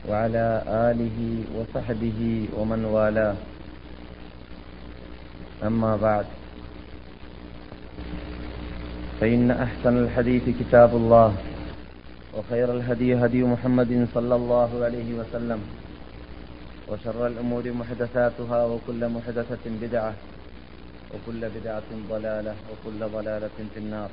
وعلى آله وصحبه ومن والاه أما بعد فإن أحسن الحديث كتاب الله وخير الهدي هدي محمد صلى الله عليه وسلم وشر الأمور محدثاتها وكل محدثة بدعة وكل بدعة ضلالة وكل ضلالة في النار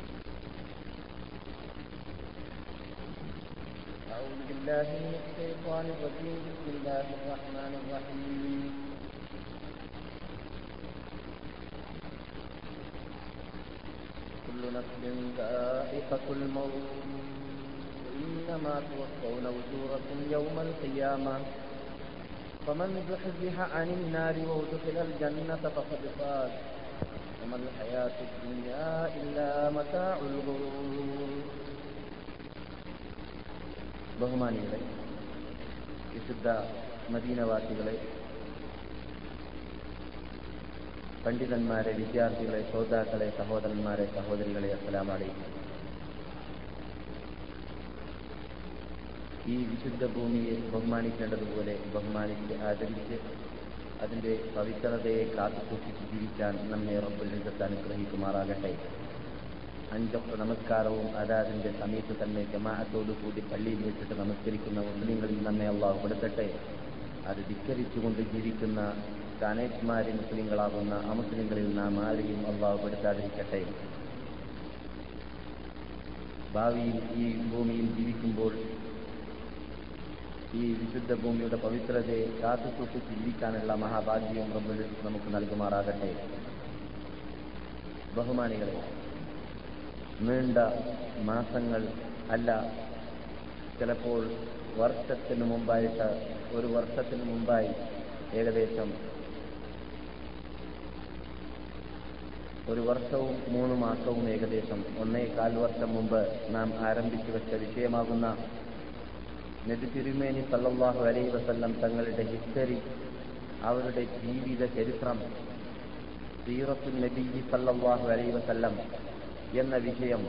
أعوذ بالله من الشيطان الرجيم بسم الله الرحمن الرحيم كل نفس ذائقة الموت إنما توفون أجوركم يوم القيامة فمن زحزح عن النار وادخل الجنة فقد فاز وما الحياة الدنيا إلا متاع الغرور ബഹുമാനികളെ വിശുദ്ധ മദീനവാസികളെ പണ്ഡിതന്മാരെ വിദ്യാർത്ഥികളെ ശ്രോതാക്കളെ സഹോദരന്മാരെ സഹോദരികളെ അസ്സലാമലൈക്കും ഈ വിശുദ്ധ ഭൂമിയെ ബഹുമാനിക്കേണ്ടതുപോലെ ബഹുമാനിച്ച് ആദരിച്ച് അതിന്റെ പവിത്രതയെ കാത്തുസൂക്ഷിച്ച് ജീവിക്കാൻ നമ്മെ റബ്ബുലിംഗത്ത് അനുഗ്രഹിക്കുമാറാകട്ടെ അഞ്ചൊക്കെ നമസ്കാരവും അതാതിന്റെ സമയത്ത് തന്നെ ജമാഅത്തോടു കൂടി പള്ളിയിൽ വെച്ചിട്ട് നമസ്കരിക്കുന്ന മുസ്ലിങ്ങളിൽ നമ്മെ അള്ളാഹു പെടുത്തട്ടെ അത് ധിക്കരിച്ചുകൊണ്ട് ജീവിക്കുന്ന കാനേജ്മാരി മുസ്ലിങ്ങളാകുന്ന അമുസ്ലിങ്ങളിൽ നാം ആരെയും അള്ളാഹു പെടുത്താതിരിക്കട്ടെ ഭാവിയിൽ ഈ ഭൂമിയിൽ ജീവിക്കുമ്പോൾ ഈ വിശുദ്ധ ഭൂമിയുടെ പവിത്രതയെ കാത്തു സൂക്ഷിച്ച് ജീവിക്കാനുള്ള മഹാഭാഗ്യവും റബ്ബിൽ നമുക്ക് നൽകുമാറാകട്ടെ ബഹുമാനികളെ നീണ്ട മാസങ്ങൾ അല്ല ചിലപ്പോൾ വർഷത്തിന് മുമ്പായിട്ട് ഒരു വർഷത്തിന് മുമ്പായി ഏകദേശം ഒരു വർഷവും മൂന്ന് മാസവും ഏകദേശം ഒന്നേ കാൽ വർഷം മുമ്പ് നാം ആരംഭിച്ചു വെച്ച വിഷയമാകുന്ന നബി തിരുമേനി സല്ലാഹു അലൈ വസല്ലം തങ്ങളുടെ ഹിസ്റ്ററി അവരുടെ ജീവിത ചരിത്രം സീറത്തു നബി സല്ലാഹു അലൈ വസല്ലം എന്ന വിഷയം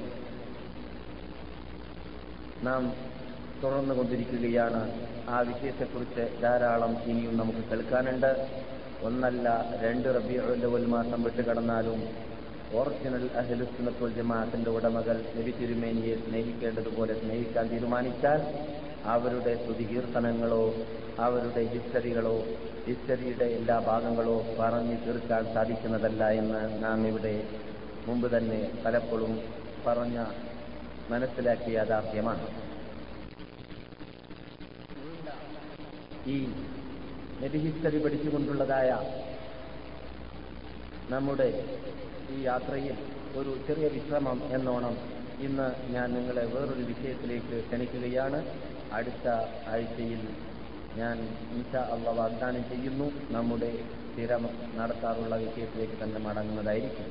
നാം തുടർന്നുകൊണ്ടിരിക്കുകയാണ് ആ വിഷയത്തെക്കുറിച്ച് ധാരാളം ഇനിയും നമുക്ക് കേൾക്കാനുണ്ട് ഒന്നല്ല രണ്ട് റബിയുൽ മാസം വിട്ടുകടന്നാലും ഒറിജിനൽ അഹലുസുനത്തുൽ ജമാഅത്തിന്റെ ഉടമകൾ നബി തിരുമേനിയെ സ്നേഹിക്കേണ്ടതുപോലെ സ്നേഹിക്കാൻ തീരുമാനിച്ചാൽ അവരുടെ സ്തുതികീർത്തനങ്ങളോ അവരുടെ ഹിസ്റ്ററികളോ ഹിസ്റ്ററിയുടെ എല്ലാ ഭാഗങ്ങളോ പറഞ്ഞു തീർക്കാൻ സാധിക്കുന്നതല്ല എന്ന് നാം ഇവിടെ മുമ്പ് തന്നെ പലപ്പോഴും പറഞ്ഞ മനസ്സിലാക്കിയ യാഥാർത്ഥ്യമാണ് ഈ നബി ഹിസ്റ്ററി പഠിച്ചുകൊണ്ടുള്ളതായ നമ്മുടെ ഈ യാത്രയിൽ ഒരു ചെറിയ വിശ്രമം എന്നോണം ഇന്ന് ഞാൻ നിങ്ങളെ വേറൊരു വിഷയത്തിലേക്ക് ക്ഷണിക്കുകയാണ് അടുത്ത ആഴ്ചയിൽ ഞാൻ ഇൻഷാ അള്ള വാഗ്ദാനം ചെയ്യുന്നു നമ്മുടെ സ്ഥിരം നടത്താറുള്ള വിഷയത്തിലേക്ക് തന്നെ മടങ്ങുന്നതായിരിക്കും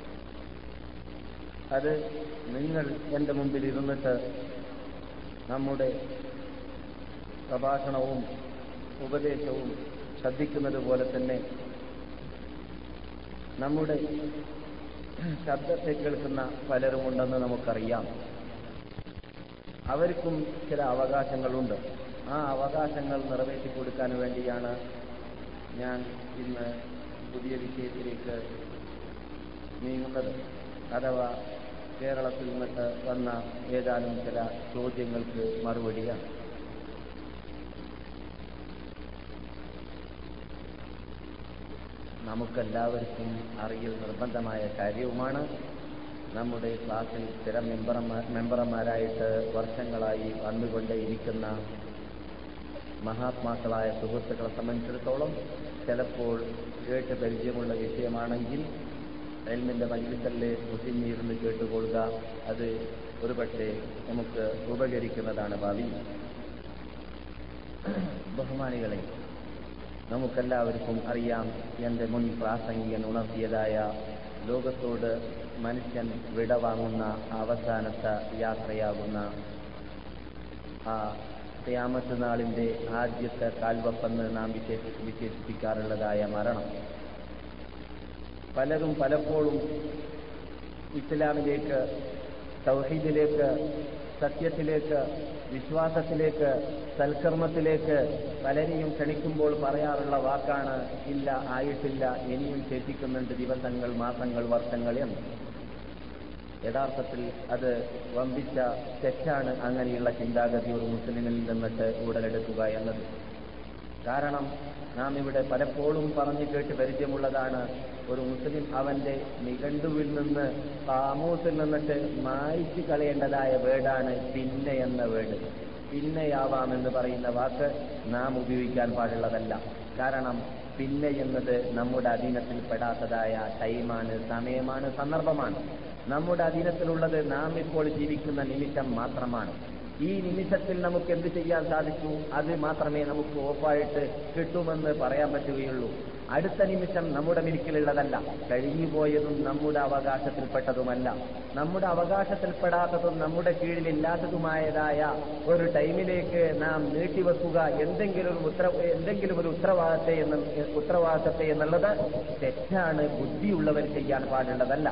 അത് നിങ്ങൾ എൻ്റെ മുമ്പിൽ ഇരുന്നിട്ട് നമ്മുടെ പ്രഭാഷണവും ഉപദേശവും ശ്രദ്ധിക്കുന്നത് പോലെ തന്നെ നമ്മുടെ ശബ്ദത്തെ കേൾക്കുന്ന പലരുമുണ്ടെന്ന് നമുക്കറിയാം അവർക്കും ചില അവകാശങ്ങളുണ്ട് ആ അവകാശങ്ങൾ നിറവേറ്റി കൊടുക്കാൻ വേണ്ടിയാണ് ഞാൻ ഇന്ന് പുതിയ വിഷയത്തിലേക്ക് നീങ്ങുന്നത് അഥവാ കേരളത്തിൽ നിന്നിട്ട് വന്ന ഏതാനും ചില ചോദ്യങ്ങൾക്ക് മറുപടിയാണ് നമുക്കെല്ലാവർക്കും അറിയൽ നിർബന്ധമായ കാര്യവുമാണ് നമ്മുടെ ക്ലാസ്സിൽ സ്ഥിരം മെമ്പർമാർ മെമ്പർമാരായിട്ട് വർഷങ്ങളായി വന്നുകൊണ്ടേയിരിക്കുന്ന മഹാത്മാക്കളായ സുഹൃത്തുക്കളെ സംബന്ധിച്ചിടത്തോളം ചിലപ്പോൾ കേട്ട് പരിചയമുള്ള വിഷയമാണെങ്കിൽ എൽമിന്റെ മജിലിസല്ലേ മുസിഞ്ഞിരുന്ന് കേട്ടുകൊള്ളുക അത് ഒരുപക്ഷെ നമുക്ക് ഉപകരിക്കുന്നതാണ് ഭാവി ബഹുമാനികളെ നമുക്കെല്ലാവർക്കും അറിയാം എന്റെ മുൻ പ്രാസംഗികൻ ഉണർത്തിയതായ ലോകത്തോട് മനുഷ്യൻ വിടവാങ്ങുന്ന അവസാനത്തെ യാത്രയാകുന്ന ആ ക്യാമത്ത് നാളിന്റെ ആദ്യത്തെ കാൽവപ്പെന്ന് നാം വിശേഷ വിശേഷിപ്പിക്കാറുള്ളതായ മരണം പലരും പലപ്പോഴും ഇസ്ലാമിലേക്ക് തൗഹീദിലേക്ക് സത്യത്തിലേക്ക് വിശ്വാസത്തിലേക്ക് സൽക്കർമ്മത്തിലേക്ക് പലരെയും ക്ഷണിക്കുമ്പോൾ പറയാറുള്ള വാക്കാണ് ഇല്ല ആയിട്ടില്ല ഇനിയും ശേഷിക്കുന്നുണ്ട് ദിവസങ്ങൾ മാസങ്ങൾ വർഷങ്ങൾ എന്ന് യഥാർത്ഥത്തിൽ അത് വമ്പിച്ച തെറ്റാണ് അങ്ങനെയുള്ള ചിന്താഗതി ഒരു മുസ്ലിമിൽ നിന്നിട്ട് ഉടലെടുക്കുക എന്നത് കാരണം നാം ഇവിടെ പലപ്പോഴും പറഞ്ഞു കേട്ട് പരിചയമുള്ളതാണ് ഒരു മുസ്ലിം അവന്റെ നിഘണ്ടുവിൽ നിന്ന് കാമൂസിൽ നിന്നിട്ട് മായ്ച്ചു കളയേണ്ടതായ വേർഡാണ് പിന്നെ എന്ന വേർഡ് പിന്നെയാവാമെന്ന് പറയുന്ന വാക്ക് നാം ഉപയോഗിക്കാൻ പാടുള്ളതല്ല കാരണം പിന്നെ എന്നത് നമ്മുടെ അധീനത്തിൽ പെടാത്തതായ ടൈമാണ് സമയമാണ് സന്ദർഭമാണ് നമ്മുടെ അധീനത്തിലുള്ളത് നാം ഇപ്പോൾ ജീവിക്കുന്ന നിമിഷം മാത്രമാണ് ഈ നിമിഷത്തിൽ നമുക്ക് എന്ത് ചെയ്യാൻ സാധിച്ചു അത് മാത്രമേ നമുക്ക് ഓപ്പായിട്ട് കിട്ടുമെന്ന് പറയാൻ പറ്റുകയുള്ളൂ അടുത്ത നിമിഷം നമ്മുടെ മിരിക്കലുള്ളതല്ല കഴിഞ്ഞുപോയതും നമ്മുടെ അവകാശത്തിൽപ്പെട്ടതുമല്ല നമ്മുടെ അവകാശത്തിൽപ്പെടാത്തതും നമ്മുടെ കീഴിലില്ലാത്തതുമായതായ ഒരു ടൈമിലേക്ക് നാം നീട്ടിവെക്കുക എന്തെങ്കിലും ഉത്തര എന്തെങ്കിലും ഒരു ഉത്തരവാദിത്തത്തെ എന്ന് ഉത്തരവാദിത്തത്തെ എന്നുള്ളത് തെറ്റാണ് ബുദ്ധിയുള്ളവർ ചെയ്യാൻ പാടുള്ളതല്ല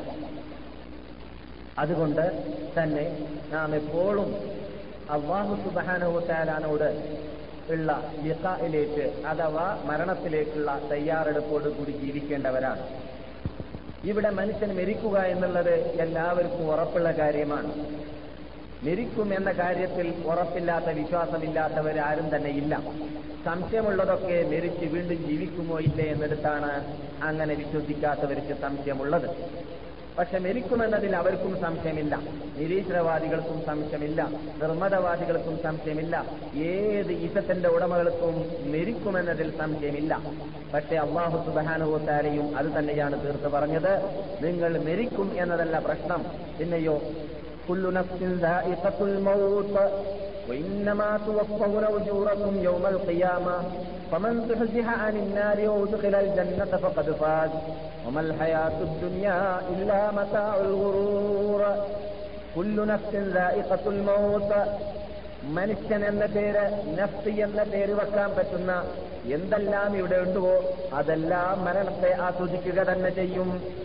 അതുകൊണ്ട് തന്നെ നാം എപ്പോഴും അള്ളാഹു സുബാനോത്താലാനോട് ഉള്ള ലിഖയിലേക്ക് അഥവാ മരണത്തിലേക്കുള്ള തയ്യാറെടുപ്പോട് കൂടി ജീവിക്കേണ്ടവരാണ് ഇവിടെ മനുഷ്യൻ മരിക്കുക എന്നുള്ളത് എല്ലാവർക്കും ഉറപ്പുള്ള കാര്യമാണ് മരിക്കും എന്ന കാര്യത്തിൽ ഉറപ്പില്ലാത്ത വിശ്വാസമില്ലാത്തവർ ആരും തന്നെ ഇല്ല സംശയമുള്ളതൊക്കെ മരിച്ച് വീണ്ടും ജീവിക്കുമോ ഇല്ലേ എന്നെടുത്താണ് അങ്ങനെ വിശ്വസിക്കാത്തവർക്ക് സംശയമുള്ളത് പക്ഷെ മരിക്കുമെന്നതിൽ അവർക്കും സംശയമില്ല നിരീശ്വരവാദികൾക്കും സംശയമില്ല നിർമ്മതവാദികൾക്കും സംശയമില്ല ഏത് ഈസത്തിന്റെ ഉടമകൾക്കും മരിക്കുമെന്നതിൽ സംശയമില്ല പക്ഷെ അള്ളാഹു സുബാനുഭൂത്താരെയും അത് തന്നെയാണ് തീർത്ത് പറഞ്ഞത് നിങ്ങൾ മരിക്കും എന്നതല്ല പ്രശ്നം പിന്നെയോ كل نفس ذائقة الموت وإنما توفون أجوركم يوم القيامة فمن تحزح عن النار وادخل الجنة فقد فاز وما الحياة الدنيا إلا متاع الغرور كل نفس ذائقة الموت മനുഷ്യൻ എന്ന പേര് നഫ്സ് എന്ന പേര് വെക്കാൻ പറ്റുന്ന എന്തെല്ലാം ഇവിടെ ഉണ്ടോ അതെല്ലാം മരണത്തെ ആസ്വദിക്കുക തന്നെ ചെയ്യും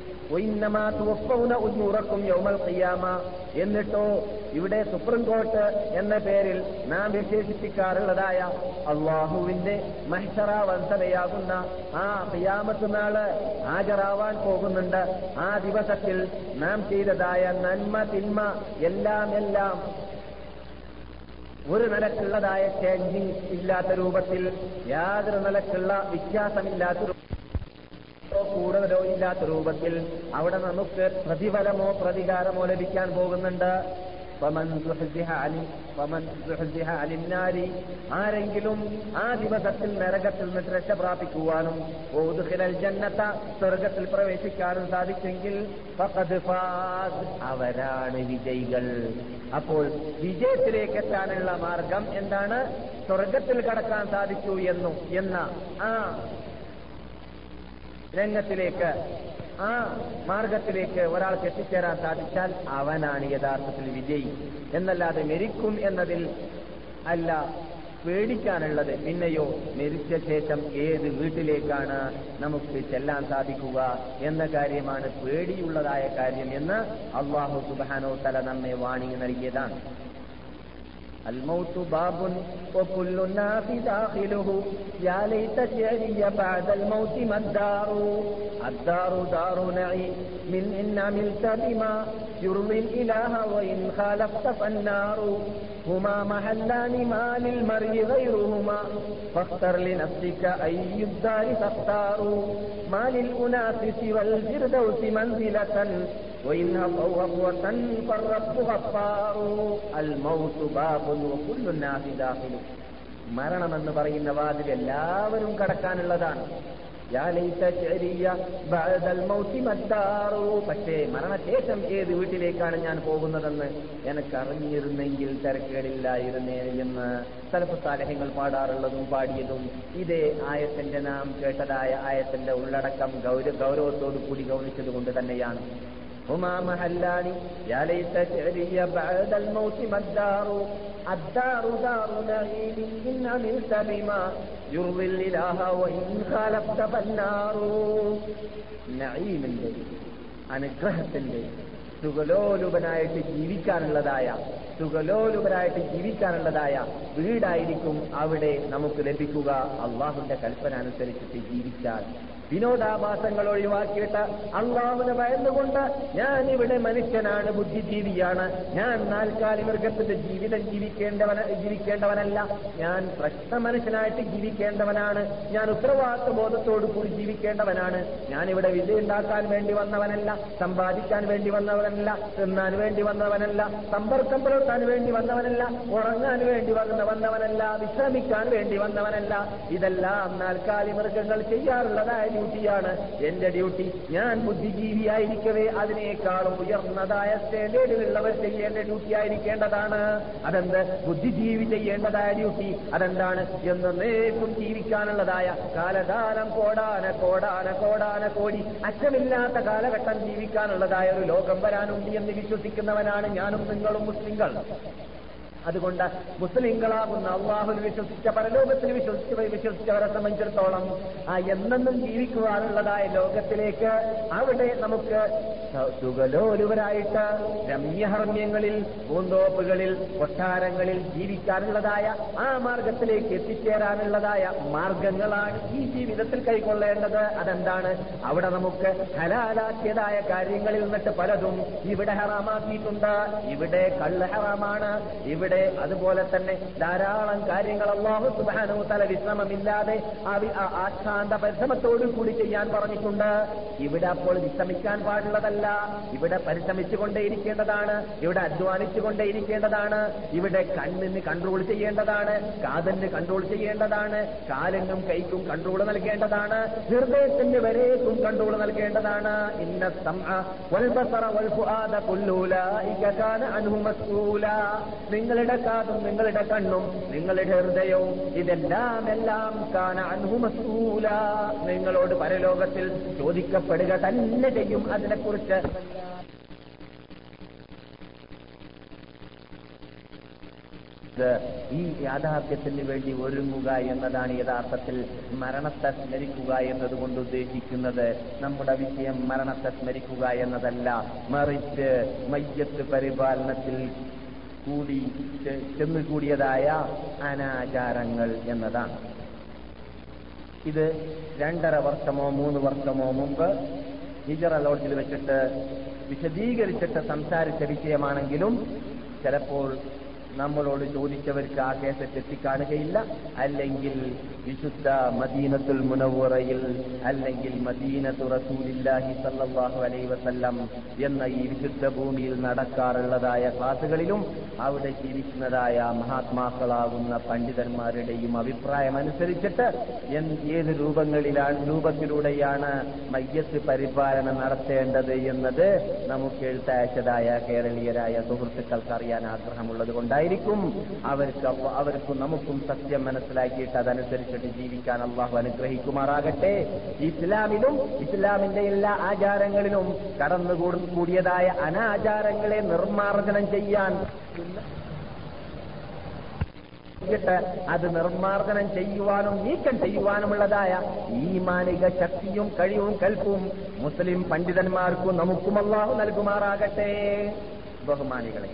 ഉന്നൂറക്കും യൗമൽ ഖിയാമ എന്നിട്ടോ ഇവിടെ സുപ്രീം കോർട്ട് എന്ന പേരിൽ നാം വിശേഷിപ്പിക്കാറുള്ളതായ അള്ളാഹുവിന്റെ മഹ്ഷറ വൻസലയാകുന്ന ആ ഖിയാമത്ത് നാള് ഹാജരാവാൻ പോകുന്നുണ്ട് ആ ദിവസത്തിൽ നാം ചെയ്തതായ നന്മ തിന്മ എല്ലാം എല്ലാം ഒരു നിലക്കുള്ളതായ ചേഞ്ചിങ് ഇല്ലാത്ത രൂപത്തിൽ യാതൊരു നിലക്കുള്ള വ്യത്യാസമില്ലാത്ത കൂടുതലോ ഇല്ലാത്ത രൂപത്തിൽ അവിടെ നമുക്ക് പ്രതിഫലമോ പ്രതികാരമോ ലഭിക്കാൻ പോകുന്നുണ്ട് ആരെങ്കിലും ആ ദിവസത്തിൽ നരകത്തിൽ നിന്ന് രക്ഷ പ്രാപിക്കുവാനും ഓതുഹിലൽ ജന്നത്ത സ്വർഗത്തിൽ പ്രവേശിക്കാനും സാധിച്ചെങ്കിൽ അവരാണ് വിജയികൾ അപ്പോൾ വിജയത്തിലേക്ക് എത്താനുള്ള മാർഗം എന്താണ് സ്വർഗത്തിൽ കടക്കാൻ സാധിച്ചു എന്നു എന്ന ആ രംഗത്തിലേക്ക് ആ മാർഗത്തിലേക്ക് ഒരാൾക്ക് എത്തിച്ചേരാൻ സാധിച്ചാൽ അവനാണ് യഥാർത്ഥത്തിൽ വിജയി എന്നല്ലാതെ മരിക്കും എന്നതിൽ അല്ല പേടിക്കാനുള്ളത് പിന്നെയോ മരിച്ച ശേഷം ഏത് വീട്ടിലേക്കാണ് നമുക്ക് ചെല്ലാൻ സാധിക്കുക എന്ന കാര്യമാണ് പേടിയുള്ളതായ കാര്യം എന്ന് അള്ളാഹു സുബാനോ തല നമ്മെ വാണിംഗ് നൽകിയതാണ് الموت باب وكل الناس داخله يا ليت شعري بعد الموت ما الدار الدار دار نعيم من إن عملت بما يرضي الإله وإن خالفت فالنار هما محلان ما للمرء غيرهما فاختر لنفسك أي الدار تختار ما للأناس سوى الفردوس منزلة وإن هفوا هفوة فالرب غفار الموت باب وكل الناس داخل മരണമെന്ന് പറയുന്ന വാതിൽ എല്ലാവരും കടക്കാനുള്ളതാണ് പക്ഷേ മരണശേഷം ഏത് വീട്ടിലേക്കാണ് ഞാൻ പോകുന്നതെന്ന് എനിക്കറിഞ്ഞിരുന്നെങ്കിൽ തിരക്കേടില്ലായിരുന്നേ എന്ന് തലപ്പത്താലഹ്യങ്ങൾ പാടാറുള്ളതും പാടിയതും ഇതേ ആയത്തിന്റെ നാം കേട്ടതായ ആയത്തിന്റെ ഉള്ളടക്കം ഗൗര ഗൗരവത്തോടു കൂടി ഗൗനിച്ചത് കൊണ്ട് തന്നെയാണ് هما محلان يا ليت شعري بعد الموت ما الدار الدار دار نعيم إن عملت بما يرضي الإله وإن خالفت فالنار നഈമിന്റെ അനുഗ്രഹത്തിന്റെ സുഖലോലുപനായിട്ട് ജീവിക്കാനുള്ളതായ സുഖലോലുപനായിട്ട് ജീവിക്കാനുള്ളതായ വീടായിരിക്കും അവിടെ നമുക്ക് ലഭിക്കുക അള്ളാഹുന്റെ കൽപ്പന അനുസരിച്ചിട്ട് ജീവിച്ചാൽ വിനോദാഭാസങ്ങൾ ഒഴിവാക്കിയിട്ട് അള്ളാഹുവിനെ ഭയന്നുകൊണ്ട് ഞാൻ ഇവിടെ മനുഷ്യനാണ് ബുദ്ധിജീവിയാണ് ഞാൻ നാൽക്കാലി മൃഗത്തിന്റെ ജീവിതം ജീവിക്കേണ്ടവന ജീവിക്കേണ്ടവനല്ല ഞാൻ പ്രശ്ന മനുഷ്യനായിട്ട് ജീവിക്കേണ്ടവനാണ് ഞാൻ ഉത്തരവാദിത്വ ബോധത്തോടു കൂടി ജീവിക്കേണ്ടവനാണ് ഞാൻ ഇവിടെ വിജയം ഉണ്ടാക്കാൻ വേണ്ടി വന്നവനല്ല സമ്പാദിക്കാൻ വേണ്ടി വന്നവനല്ല തിന്നാൻ വേണ്ടി വന്നവനല്ല സമ്പർക്കം പുലർത്താൻ വേണ്ടി വന്നവനല്ല ഉറങ്ങാൻ വേണ്ടി വന്ന വന്നവനല്ല വിശ്രമിക്കാൻ വേണ്ടി വന്നവനല്ല ഇതെല്ലാം നാൽക്കാലി മൃഗങ്ങൾ ചെയ്യാറുള്ളതായ ഡ്യൂട്ടിയാണ് എന്റെ ഡ്യൂട്ടി ഞാൻ ബുദ്ധിജീവിയായിരിക്കവേ അതിനേക്കാളും ഉയർന്നതായ സ്റ്റാൻഡേർഡിലുള്ളവർ ചെയ്യേണ്ട ഡ്യൂട്ടി ആയിരിക്കേണ്ടതാണ് അതെന്ത് ബുദ്ധിജീവി ചെയ്യേണ്ടതായ ഡ്യൂട്ടി അതെന്താണ് എന്നേക്കും ജീവിക്കാനുള്ളതായ കാലകാലം കോടാന കോടാന കോടാന കോടി അറ്റമില്ലാത്ത കാലഘട്ടം ജീവിക്കാനുള്ളതായ ഒരു ലോകം വരാനുണ്ട് എന്ന് വിശ്വസിക്കുന്നവനാണ് ഞാനും നിങ്ങളും മുസ്ലിങ്ങൾ അതുകൊണ്ട് മുസ്ലിങ്ങളാകുന്ന അള്ളാഹുൽ വിശ്വസിച്ച പരലോകത്തിൽ വിശ്വസിച്ച വിശ്വസിച്ചവരെ സംബന്ധിച്ചിടത്തോളം ആ എന്നെന്നും ജീവിക്കുവാനുള്ളതായ ലോകത്തിലേക്ക് അവിടെ നമുക്ക് സുഖലോലുവരായിട്ട് രമ്യഹർമ്മ്യങ്ങളിൽ പൂന്തോപ്പുകളിൽ കൊട്ടാരങ്ങളിൽ ജീവിക്കാനുള്ളതായ ആ മാർഗത്തിലേക്ക് എത്തിച്ചേരാനുള്ളതായ മാർഗങ്ങളാണ് ഈ ജീവിതത്തിൽ കൈക്കൊള്ളേണ്ടത് അതെന്താണ് അവിടെ നമുക്ക് ഹലാലാക്കിയതായ കാര്യങ്ങളിൽ നിന്നിട്ട് പലതും ഇവിടെ ഹറാമാക്കിയിട്ടുണ്ട് ഇവിടെ കള്ള് ഹറാമാണ് ഇവിടെ ഇവിടെ അതുപോലെ തന്നെ ധാരാളം കാര്യങ്ങൾ അള്ളാഹു സുബാനു തല വിശ്രമമില്ലാതെ ആശാന്ത പരിശ്രമത്തോടു കൂടി ചെയ്യാൻ പറഞ്ഞിട്ടുണ്ട് ഇവിടെ അപ്പോൾ വിശ്രമിക്കാൻ പാടുള്ളതല്ല ഇവിടെ പരിശ്രമിച്ചുകൊണ്ടേയിരിക്കേണ്ടതാണ് ഇവിടെ അധ്വാനിച്ചുകൊണ്ടേയിരിക്കേണ്ടതാണ് ഇവിടെ കണ്ണിന് കൺട്രോൾ ചെയ്യേണ്ടതാണ് കാതിന് കൺട്രോൾ ചെയ്യേണ്ടതാണ് കാലിനും കൈക്കും കൺട്രോൾ നൽകേണ്ടതാണ് ഹൃദയത്തിന് വരേക്കും കൺട്രോൾ നൽകേണ്ടതാണ് ഇന്ന വൽബസറ വൽഫുആദ കുല്ലൂലായിക കാന അൻഹു മസ്ഊല നിങ്ങളുടെ കാതും നിങ്ങളുടെ കണ്ണും നിങ്ങളുടെ ഹൃദയവും ഇതെല്ലാം എല്ലാം കാന അനുമസൂല നിങ്ങളോട് പരലോകത്തിൽ ചോദിക്കപ്പെടുക തന്നെ ചെയ്യും അതിനെക്കുറിച്ച് ഈ യാഥാർത്ഥ്യത്തിന് വേണ്ടി ഒരുങ്ങുക എന്നതാണ് യഥാർത്ഥത്തിൽ മരണത്തെ സ്മരിക്കുക എന്നതുകൊണ്ട് ഉദ്ദേശിക്കുന്നത് നമ്മുടെ വിഷയം മരണത്തെ സ്മരിക്കുക എന്നതല്ല മറിച്ച് മയ്യത്ത് പരിപാലനത്തിൽ കൂടി ചെന്നുകൂടിയതായ അനാചാരങ്ങൾ എന്നതാണ് ഇത് രണ്ടര വർഷമോ മൂന്ന് വർഷമോ മുമ്പ് ഹിജറ ലോഡ്ജിൽ വെച്ചിട്ട് വിശദീകരിച്ചിട്ട് സംസാരിച്ച വിഷയമാണെങ്കിലും ചിലപ്പോൾ നമ്മളോട് ചോദിച്ചവർക്ക് ആ കേസറ്റ് എത്തിക്കാണുകയില്ല അല്ലെങ്കിൽ വിശുദ്ധ മദീനത്തുൽ മുനവുറയിൽ അല്ലെങ്കിൽ മദീനത്തു റസൂലില്ലാഹി സല്ലല്ലാഹു അലൈഹി വസല്ലം എന്ന ഈ വിശുദ്ധ ഭൂമിയിൽ നടക്കാറുള്ളതായ ക്ലാസുകളിലും അവിടെ ജീവിക്കുന്നതായ മഹാത്മാക്കളാകുന്ന പണ്ഡിതന്മാരുടെയും അഭിപ്രായം അനുസരിച്ചിട്ട് ഏത് രൂപങ്ങളിലാണ് രൂപത്തിലൂടെയാണ് മയ്യത്ത് പരിപാലനം നടത്തേണ്ടത് എന്നത് നമുക്ക് എഴുത്തയച്ചതായ കേരളീയരായ സുഹൃത്തുക്കൾക്ക് അറിയാൻ ആഗ്രഹമുള്ളത് കൊണ്ടായിരിക്കും അവർക്ക് അവർക്കും നമുക്കും സത്യം മനസ്സിലാക്കിയിട്ട് അതനുസരിച്ചിട്ട് ജീവിക്കാൻ അള്ളാഹു അനുഗ്രഹിക്കുമാറാകട്ടെ ഇസ്ലാമിലും ഇസ്ലാമിന്റെ എല്ലാ ആചാരങ്ങളിലും കടന്നുകൂടി കൂടിയതായ അനാചാരങ്ങളെ നിർമ്മാർജ്ജനം ചെയ്യാൻ അത് നിർമ്മാർജ്ജനം ചെയ്യുവാനും നീക്കം ചെയ്യുവാനുമുള്ളതായ ഈ മാനിക ശക്തിയും കഴിവും കൽപ്പും മുസ്ലിം പണ്ഡിതന്മാർക്കും നമുക്കും അള്ളാഹു നൽകുമാറാകട്ടെ ബഹുമാനികളെ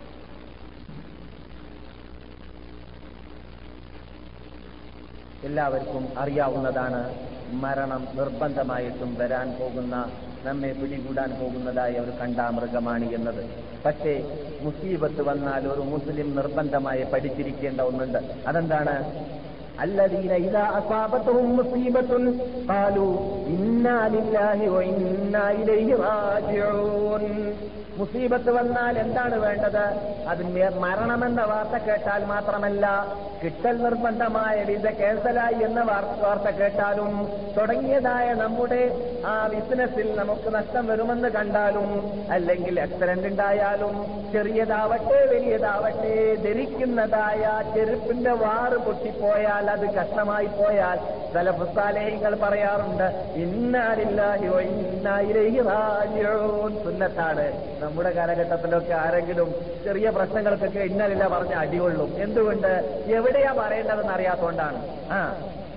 എല്ലാവർക്കും അറിയാവുന്നതാണ് മരണം നിർബന്ധമായിട്ടും വരാൻ പോകുന്ന നമ്മെ പിടികൂടാൻ പോകുന്നതായ ഒരു കണ്ടാമൃഗമാണ് എന്നത് പക്ഷേ മുസീബത്ത് വന്നാൽ ഒരു മുസ്ലിം നിർബന്ധമായി പഠിച്ചിരിക്കേണ്ട ഒന്നുണ്ട് അതെന്താണ് الذين إذا أصابتهم مصيبة قالوا إنا لله وإنا إليه راجعون മുസീബത്ത് വന്നാൽ എന്താണ് വേണ്ടത് അതിന് മരണമെന്ന വാർത്ത കേട്ടാൽ മാത്രമല്ല കിട്ടൽ നിർബന്ധമായ വിസ ക്യാൻസലായി എന്ന വാർത്ത കേട്ടാലും തുടങ്ങിയതായ നമ്മുടെ ആ ബിസിനസ്സിൽ നമുക്ക് നഷ്ടം വരുമെന്ന് കണ്ടാലും അല്ലെങ്കിൽ ആക്സിഡന്റ് ഉണ്ടായാലും ചെറിയതാവട്ടെ വലിയതാവട്ടെ ധരിക്കുന്നതായ ചെരുപ്പിന്റെ വാറ് പൊട്ടിപ്പോയാൽ അത് കഷ്ടമായി പോയാൽ ചില പുസ്താലേഹങ്ങൾ പറയാറുണ്ട് ഇന്നാലില്ലാഹിയോ ഇന്നായിരേഹി റാജിഊൻ സുന്നത്താണ് നമ്മുടെ കാലഘട്ടത്തിലൊക്കെ ആരെങ്കിലും ചെറിയ പ്രശ്നങ്ങൾക്കൊക്കെ ഇന്നലില്ല പറഞ്ഞ അടികൊള്ളും എന്തുകൊണ്ട് എവിടെയാ പറയേണ്ടതെന്ന് അറിയാത്തോണ്ടാണ് ആ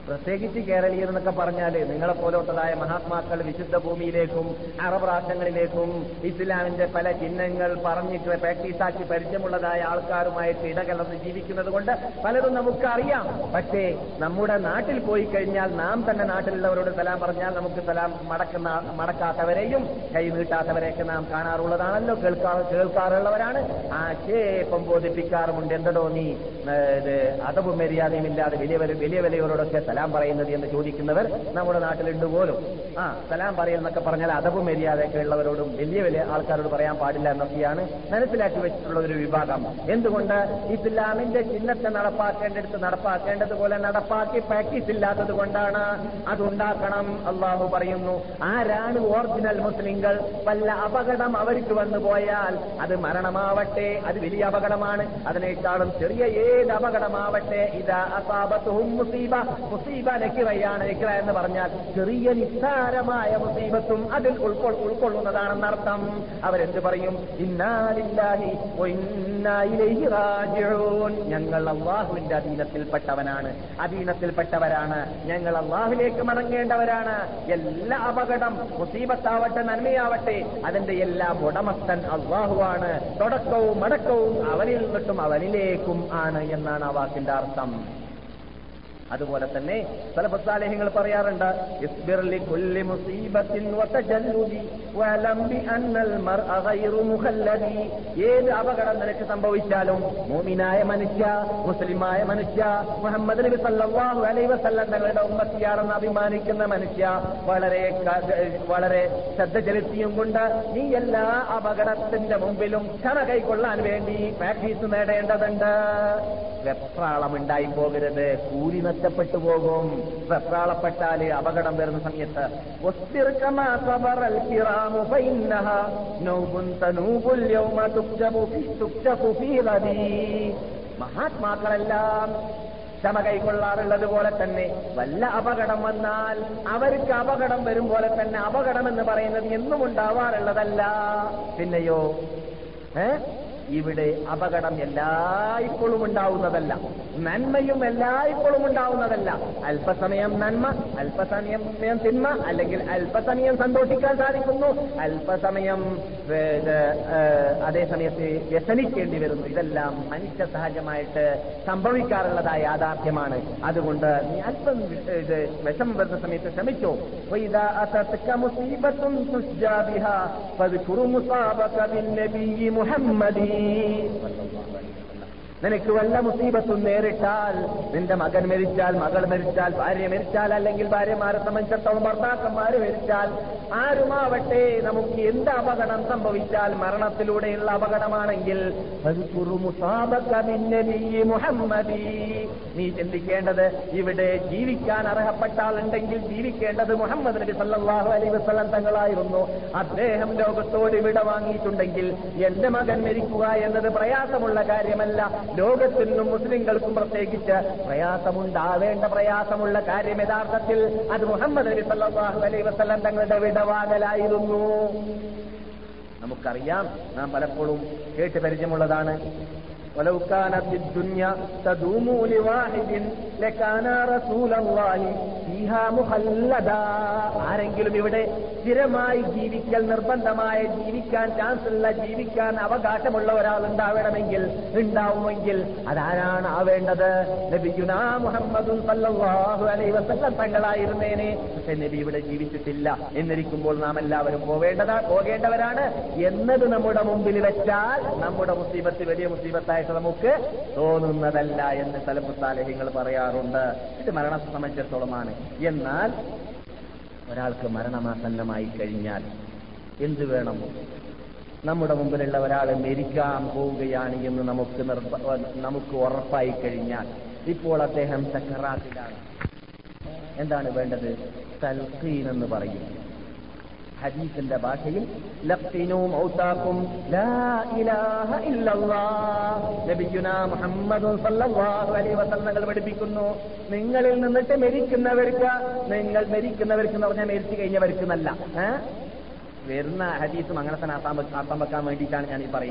പ്രത്യേകിച്ച് കേരളീയർ എന്നൊക്കെ പറഞ്ഞാൽ നിങ്ങളെ പോലോട്ടതായ മഹാത്മാക്കൾ വിശുദ്ധ ഭൂമിയിലേക്കും അറബ് രാഷ്ട്രങ്ങളിലേക്കും ഇസ്ലാമിന്റെ പല ചിഹ്നങ്ങൾ പറഞ്ഞിട്ട് പ്രാക്ടീസാക്കി പരിചയമുള്ളതായ ആൾക്കാരുമായിട്ട് ഇടകലർന്ന് ജീവിക്കുന്നത് കൊണ്ട് പലതും നമുക്ക് അറിയാം പക്ഷേ നമ്മുടെ നാട്ടിൽ പോയി കഴിഞ്ഞാൽ നാം തന്നെ നാട്ടിലുള്ളവരോട് സലാം പറഞ്ഞാൽ നമുക്ക് സലാം മടക്കുന്ന മടക്കാത്തവരെയും കൈ നീട്ടാത്തവരെയൊക്കെ നാം കാണാറുള്ളതാണല്ലോ കേൾക്കാ കേൾക്കാറുള്ളവരാണ് ആക്ഷേപം ബോധിപ്പിക്കാറുമുണ്ട് എന്തടോ നീ ഇത് അതവും മര്യാദയും ഇല്ലാതെ വലിയ വലിയ വലിയ വലിയവരോടൊക്കെ സലാം പറയുന്നത് എന്ന് ചോദിക്കുന്നവർ നമ്മുടെ നാട്ടിലുണ്ട് പോലും ആ സലാം പറയലെന്നൊക്കെ പറഞ്ഞാൽ അതവും മര്യാദയൊക്കെ ഉള്ളവരോടും വലിയ വലിയ ആൾക്കാരോട് പറയാൻ പാടില്ല എന്നൊക്കെയാണ് മനസ്സിലാക്കി വെച്ചിട്ടുള്ള ഒരു വിഭാഗം എന്തുകൊണ്ട് ഇസ്ലാമിന്റെ ചിഹ്നത്തെ നടപ്പാക്കേണ്ടടുത്ത് നടപ്പാക്കേണ്ടതുപോലെ നടപ്പാക്കി പ്രാക്ടീസ് ഇല്ലാത്തത് കൊണ്ടാണ് അതുണ്ടാക്കണം അള്ളാഹു പറയുന്നു ആരാണ് ഒറിജിനൽ മുസ്ലിങ്ങൾ വല്ല അപകടം അവർക്ക് വന്നു പോയാൽ അത് മരണമാവട്ടെ അത് വലിയ അപകടമാണ് അതിനേക്കാളും ചെറിയ ഏത് അപകടമാവട്ടെ ഇതാ അസാബത്തും മുസീബ മുസീബ നക്കിറയാണ് നക്കിറ എന്ന് പറഞ്ഞാൽ ചെറിയ നിസ്സാരമായ മുസീബത്തും അതിൽ ഉൾക്കൊ ഉൾക്കൊള്ളുന്നതാണെന്ന് അർത്ഥം അവരെന്ത് പറയും ഇന്നാലില്ലാഹി ഇന്നായിലേക്ക് ഞങ്ങൾ അള്ളാഹുവിന്റെ അധീനത്തിൽപ്പെട്ടവനാണ് അധീനത്തിൽപ്പെട്ടവരാണ് ഞങ്ങൾ അള്ളാഹുലേക്ക് മടങ്ങേണ്ടവരാണ് എല്ലാ അപകടം മുസീബത്താവട്ടെ നന്മയാവട്ടെ അതിന്റെ എല്ലാം ഉടമസ്ഥൻ അള്ളാഹുവാണ് തുടക്കവും മടക്കവും അവനിൽ നിന്നിട്ടും അവനിലേക്കും ആണ് എന്നാണ് ആ വാക്കിന്റെ അർത്ഥം അതുപോലെ തന്നെ സലഫസാലേഹ്യങ്ങൾ പറയാറുണ്ട് ഇസ്ബിർലി കുല്ലി മുസീബത്തിൻ വതജല്ലുദി വലം ബിഅന്നൽ മർഅ ഗൈറു മുഖല്ലദി ഏത് അപകടം നിനക്ക് സംഭവിച്ചാലും മോമിനായ മനുഷ്യ മുസ്ലിമായ മനുഷ്യ മുഹമ്മദ് നബി സല്ലല്ലാഹു അലൈഹി വസല്ലം തങ്ങളുടെ ഉമ്മത്തിയാണെന്ന് അഭിമാനിക്കുന്ന മനുഷ്യ വളരെ വളരെ ശ്രദ്ധ ചെലുത്തിയും കൊണ്ട് നീ എല്ലാ അപകടത്തിന്റെ മുമ്പിലും ക്ഷമ കൈക്കൊള്ളാൻ വേണ്ടി പ്രാക്ടീസ് നേടേണ്ടതുണ്ട് വെപ്രാളം ഉണ്ടായി പോകരുത് കൂലി നഷ്ടപ്പെട്ടു പോകും വെപ്രാളപ്പെട്ടാല് അപകടം വരുന്ന സമയത്ത് മഹാത്മാക്കളെല്ലാം ക്ഷമ കൈക്കൊള്ളാറുള്ളത് പോലെ തന്നെ വല്ല അപകടം വന്നാൽ അവർക്ക് അപകടം വരും പോലെ തന്നെ അപകടം എന്ന് പറയുന്നത് എന്നും ഉണ്ടാവാറുള്ളതല്ല പിന്നെയോ ഏ ഇവിടെ അപകടം എല്ലായ്പ്പോഴും ഉണ്ടാവുന്നതല്ല നന്മയും എല്ലായ്പ്പോഴും ഉണ്ടാവുന്നതല്ല അല്പസമയം നന്മ അല്പസമയം തിന്മ അല്ലെങ്കിൽ അല്പസമയം സന്തോഷിക്കാൻ സാധിക്കുന്നു അല്പസമയം അതേ സമയത്ത് വ്യസനിക്കേണ്ടി വരുന്നു ഇതെല്ലാം മനുഷ്യ സഹജമായിട്ട് സംഭവിക്കാറുള്ളതായ യാഥാർത്ഥ്യമാണ് അതുകൊണ്ട് നീ അല്പം ഇത് വിഷമം വരുന്ന സമയത്ത് ശ്രമിച്ചോ മുഹമ്മദീ നിനക്ക് വല്ല മുസീബത്തും നേരിട്ടാൽ നിന്റെ മകൻ മരിച്ചാൽ മകൾ മരിച്ചാൽ ഭാര്യ മരിച്ചാൽ അല്ലെങ്കിൽ ഭാര്യമാരെ സംബന്ധിച്ചിടത്തോളം ഭർത്താക്കന്മാര് മരിച്ചാൽ ആരുമാവട്ടെ നമുക്ക് എന്ത് അപകടം സംഭവിച്ചാൽ മരണത്തിലൂടെയുള്ള അപകടമാണെങ്കിൽ മുഹമ്മദി നീ ചിന്തിക്കേണ്ടത് ഇവിടെ ജീവിക്കാൻ അർഹപ്പെട്ട ആളുണ്ടെങ്കിൽ ജീവിക്കേണ്ടത് മുഹമ്മദ് നബി സല്ലല്ലാഹു അലൈഹി വസല്ലം തങ്ങളായിരുന്നു അദ്ദേഹം ലോകത്തോട് വിട വാങ്ങിയിട്ടുണ്ടെങ്കിൽ എന്റെ മകൻ മരിക്കുക എന്നത് പ്രയാസമുള്ള കാര്യമല്ല ലോകത്തിനും മുസ്ലിങ്ങൾക്കും പ്രത്യേകിച്ച് പ്രയാസമുണ്ടാവേണ്ട പ്രയാസമുള്ള കാര്യം യഥാർത്ഥത്തിൽ അത് മുഹമ്മദ് നബി സല്ലല്ലാഹു അലൈഹി വസല്ലം തങ്ങളുടെ വിടവാകലായിരുന്നു നമുക്കറിയാം നാം പലപ്പോഴും കേട്ട് പരിചയമുള്ളതാണ് ولو كانت الدنيا تدوم لواحد لكان رسول الله فيها مخلدا ആരെങ്കിലും ഇവിടെ സ്ഥിരമായി ജീവിക്കൽ നിർബന്ധമായ ജീവിക്കാൻ ചാൻസ് ഉള്ള ജീവിക്കാൻ അവകാശമുള്ള ഒരാൾ ഉണ്ടാവണമെങ്കിൽ ഉണ്ടാവുമെങ്കിൽ അതാരാണ് ആവേണ്ടത് നബിയുനാ മുഹമ്മദും സല്ലല്ലാഹു അലൈഹി വസല്ലം തങ്ങളായിരുന്നേനെ പക്ഷെ നബി ഇവിടെ ജീവിച്ചിട്ടില്ല എന്നിരിക്കുമ്പോൾ നാം എല്ലാവരും പോവേണ്ടതാ പോകേണ്ടവരാണ് എന്നത് നമ്മുടെ മുമ്പിൽ വെച്ചാൽ നമ്മുടെ മുസീബത്ത് വലിയ മുസീബത്തായിട്ട് നമുക്ക് തോന്നുന്നതല്ല എന്ന് തലപ്പുത്താലഹ്യങ്ങൾ പറയാറുണ്ട് ഇത് മരണത്തെ സംബന്ധിച്ചിടത്തോളമാണ് എന്നാൽ ഒരാൾക്ക് മരണമാസന്നമായി കഴിഞ്ഞാൽ എന്തു വേണം നമ്മുടെ മുമ്പിലുള്ള ഒരാൾ മരിക്കാൻ പോവുകയാണ് എന്ന് നമുക്ക് നിർബ നമുക്ക് ഉറപ്പായി കഴിഞ്ഞാൽ ഇപ്പോൾ അദ്ദേഹം ചക്കറാത്തിലാണ് എന്താണ് വേണ്ടത് തൽഖീൻ എന്ന് പറയും ഹദീസിന്റെ ഭാഷയിൽ ലഖ്തിനു മൗതാക്കും ലാ ഇലാഹ ഇല്ലല്ലാഹ് നബിയുനാ മുഹമ്മദ് സല്ലല്ലാഹു അലൈഹി വസല്ലം തങ്ങൾ പഠിപ്പിക്കുന്നു നിങ്ങളിൽ നിന്നിട്ട് മരിക്കുന്നവർക്ക് നിങ്ങൾ മരിക്കുന്നവർക്ക് എന്ന് പറഞ്ഞാൽ മരിച്ചു കഴിഞ്ഞവർക്ക് എന്നല്ല ഏ? വരുന്ന ഹദീസും അങ്ങനെ തന്നെ ആസാം ആസാം വെക്കാൻ വേണ്ടിയിട്ടാണ് ഞാൻ ഈ പറയുന്നത്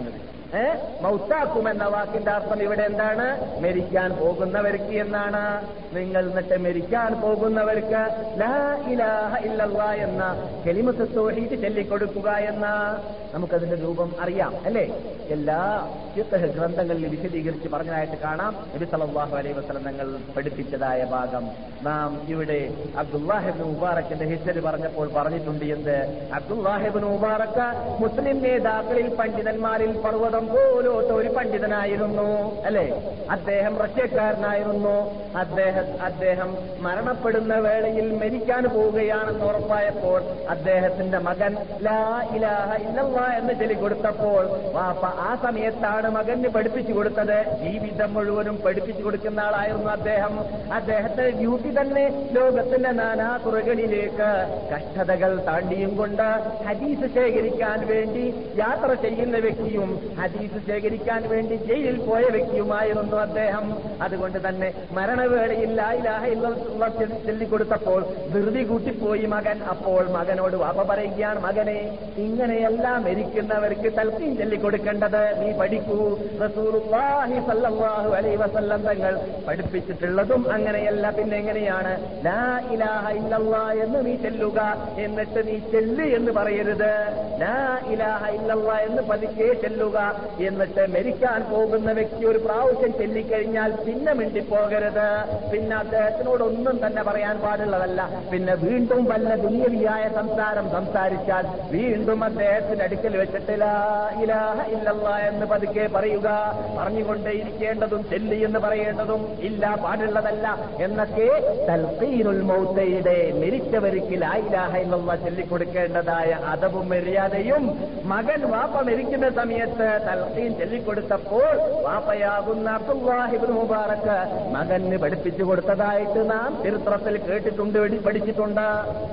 ഏ മൗത്താക്കും എന്ന വാക്കിന്റെ അർത്ഥം ഇവിടെ എന്താണ് മരിക്കാൻ പോകുന്നവർക്ക് എന്നാണ് നിങ്ങൾ എന്നിട്ട് മരിക്കാൻ പോകുന്നവർക്ക് ലാ ഇലാഹ ഇല്ലല്ലാ എന്ന കെലിമത്ത് തോഹീദ് ചൊല്ലിക്കൊടുക്കുക എന്ന നമുക്കതിന്റെ രൂപം അറിയാം അല്ലേ എല്ലാ ഫിഖ്ഹ് ഗ്രന്ഥങ്ങളിൽ വിശദീകരിച്ച് പറഞ്ഞതായിട്ട് കാണാം നബി സല്ലല്ലാഹു അലൈഹി വസല്ലം തങ്ങൾ പഠിപ്പിച്ചതായ ഭാഗം നാം ഇവിടെ അബ്ദുല്ലാഹിബിൻ മുബാറക്കിന്റെ ഹിസ്റ്ററി പറഞ്ഞപ്പോൾ പറഞ്ഞിട്ടുണ്ട് എന്ത് അബ്ദുല്ലാഹിബിൻ മുബാറക്ക് മുസ്ലിം നേതാക്കളിൽ പണ്ഡിതന്മാരിൽ പർവ്വതം പോലോത്ത ഒരു പണ്ഡിതനായിരുന്നു അല്ലെ അദ്ദേഹം റഷ്യക്കാരനായിരുന്നു അദ്ദേഹം അദ്ദേഹം മരണപ്പെടുന്ന വേളയിൽ മരിക്കാൻ പോവുകയാണെന്ന് ഉറപ്പായപ്പോൾ അദ്ദേഹത്തിന്റെ മകൻ ലാ ഇലാഹ ഇല്ലല്ലാ എന്ന് ചൊല്ലി കൊടുത്തപ്പോൾ വാപ്പ ആ സമയത്താണ് മകന് പഠിപ്പിച്ചു കൊടുത്തത് ജീവിതം മുഴുവനും പഠിപ്പിച്ചു കൊടുക്കുന്ന ആളായിരുന്നു അദ്ദേഹം അദ്ദേഹത്തിന്റെ ഡ്യൂട്ടി തന്നെ ലോകത്തിന്റെ നാനാ തുറകളിലേക്ക് കഷ്ടതകൾ താണ്ടിയും കൊണ്ട് ഹദീസ് ശേഖരിക്കാൻ വേണ്ടി യാത്ര ചെയ്യുന്ന വ്യക്തിയും ഹദീസ് ശേഖരിക്കാൻ വേണ്ടി ജയിലിൽ പോയ വ്യക്തിയുമായിരുന്നു അദ്ദേഹം അതുകൊണ്ട് തന്നെ മരണവേളയിൽ ലായിലാഹ ചൊല്ലിക്കൊടുത്തപ്പോൾ ധൃതി കൂട്ടിപ്പോയി മകൻ അപ്പോൾ മകനോട് വാപ്പ പറയുകയാണ് മകനെ ഇങ്ങനെയല്ല മരിക്കുന്നവർക്ക് തൽക്കീം ചൊല്ലിക്കൊടുക്കേണ്ടത് നീ പഠിക്കൂ റസൂലുള്ളാഹി സല്ലല്ലാഹു അലൈഹി വസല്ലം തങ്ങൾ പഠിപ്പിച്ചിട്ടുള്ളതും അങ്ങനെയല്ല പിന്നെ എങ്ങനെയാണ് ലാ ഇലാഹ ഇല്ലല്ലാ എന്ന് നീ ചെല്ലുക എന്നിട്ട് നീ ചെല്ല് എന്ന് പറയരുത് ലാ ഇലാഹ ഇല്ലല്ലാ എന്ന് പതുക്കെ ചെല്ലുക എന്നിട്ട് മരിക്കാൻ പോകുന്ന വ്യക്തി ഒരു പ്രാവശ്യം ചെല്ലിക്കഴിഞ്ഞാൽ പിന്നെ മിണ്ടിപ്പോകരുത് പിന്നെ അദ്ദേഹത്തിനോട് ഒന്നും തന്നെ പറയാൻ പാടുള്ളതല്ല പിന്നെ വീണ്ടും വല്ല ദുനിയവിയായ സംസാരം സംസാരിച്ചാൽ വീണ്ടും അദ്ദേഹത്തിന്റെ അടുക്കൽ വെച്ചിട്ട് ലാ ഇലാഹ ഇല്ലല്ലാ എന്ന് പതുക്കെ പറയുക പറഞ്ഞുകൊണ്ടേയിരിക്കേണ്ടതും ചെല്ലി എന്ന് പറയേണ്ടതും ഇല്ല പാടുള്ളതല്ല എന്നൊക്കെ തൽക്കീനുൽ മൗത്തയുടെ മരിച്ചവർക്ക് ലാ ഇലാഹ ഇല്ലല്ലാ ചൊല്ലിക്കൊടുക്കേണ്ടതായ അതവും മര്യാദയും മകൻ വാപ്പ മരിക്കുന്ന സമയത്ത് തൽക്കീൻ ചൊല്ലിക്കൊടുത്തപ്പോൾ വാപ്പയാകുന്ന അബ്ദുല്ലാഹിബിൻ മുബാറക്ക് മകന് പഠിപ്പിച്ചു കൊടുത്തതായിട്ട് നാം ചരിത്രത്തിൽ കേട്ടിട്ടുണ്ട് പഠിച്ചിട്ടുണ്ട്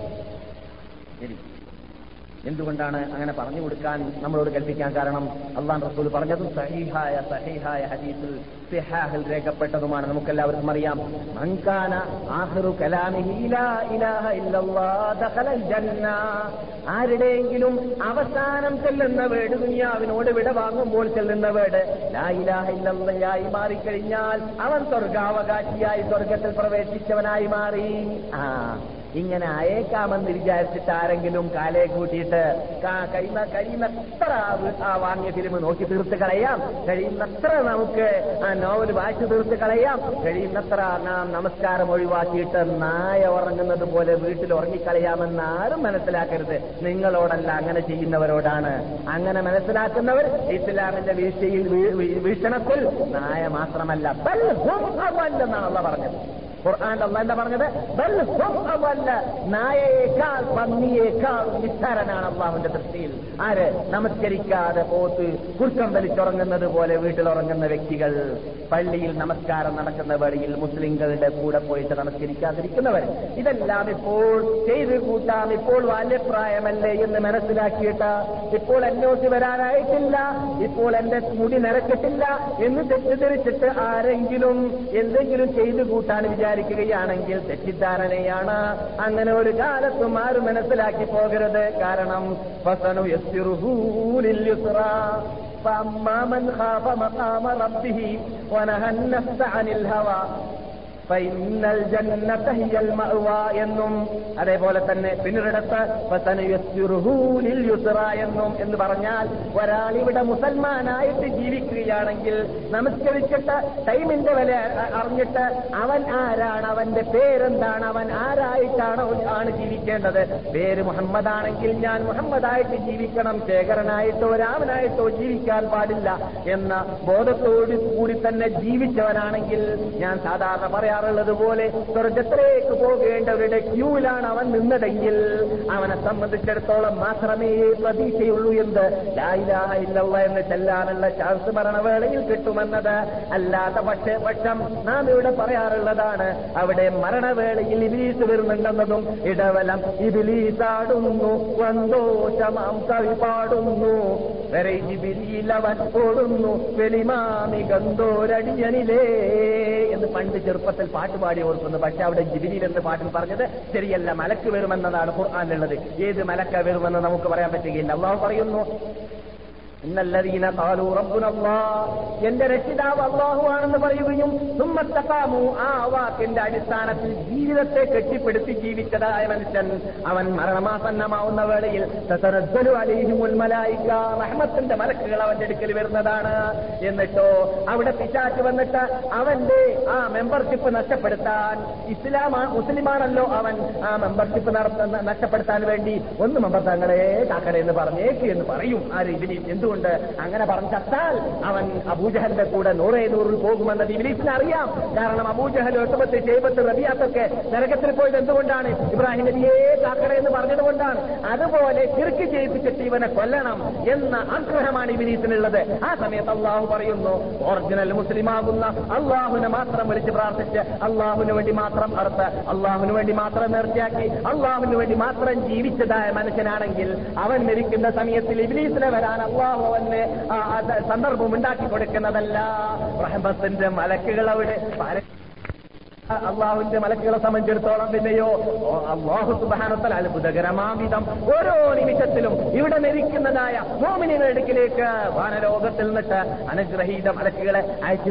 ശരി എന്തുകൊണ്ടാണ് അങ്ങനെ പറഞ്ഞു കൊടുക്കാൻ നമ്മളോട് കൽപ്പിക്കാൻ കാരണം അള്ളാൻ റസൂൽ പറഞ്ഞതും സഹീഹായ സഹീഹായ ഹദീസിൽ സിഹാഹിൽ രേഖപ്പെട്ടതുമാണ് നമുക്കെല്ലാവർക്കും അറിയാം മങ്കാന ആഹിറു കലാമിഹി ലാ ഇലാഹ ഇല്ലല്ലാഹ് ദഖലൽ ജന്ന ആരുടെയെങ്കിലും അവസാനം ചെല്ലുന്ന വേട് ദുനിയാവിനോട് വിട വാങ്ങുമ്പോൾ ചെല്ലുന്ന വേട് ലാ ഇലാഹ ഇല്ലല്ലയായി മാറിക്കഴിഞ്ഞാൽ അവൻ സ്വർഗാവകാശിയായി സ്വർഗത്തിൽ പ്രവേശിച്ചവനായി മാറി ആ ഇങ്ങനെ അയക്കാമെന്ന് വിചാരിച്ചിട്ട് ആരെങ്കിലും കാലെ കൂട്ടിയിട്ട് കാ- കഴിയുന്ന കഴിയുന്നത്ര ആ വ്- ആ വാങ്ങിയ ഫിലിം നോക്കി തീർത്ത് കളയാം കഴിയുന്നത്ര നമുക്ക് ആ നോവൽ വായിച്ചു തീർത്ത് കളയാം കഴിയുന്നത്ര നാം നമസ്കാരം ഒഴിവാക്കിയിട്ട് നായ ഉറങ്ങുന്നത് പോലെ വീട്ടിൽ ഉറങ്ങിക്കളയാമെന്ന് ആരും മനസ്സിലാക്കരുത് നിങ്ങളോടല്ല അങ്ങനെ ചെയ്യുന്നവരോടാണ് അങ്ങനെ മനസ്സിലാക്കുന്നവർ ഇസ്ലാമിന്റെ വീഴ്ചയിൽ വീ- വീ- വീക്ഷണത്തിൽ നായ മാത്രമല്ല ബൽ ഹും അവൽ എന്നാണ് അള്ള പറഞ്ഞത് ഖുർആൻ അല്ല എന്താ പറഞ്ഞത് ബൽ ഹും അവല്ല നായയേക്കാൾ പന്നിയേക്കാൾ നിസ്സാരനാണ് അള്ളാഹുന്റെ ദൃഷ്ടിയിൽ ആര് നമസ്കരിക്കാതെ പോത്ത് കുർക്കം വലിച്ചുറങ്ങുന്നത് പോലെ വീട്ടിലുറങ്ങുന്ന വ്യക്തികൾ പള്ളിയിൽ നമസ്കാരം നടക്കുന്ന വേളയിൽ മുസ്ലിങ്ങളുടെ കൂടെ പോയിട്ട് നമസ്കരിക്കാതിരിക്കുന്നവർ ഇതെല്ലാം ഇപ്പോൾ ചെയ്ത് കൂട്ടാം ഇപ്പോൾ ബാല്യപ്രായമല്ലേ എന്ന് മനസ്സിലാക്കിയിട്ട് ഇപ്പോൾ എന്നോട്ട് വരാനായിട്ടില്ല ഇപ്പോൾ എന്റെ മുടി നിരക്കിട്ടില്ല എന്ന് തെറ്റിദ്ധരിച്ചിട്ട് ആരെങ്കിലും എന്തെങ്കിലും ചെയ്തു കൂട്ടാൻ വിചാരിക്കുകയാണെങ്കിൽ തെറ്റിദ്ധാരണയാണ് അങ്ങനെ ഒരു കാലത്തും ആരും മനസ്സിലാക്കി പോകരുത് കാരണം ഫസനു യസ്സിറുഹൂലിൽ യുസ്റാ. فأما من خاف مقام ربه ونهى النفس عن الهوى فإن الجنة هي المأوى എന്നും അതേപോലെ തന്നെ പിന്നീടത്ത് ഫസനുയസ്സിറുഹു ലിൽ യുസ്റ എന്നും എന്ന് പറഞ്ഞാൽ ഒരാൾ ഇവിടെ മുസൽമാനായിട്ട് ജീവിക്കുകയാണെങ്കിൽ നമസ്കരിച്ചിട്ട് ടൈമിന്റെ വില അ- അറിഞ്ഞിട്ട് അവൻ ആരാണ് അവന്റെ പേരെന്താണ് അവൻ ആരായിട്ടാണ് ആണ് ജീവിക്കേണ്ടത് പേര് മുഹമ്മദ് ആണെങ്കിൽ ഞാൻ മുഹമ്മദായിട്ട് ജീവിക്കണം ശേഖരനായിട്ടോ രാമനായിട്ടോ ജീവിക്കാൻ പാടില്ല എന്ന ബോധത്തോടു കൂടി തന്നെ ജീവിച്ചവനാണെങ്കിൽ ഞാൻ സാധാരണ പറയാറുള്ളത് പോലെ സ്വർഗത്തിലേക്ക് പോകേണ്ടവരുടെ ക്യൂവിലാണ് അവൻ നിന്നതെങ്കിൽ അവനെ സംബന്ധിച്ചിടത്തോളം മാത്രമേ പ്രതീക്ഷയുള്ളൂ എന്ത് ലായിലാഹ ഇല്ലല്ല എന്ന് ചെല്ലാനുള്ള ചാൻസ് മരണവേളയിൽ കിട്ടുമെന്നത് അല്ലാത്ത പക്ഷേ പക്ഷം നാം ഇവിടെ പറയാറുള്ളതാണ് അവിടെ മരണവേളയിൽ ഇബിലീസ് വരുന്നുണ്ടെന്നതും ഇടവലം ഇബിലീസാടുന്നു സന്തോഷമാം കവി പാടുന്നു വരെ ഇബിലീലവൻ ഓടുന്നു വെളിമാമി ഗന്ധോരടിയനിലേ എന്ന് പണ്ട് ചെറുപ്പത്തിൽ പാട്ട് പാടി ഓർക്കുന്നു പക്ഷെ അവിടെ ജിബിലിൽ എന്ന് പാട്ടിൽ പറഞ്ഞത് ശരിയല്ല മലക്ക് വരുമെന്നതാണ് ഖുർആാനുള്ളത് ഏത് മലക്ക വരുമെന്ന് നമുക്ക് പറയാൻ പറ്റുകയില്ല അള്ളാഹു പറയുന്നു ഇന്നല്ലതീന കാലു റബ്ബുനല്ലാ എന്റെ രക്ഷിതാവ് അള്ളാഹു ആണെന്ന് പറയുകയും സുമ്മത്തക്കാമു ആ വാക്കിന്റെ അടിസ്ഥാനത്തിൽ ജീവിതത്തെ കെട്ടിപ്പിടുത്തി ജീവിച്ചതായ മനുഷ്യൻ അവൻ മരണമാസന്നമാവുന്ന വേളയിൽ തതനസ്സലു അലൈഹിമുൽ മലായിക റഹ്മത്തിന്റെ മലക്കുകൾ അവന്റെ അടുക്കൽ വരുന്നതാണ് എന്നിട്ടോ അവിടെ പിശാച്ച് വന്നിട്ട് അവന്റെ ആ മെമ്പർഷിപ്പ് നഷ്ടപ്പെടുത്താൻ ഇസ്ലാമാ മുസ്ലിമാണല്ലോ അവൻ ആ മെമ്പർഷിപ്പ് നടത്തുന്ന നഷ്ടപ്പെടുത്താൻ വേണ്ടി ഒന്ന് മെമ്പർ തങ്ങളെ കാക്കടെ എന്ന് പറഞ്ഞേക്ക് എന്ന് പറയും ആര് ഇബിലീസ് എന്തുകൊണ്ട് അങ്ങനെ പറഞ്ഞു ചത്താൽ അവൻ അബൂജഹലിന്റെ കൂടെ നൂറേ നൂറിൽ പോകുമെന്നത് ഇബിലീസിന് അറിയാം കാരണം അബൂജഹൽ ഒട്ടുപത്ത് ചെയ്പത്ത് റബിയാത്തൊക്കെ നരകത്തിൽ പോയത് എന്തുകൊണ്ടാണ് ഇബ്രാഹിം നബിയെ കാക്കട എന്ന് പറഞ്ഞതുകൊണ്ടാണ് അതുപോലെ ചിറുക്ക് ചെയ്യിപ്പിച്ചിട്ട് ഇവനെ കൊല്ലണം എന്ന ആഗ്രഹമാണ് ഇബിലീസിനുള്ളത് ആ സമയത്ത് അള്ളാഹു പറയുന്നു ഒറിജിനൽ മുസ്ലിമാകുന്ന അള്ളാഹുവിനെ മാത്രം വിളിച്ച് പ്രാർത്ഥിച്ച് അള്ളാഹുവിന് വേണ്ടി മാത്രം അറുത്ത് അള്ളാഹുവിന് വേണ്ടി മാത്രം നേർച്ചയാക്കി അള്ളാഹുവിന് വേണ്ടി മാത്രം ജീവിച്ചതായ മനുഷ്യനാണെങ്കിൽ അവൻ മരിക്കുന്ന സമയത്തിൽ ഇബിലീസിനെ വരാൻ അള്ളാഹു അവന് ആ, അത് സന്ദർഭം ഉണ്ടാക്കി കൊടുക്കുന്നതല്ല റഹബത്തിന്റെ മലക്കുകൾ അവിടെ പര- അള്ളാഹുവിന്റെ മലക്കുകളെ സംബന്ധിച്ചിടത്തോളം പിന്നെയോ ഓ, അള്ളാഹു സുബാനത്തൽ അത്ഭുതകരമാവിധം ഓരോ നിമിഷത്തിലും ഇവിടെ മരിക്കുന്നതായ മോമിനിയുടെ അടുക്കിലേക്ക് വാനലോകത്തിൽ നിന്നിട്ട് അനുഗ്രഹീത മലക്കുകളെ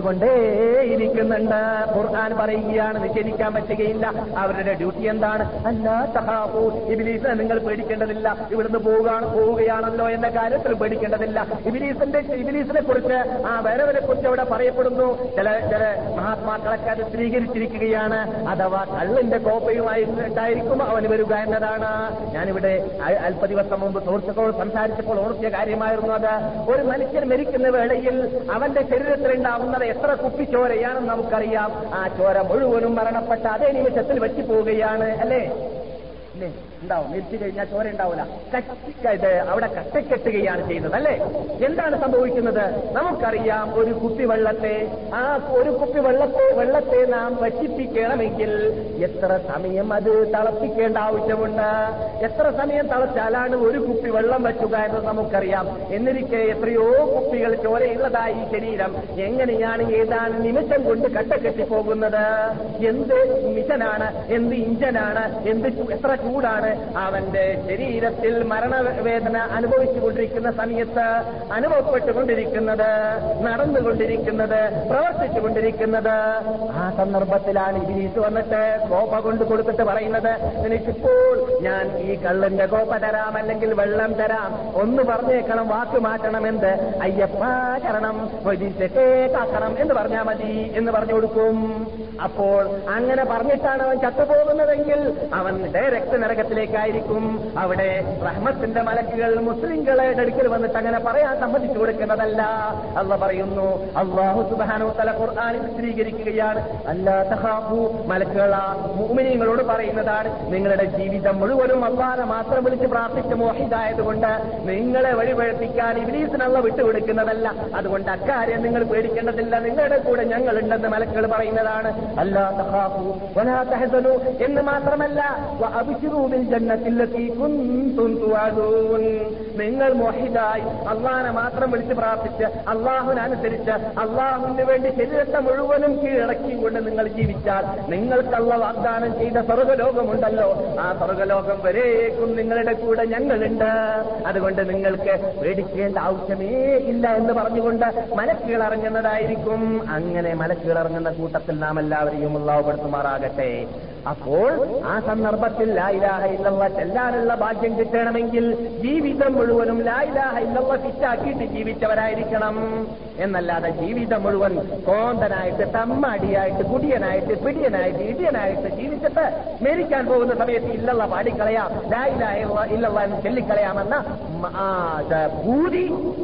അയച്ചുകൊണ്ടേയിരിക്കുന്നുണ്ട് ഖുർആൻ പറയുകയാണ് നിഷേധിക്കാൻ പറ്റുകയില്ല അവരുടെ ഡ്യൂട്ടി എന്താണ് അല്ലാ തഹാഫു ഇബിലീസ് നിങ്ങൾ പേടിക്കേണ്ടതില്ല ഇവിടുന്ന് പോവുകയാണ് പോവുകയാണല്ലോ എന്ന കാര്യത്തിൽ പേടിക്കേണ്ടതില്ല ഇബിലീസിന്റെ ഇബിലീസിനെ കുറിച്ച് ആ വരവിനെ കുറിച്ച് അവിടെ പറയപ്പെടുന്നു ചില ചില മഹാത്മാക്കളൊക്കെ അത് സ്ഥിരീകരിച്ചിരിക്കുകയാണ് അഥവാ കള്ളിന്റെ കോപ്പയുമായിട്ടായിരിക്കും അവന് വരിക എന്നതാണ് ഞാനിവിടെ അ- അല്പ ദിവസം മുമ്പ് സുഹൃത്തുക്കളോട് സംസാരിച്ചപ്പോൾ ഓർത്തിയ കാര്യമായിരുന്നു അത് ഒരു മനുഷ്യൻ മരിക്കുന്ന വേളയിൽ അവന്റെ ശരീരത്തിലുണ്ടാവുന്നത് എത്ര കുപ്പിച്ചോരയാണെന്ന് നമുക്കറിയാം ആ ചോര മുഴുവനും മരണപ്പെട്ട അതേ നിമിഷത്തിൽ വെച്ചു പോവുകയാണ് അല്ലേ അല്ലേ ഉണ്ടാവും മരിച്ചു കഴിഞ്ഞാൽ ചോര ഉണ്ടാവില്ല കട്ടി ഇത് അവിടെ കട്ടക്കെട്ടുകയാണ് ചെയ്യുന്നത് അല്ലേ എന്താണ് സംഭവിക്കുന്നത് നമുക്കറിയാം ഒരു കുപ്പി വെള്ളത്തെ ആ ഒരു കുപ്പി വെള്ളത്തെ വെള്ളത്തെ നാം വറ്റിപ്പിക്കണമെങ്കിൽ എത്ര സമയം അത് തിളപ്പിക്കേണ്ട ആവശ്യമുണ്ട് എത്ര സമയം തിളച്ചാലാണ് ഒരു കുപ്പി വെള്ളം വെക്കുക എന്ന് നമുക്കറിയാം എന്നിരിക്കെ എത്രയോ കുപ്പികൾ ചോരയുള്ളതായി ഈ ശരീരം എങ്ങനെയാണ് ഏതാണ് നിമിഷം കൊണ്ട് കട്ടക്കെട്ടി പോകുന്നത് എന്ത് മിഷനാണ് എന്ത് ഇഞ്ചനാണ് എന്ത് ചൂ- എത്ര ചൂടാണ് അവന്റെ ശരീരത്തിൽ മരണവേദന അനുഭവിച്ചുകൊണ്ടിരിക്കുന്ന സമയത്ത് അനുഭവപ്പെട്ടുകൊണ്ടിരിക്കുന്നത് നടന്നുകൊണ്ടിരിക്കുന്നത് പ്രവർത്തിച്ചുകൊണ്ടിരിക്കുന്നത് ആ സന്ദർഭത്തിലാണ് ഇബിലീസ് വന്നിട്ട് കോപ്പ കൊണ്ട് കൊടുത്തിട്ട് പറയുന്നത് നിനക്കിപ്പോൾ ഞാൻ ഈ കള്ളിന്റെ കോപ്പ തരാം അല്ലെങ്കിൽ വെള്ളം തരാം ഒന്ന് പറഞ്ഞേക്കണം വാക്ക് മാറ്റണം എന്ത് അയ്യപ്പ ചരണം വൈദ്യുതേ കാക്കണം എന്ന് പറഞ്ഞാൽ മതി എന്ന് പറഞ്ഞു കൊടുക്കും അപ്പോൾ അങ്ങനെ പറഞ്ഞിട്ടാണ് അവൻ ചത്തുപോകുന്നതെങ്കിൽ അവൻ ഡയറക്റ്റ് നരകത്തിലേക്കായിരിക്കും അവിടെ റഹ്മത്തിന്റെ മലക്കുകൾ മുസ്ലിങ്ങളെ അടുക്കൽ വന്നിട്ട് അങ്ങനെ പറയാൻ സമ്മതിച്ചു കൊടുക്കുന്നതല്ല അല്ല പറയുന്നു അള്ളാഹു സുബാനോ തല ഖുർആാനിൽ സ്ഥിരീകരിക്കുകയാണ് അല്ലാ തഹാബു മലക്കുകളാ മുഅ്മിനീങ്ങളോട് പറയുന്നതാണ് നിങ്ങളുടെ ജീവിതം മുഴുവനും അള്ളാഹനെ മാത്രം വിളിച്ച് പ്രാർത്ഥിച്ച മോഹിതായതുകൊണ്ട് നിങ്ങളെ വഴിപഴപ്പിക്കാൻ ഇബ്ലീസിനുള്ള വിട്ടുകൊടുക്കുന്നതല്ല അതുകൊണ്ട് അക്കാര്യം നിങ്ങൾ പേടിക്കേണ്ടതില്ല നിങ്ങളുടെ കൂടെ ഞങ്ങൾ ഉണ്ടെന്ന് മലക്കുകൾ പറയുന്നതാണ് അല്ലാ തഹാഫു വലാ തഹസനു എന്ന് മാത്രമല്ല വഅബ്ശിറൂ ബിൽ ജന്നത്തില്ലത്തി കുൻതും തുഅദൂൻ നിങ്ങൾ മോഹിതായി അള്ളാഹനെ മാത്രം വിളിച്ച് പ്രാർത്ഥിച്ച് അള്ളാഹുനനുസരിച്ച് അള്ളാഹുവിന് വേണ്ടി ശരീരത്തെ മുഴുവനും കീഴടക്കിയും കൊണ്ട് നിങ്ങൾ ജീവിച്ചാൽ നിങ്ങൾക്കള്ള വാഗ്ദാനം ചെയ്ത സ്വർഗലോകമുണ്ടല്ലോ ആ സ്വർഗലോകം വരേക്കും നിങ്ങളുടെ കൂടെ ഞങ്ങളുണ്ട് അതുകൊണ്ട് നിങ്ങൾക്ക് പേടിക്കേണ്ട ആവശ്യമേ ഇല്ല എന്ന് പറഞ്ഞുകൊണ്ട് മലക്കുകൾ ഇറങ്ങുന്നതായിരിക്കും അങ്ങനെ മലക്കുകൾ ഇറങ്ങുന്ന കൂട്ടത്തിൽ നാം എല്ലാവരെയും ഉള്ളാവപ്പെടുത്തുമാറാകട്ടെ അപ്പോൾ ആ സന്ദർഭത്തിൽ ലായിലാഹ ഇല്ലവ ചെല്ലാനുള്ള ഭാഗ്യം കിട്ടണമെങ്കിൽ ജീവിതം മുഴുവനും ലായിലാഹ ഇല്ലവ ഫിറ്റാക്കിയിട്ട് ജീവിച്ചവരായിരിക്കണം എന്നല്ലാതെ ജീവിതം മുഴുവൻ കോന്തനായിട്ട് തമ്മാടിയായിട്ട് കുടിയനായിട്ട് പിടിയനായിട്ട് ഇടിയനായിട്ട് ജീവിച്ചിട്ട് മരിക്കാൻ പോകുന്ന സമയത്ത് ഇല്ലല്ല പാടിക്കളയാം ലായിലാഹ ഇല്ലവ എന്ന് ചൊല്ലിക്കളയാമെന്ന മ- ആ ഇത് ഭൂതി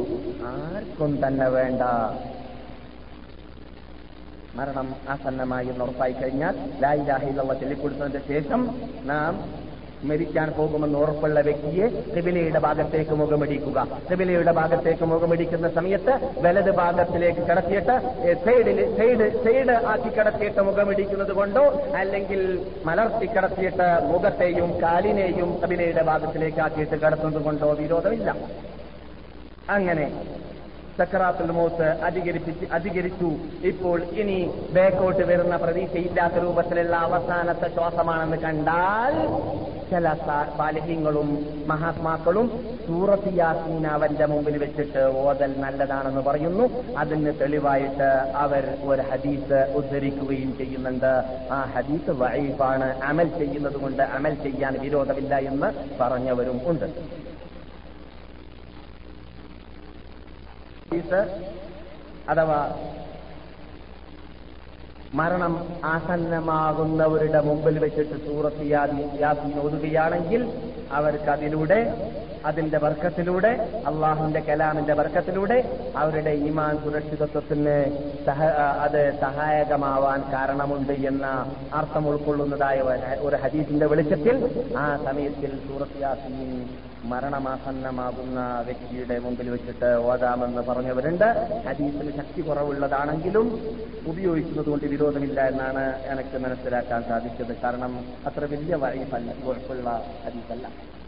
ആർക്കും തന്നെ വേണ്ട മരണം ആസന്നമായി എന്ന് ഉറപ്പായി കഴിഞ്ഞാൽ ലായിലാഹിലുള്ള ചൊല്ലിക്കൊടുത്തതിന് ശേഷം നാം മരിക്കാൻ പോകുമെന്ന് ഉറപ്പുള്ള വ്യക്തിയെ ത്രിബിലയുടെ ഭാഗത്തേക്ക് മുഖമിടിക്കുക ത്രിബിലയുടെ ഭാഗത്തേക്ക് മുഖമിടിക്കുന്ന സമയത്ത് വലത് ഭാഗത്തിലേക്ക് കിടത്തിയിട്ട് ഏ, സൈഡിൽ സൈഡ് സൈഡ് ആക്കി കിടത്തിയിട്ട് മുഖമിടിക്കുന്നത് കൊണ്ടോ അല്ലെങ്കിൽ മലർത്തി കിടത്തിയിട്ട് മുഖത്തെയും കാലിനെയും ത്രിബിലയുടെ ഭാഗത്തിലേക്ക് ആക്കിയിട്ട് കിടത്തുന്നത് കൊണ്ടോ വിരോധമില്ല അങ്ങനെ സക്കറാത്തുൽ മൗത്ത് അധികരിപ്പിച്ച് അധികരിച്ചു ഇപ്പോൾ ഇനി ബേക്കോട്ട് വരുന്ന പ്രതീക്ഷയില്ലാത്ത രൂപത്തിലുള്ള അവസാനത്തെ ശ്വാസമാണെന്ന് കണ്ടാൽ ചില സാലിഹ്യങ്ങളും മഹാത്മാക്കളും സൂറത്ത് യാസീൻ അവന്റെ മുമ്പിൽ വെച്ചിട്ട് ഓതൽ നല്ലതാണെന്ന് പറയുന്നു അതിന് തെളിവായിട്ട് അവർ ഒരു ഹദീസ് ഉദ്ധരിക്കുകയും ചെയ്യുന്നുണ്ട് ആ ഹദീസ് വൈഫാണ് അമൽ ചെയ്യുന്നത് കൊണ്ട് അമൽ ചെയ്യാൻ വിരോധമില്ല എന്ന് പറഞ്ഞവരും ഉണ്ട് ഹദീസ് അഥവാ മരണം ആസന്നമാകുന്നവരുടെ മുമ്പിൽ വെച്ചിട്ട് സൂറത്ത് യാസീൻ ഓതുകയാണെങ്കിൽ അവർക്ക് അതിലൂടെ അതിന്റെ വർക്കത്തിലൂടെ അള്ളാഹുവിന്റെ കലാമിന്റെ വർക്കത്തിലൂടെ അവരുടെ ഈമാൻ സുരക്ഷിതത്വത്തിന് സഹ അത് സഹായകമാവാൻ കാരണമുണ്ട് എന്ന അർത്ഥം ഉൾക്കൊള്ളുന്നതായ ഒരു ഹദീസിന്റെ വെളിച്ചത്തിൽ ആ സമയത്തിൽ സൂറത്ത് യാസീൻ മരണമാസന്നമാകുന്ന വ്യക്തിയുടെ മുമ്പിൽ വെച്ചിട്ട് ഓതാമെന്ന് പറഞ്ഞവരുണ്ട് ഹദീസിന് ശക്തി കുറവുള്ളതാണെങ്കിലും ഉപയോഗിക്കുന്നത് കൊണ്ട് വിരോധമില്ല എന്നാണ് എനിക്ക് മനസ്സിലാക്കാൻ സാധിച്ചത് കാരണം അത്ര വലിയ വഴിപ്പല്ല കുഴപ്പമുള്ള ഹദീസല്ല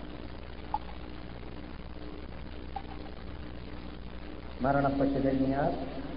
മരണപ്പെട്ടു കഴിഞ്ഞാൽ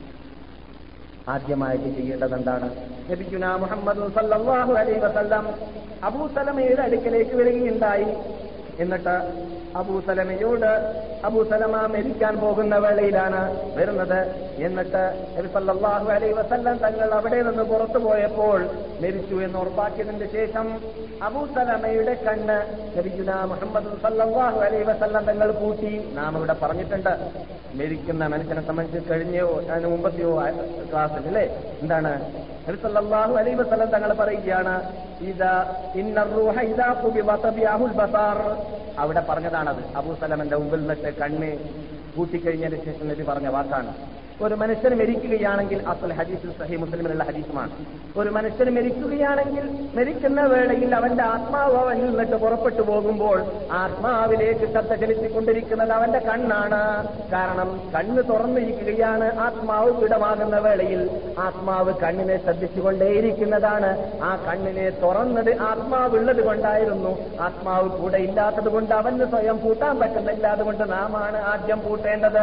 ആദ്യമായിട്ട് ചെയ്യേണ്ടത് എന്താണ് നബിഗുന മുഹമ്മദ് സല്ലല്ലാഹു അലൈഹി വസല്ലം അബൂ സലമയുടെ അടുക്കലേക്ക് വരികയുണ്ടായി എന്നിട്ട് അബൂസലമയോട് അബൂസലമ മരിക്കാൻ പോകുന്ന വേളയിലാണ് വരുന്നത് എന്നിട്ട് സല്ലല്ലാഹു അലൈഹി വസല്ലം തങ്ങൾ അവിടെ നിന്ന് പുറത്തു പോയപ്പോൾ മരിച്ചു എന്ന് ഉറപ്പാക്കിയതിന് ശേഷം അബൂസലമയുടെ കണ്ണ് നബിഗുന മുഹമ്മദ് സല്ലല്ലാഹു അലൈഹി വസല്ലം തങ്ങൾ പൂട്ടി നാം ഇവിടെ പറഞ്ഞിട്ടുണ്ട് മരിക്കുന്ന മനുഷ്യനെ സംബന്ധിച്ച് കഴിഞ്ഞോ അതിന് മുമ്പത്തെയോ ക്ലാസ്സിൽ അല്ലേ എന്താണ് സല്ലല്ലാഹു അലൈഹി വസല്ലം തങ്ങൾ പറയുകയാണ് ഇതാ ഇന്ന റൂഹ ഇദാ ഖുബിദ തബിഅഹുൽ ബസാർ അവിടെ പറഞ്ഞതാണത് അബൂസലമന്റെ മുമ്പിൽ നിന്നിട്ട് കണ്ണ് കൂട്ടിക്കഴിഞ്ഞതിന് ശേഷം നബി പറഞ്ഞ വാക്കാണ് ഒരു മനുഷ്യൻ മരിക്കുകയാണെങ്കിൽ അസൽ ഹദീസ് സഹി മുസ്ലിമിലുള്ള ഹദീസുമാണ് ഒരു മനുഷ്യൻ മരിക്കുകയാണെങ്കിൽ മരിക്കുന്ന വേളയിൽ അവന്റെ ആത്മാവ് അവനിൽ നിന്നിട്ട് പുറപ്പെട്ടു പോകുമ്പോൾ ആത്മാവിലേക്ക് ശ്രദ്ധ ചെലുത്തിക്കൊണ്ടിരിക്കുന്നത് അവന്റെ കണ്ണാണ് കാരണം കണ്ണ് തുറന്നിരിക്കുകയാണ് ആത്മാവ് വിടമാകുന്ന വേളയിൽ ആത്മാവ് കണ്ണിനെ ശ്രദ്ധിച്ചുകൊണ്ടേയിരിക്കുന്നതാണ് ആ കണ്ണിനെ തുറന്നത് ആത്മാവുള്ളത് കൊണ്ടായിരുന്നു ആത്മാവ് കൂടെ ഇല്ലാത്തത് കൊണ്ട് അവന് സ്വയം പൂട്ടാൻ പറ്റുന്നില്ല അതുകൊണ്ട് നാമാണ് ആദ്യം പൂട്ടേണ്ടത്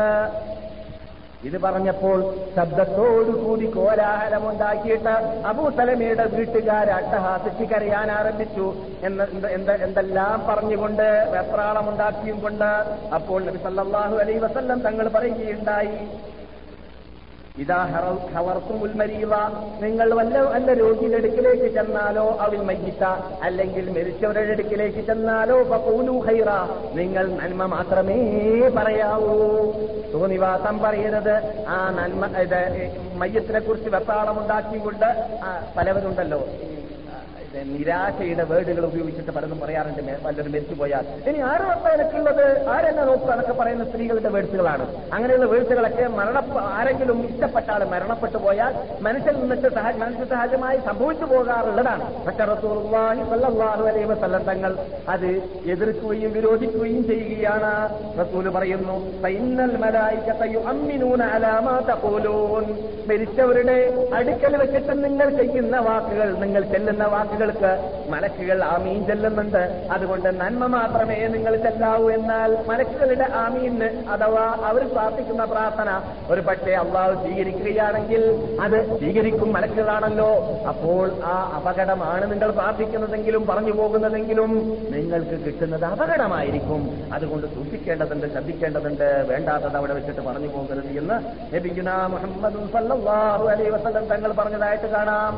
ഇത് പറഞ്ഞപ്പോൾ ശബ്ദത്തോടുകൂടി കോലാഹലമുണ്ടാക്കിയിട്ട് അബൂസലമയുടെ വീട്ടുകാർ അട്ടഹാസിച്ച് കരയാൻ ആരംഭിച്ചു എന്ന് എന്തെല്ലാം പറഞ്ഞുകൊണ്ട് വെപ്രാളമുണ്ടാക്കിയും കൊണ്ട് അപ്പോൾ നബി സല്ലല്ലാഹു അലൈഹി വസല്ലം തങ്ങൾ പറയുകയുണ്ടായി ഇതാ ഹവർത്തുമുൽ മരീവ നിങ്ങൾ വല്ല വല്ല രോഗിയുടെ അടുക്കിലേക്ക് ചെന്നാലോ അവിൽ മയ്യിത്ത അല്ലെങ്കിൽ മരിച്ചവരുടെ അടുക്കിലേക്ക് ചെന്നാലോ പൂലു ഹൈറ നിങ്ങൾ നന്മ മാത്രമേ പറയാവൂ തോന്നിവാസം പറയരുത് ആ നന്മ ഇത് മയ്യത്തിനെ കുറിച്ച് വെപ്പാളമുണ്ടാക്കിക്കൊണ്ട് പലവരുണ്ടല്ലോ നിരാശയുടെ വേർഡുകൾ ഉപയോഗിച്ചിട്ട് പലതും പറയാറുണ്ട് പലരും മരിച്ചുപോയാൽ ഇനി ആരും അപ്പൊ എനിക്കുള്ളത് ആരെന്നെ നോക്കുക എന്നൊക്കെ പറയുന്ന സ്ത്രീകളുടെ വേഴ്സുകളാണ് അങ്ങനെയുള്ള വേഴ്സുകളൊക്കെ മരണ ആരെങ്കിലും ഇഷ്ടപ്പെട്ട ആൾ മരണപ്പെട്ടു പോയാൽ മനുഷ്യൻ നിന്നിട്ട് മനുഷ്യ സഹജമായി സംഭവിച്ചു പോകാറുള്ളതാണ് പക്ഷെ റസൂലുള്ളാഹി സ്വല്ലല്ലാഹു അലൈഹി വസല്ലം തങ്ങൾ അത് എതിർക്കുകയും വിരോധിക്കുകയും ചെയ്യുകയാണ് റസൂൽ പറയുന്നു ഫൈനൽ മലായികത യുഅമ്മിനൂന അലാ മാ തഖൂലൂൻ മരിച്ചവരുടെ അടുക്കൽ വെച്ചിട്ട് നിങ്ങൾ ചെയ്യുന്ന വാക്കുകൾ നിങ്ങൾ ചെല്ലുന്ന വാക്കുകൾ നിങ്ങൾക്ക് മലക്കുകൾ ആമീൻ ചെല്ലുന്നുണ്ട് അതുകൊണ്ട് നന്മ മാത്രമേ നിങ്ങൾ ചെല്ലാവൂ എന്നാൽ മലക്കുകളുടെ ആമീന് അഥവാ അവർ പ്രാർത്ഥിക്കുന്ന പ്രാർത്ഥന ഒരു പക്ഷേ അള്ളാഹു സ്വീകരിക്കുകയാണെങ്കിൽ അത് സ്വീകരിക്കും മലക്കുകളാണല്ലോ അപ്പോൾ ആ അപകടമാണ് നിങ്ങൾ പ്രാർത്ഥിക്കുന്നതെങ്കിലും പറഞ്ഞു പോകുന്നതെങ്കിലും നിങ്ങൾക്ക് കിട്ടുന്നത് അപകടമായിരിക്കും അതുകൊണ്ട് സൂക്ഷിക്കേണ്ടതുണ്ട് ശ്രദ്ധിക്കേണ്ടതുണ്ട് വേണ്ടാത്തത് അവിടെ വെച്ചിട്ട് പറഞ്ഞു പോകരുത് എന്ന് നബിഗുന മുഹമ്മദ് സല്ലല്ലാഹു അലൈഹി വസല്ലം തങ്ങൾ പറഞ്ഞതായിട്ട് കാണാം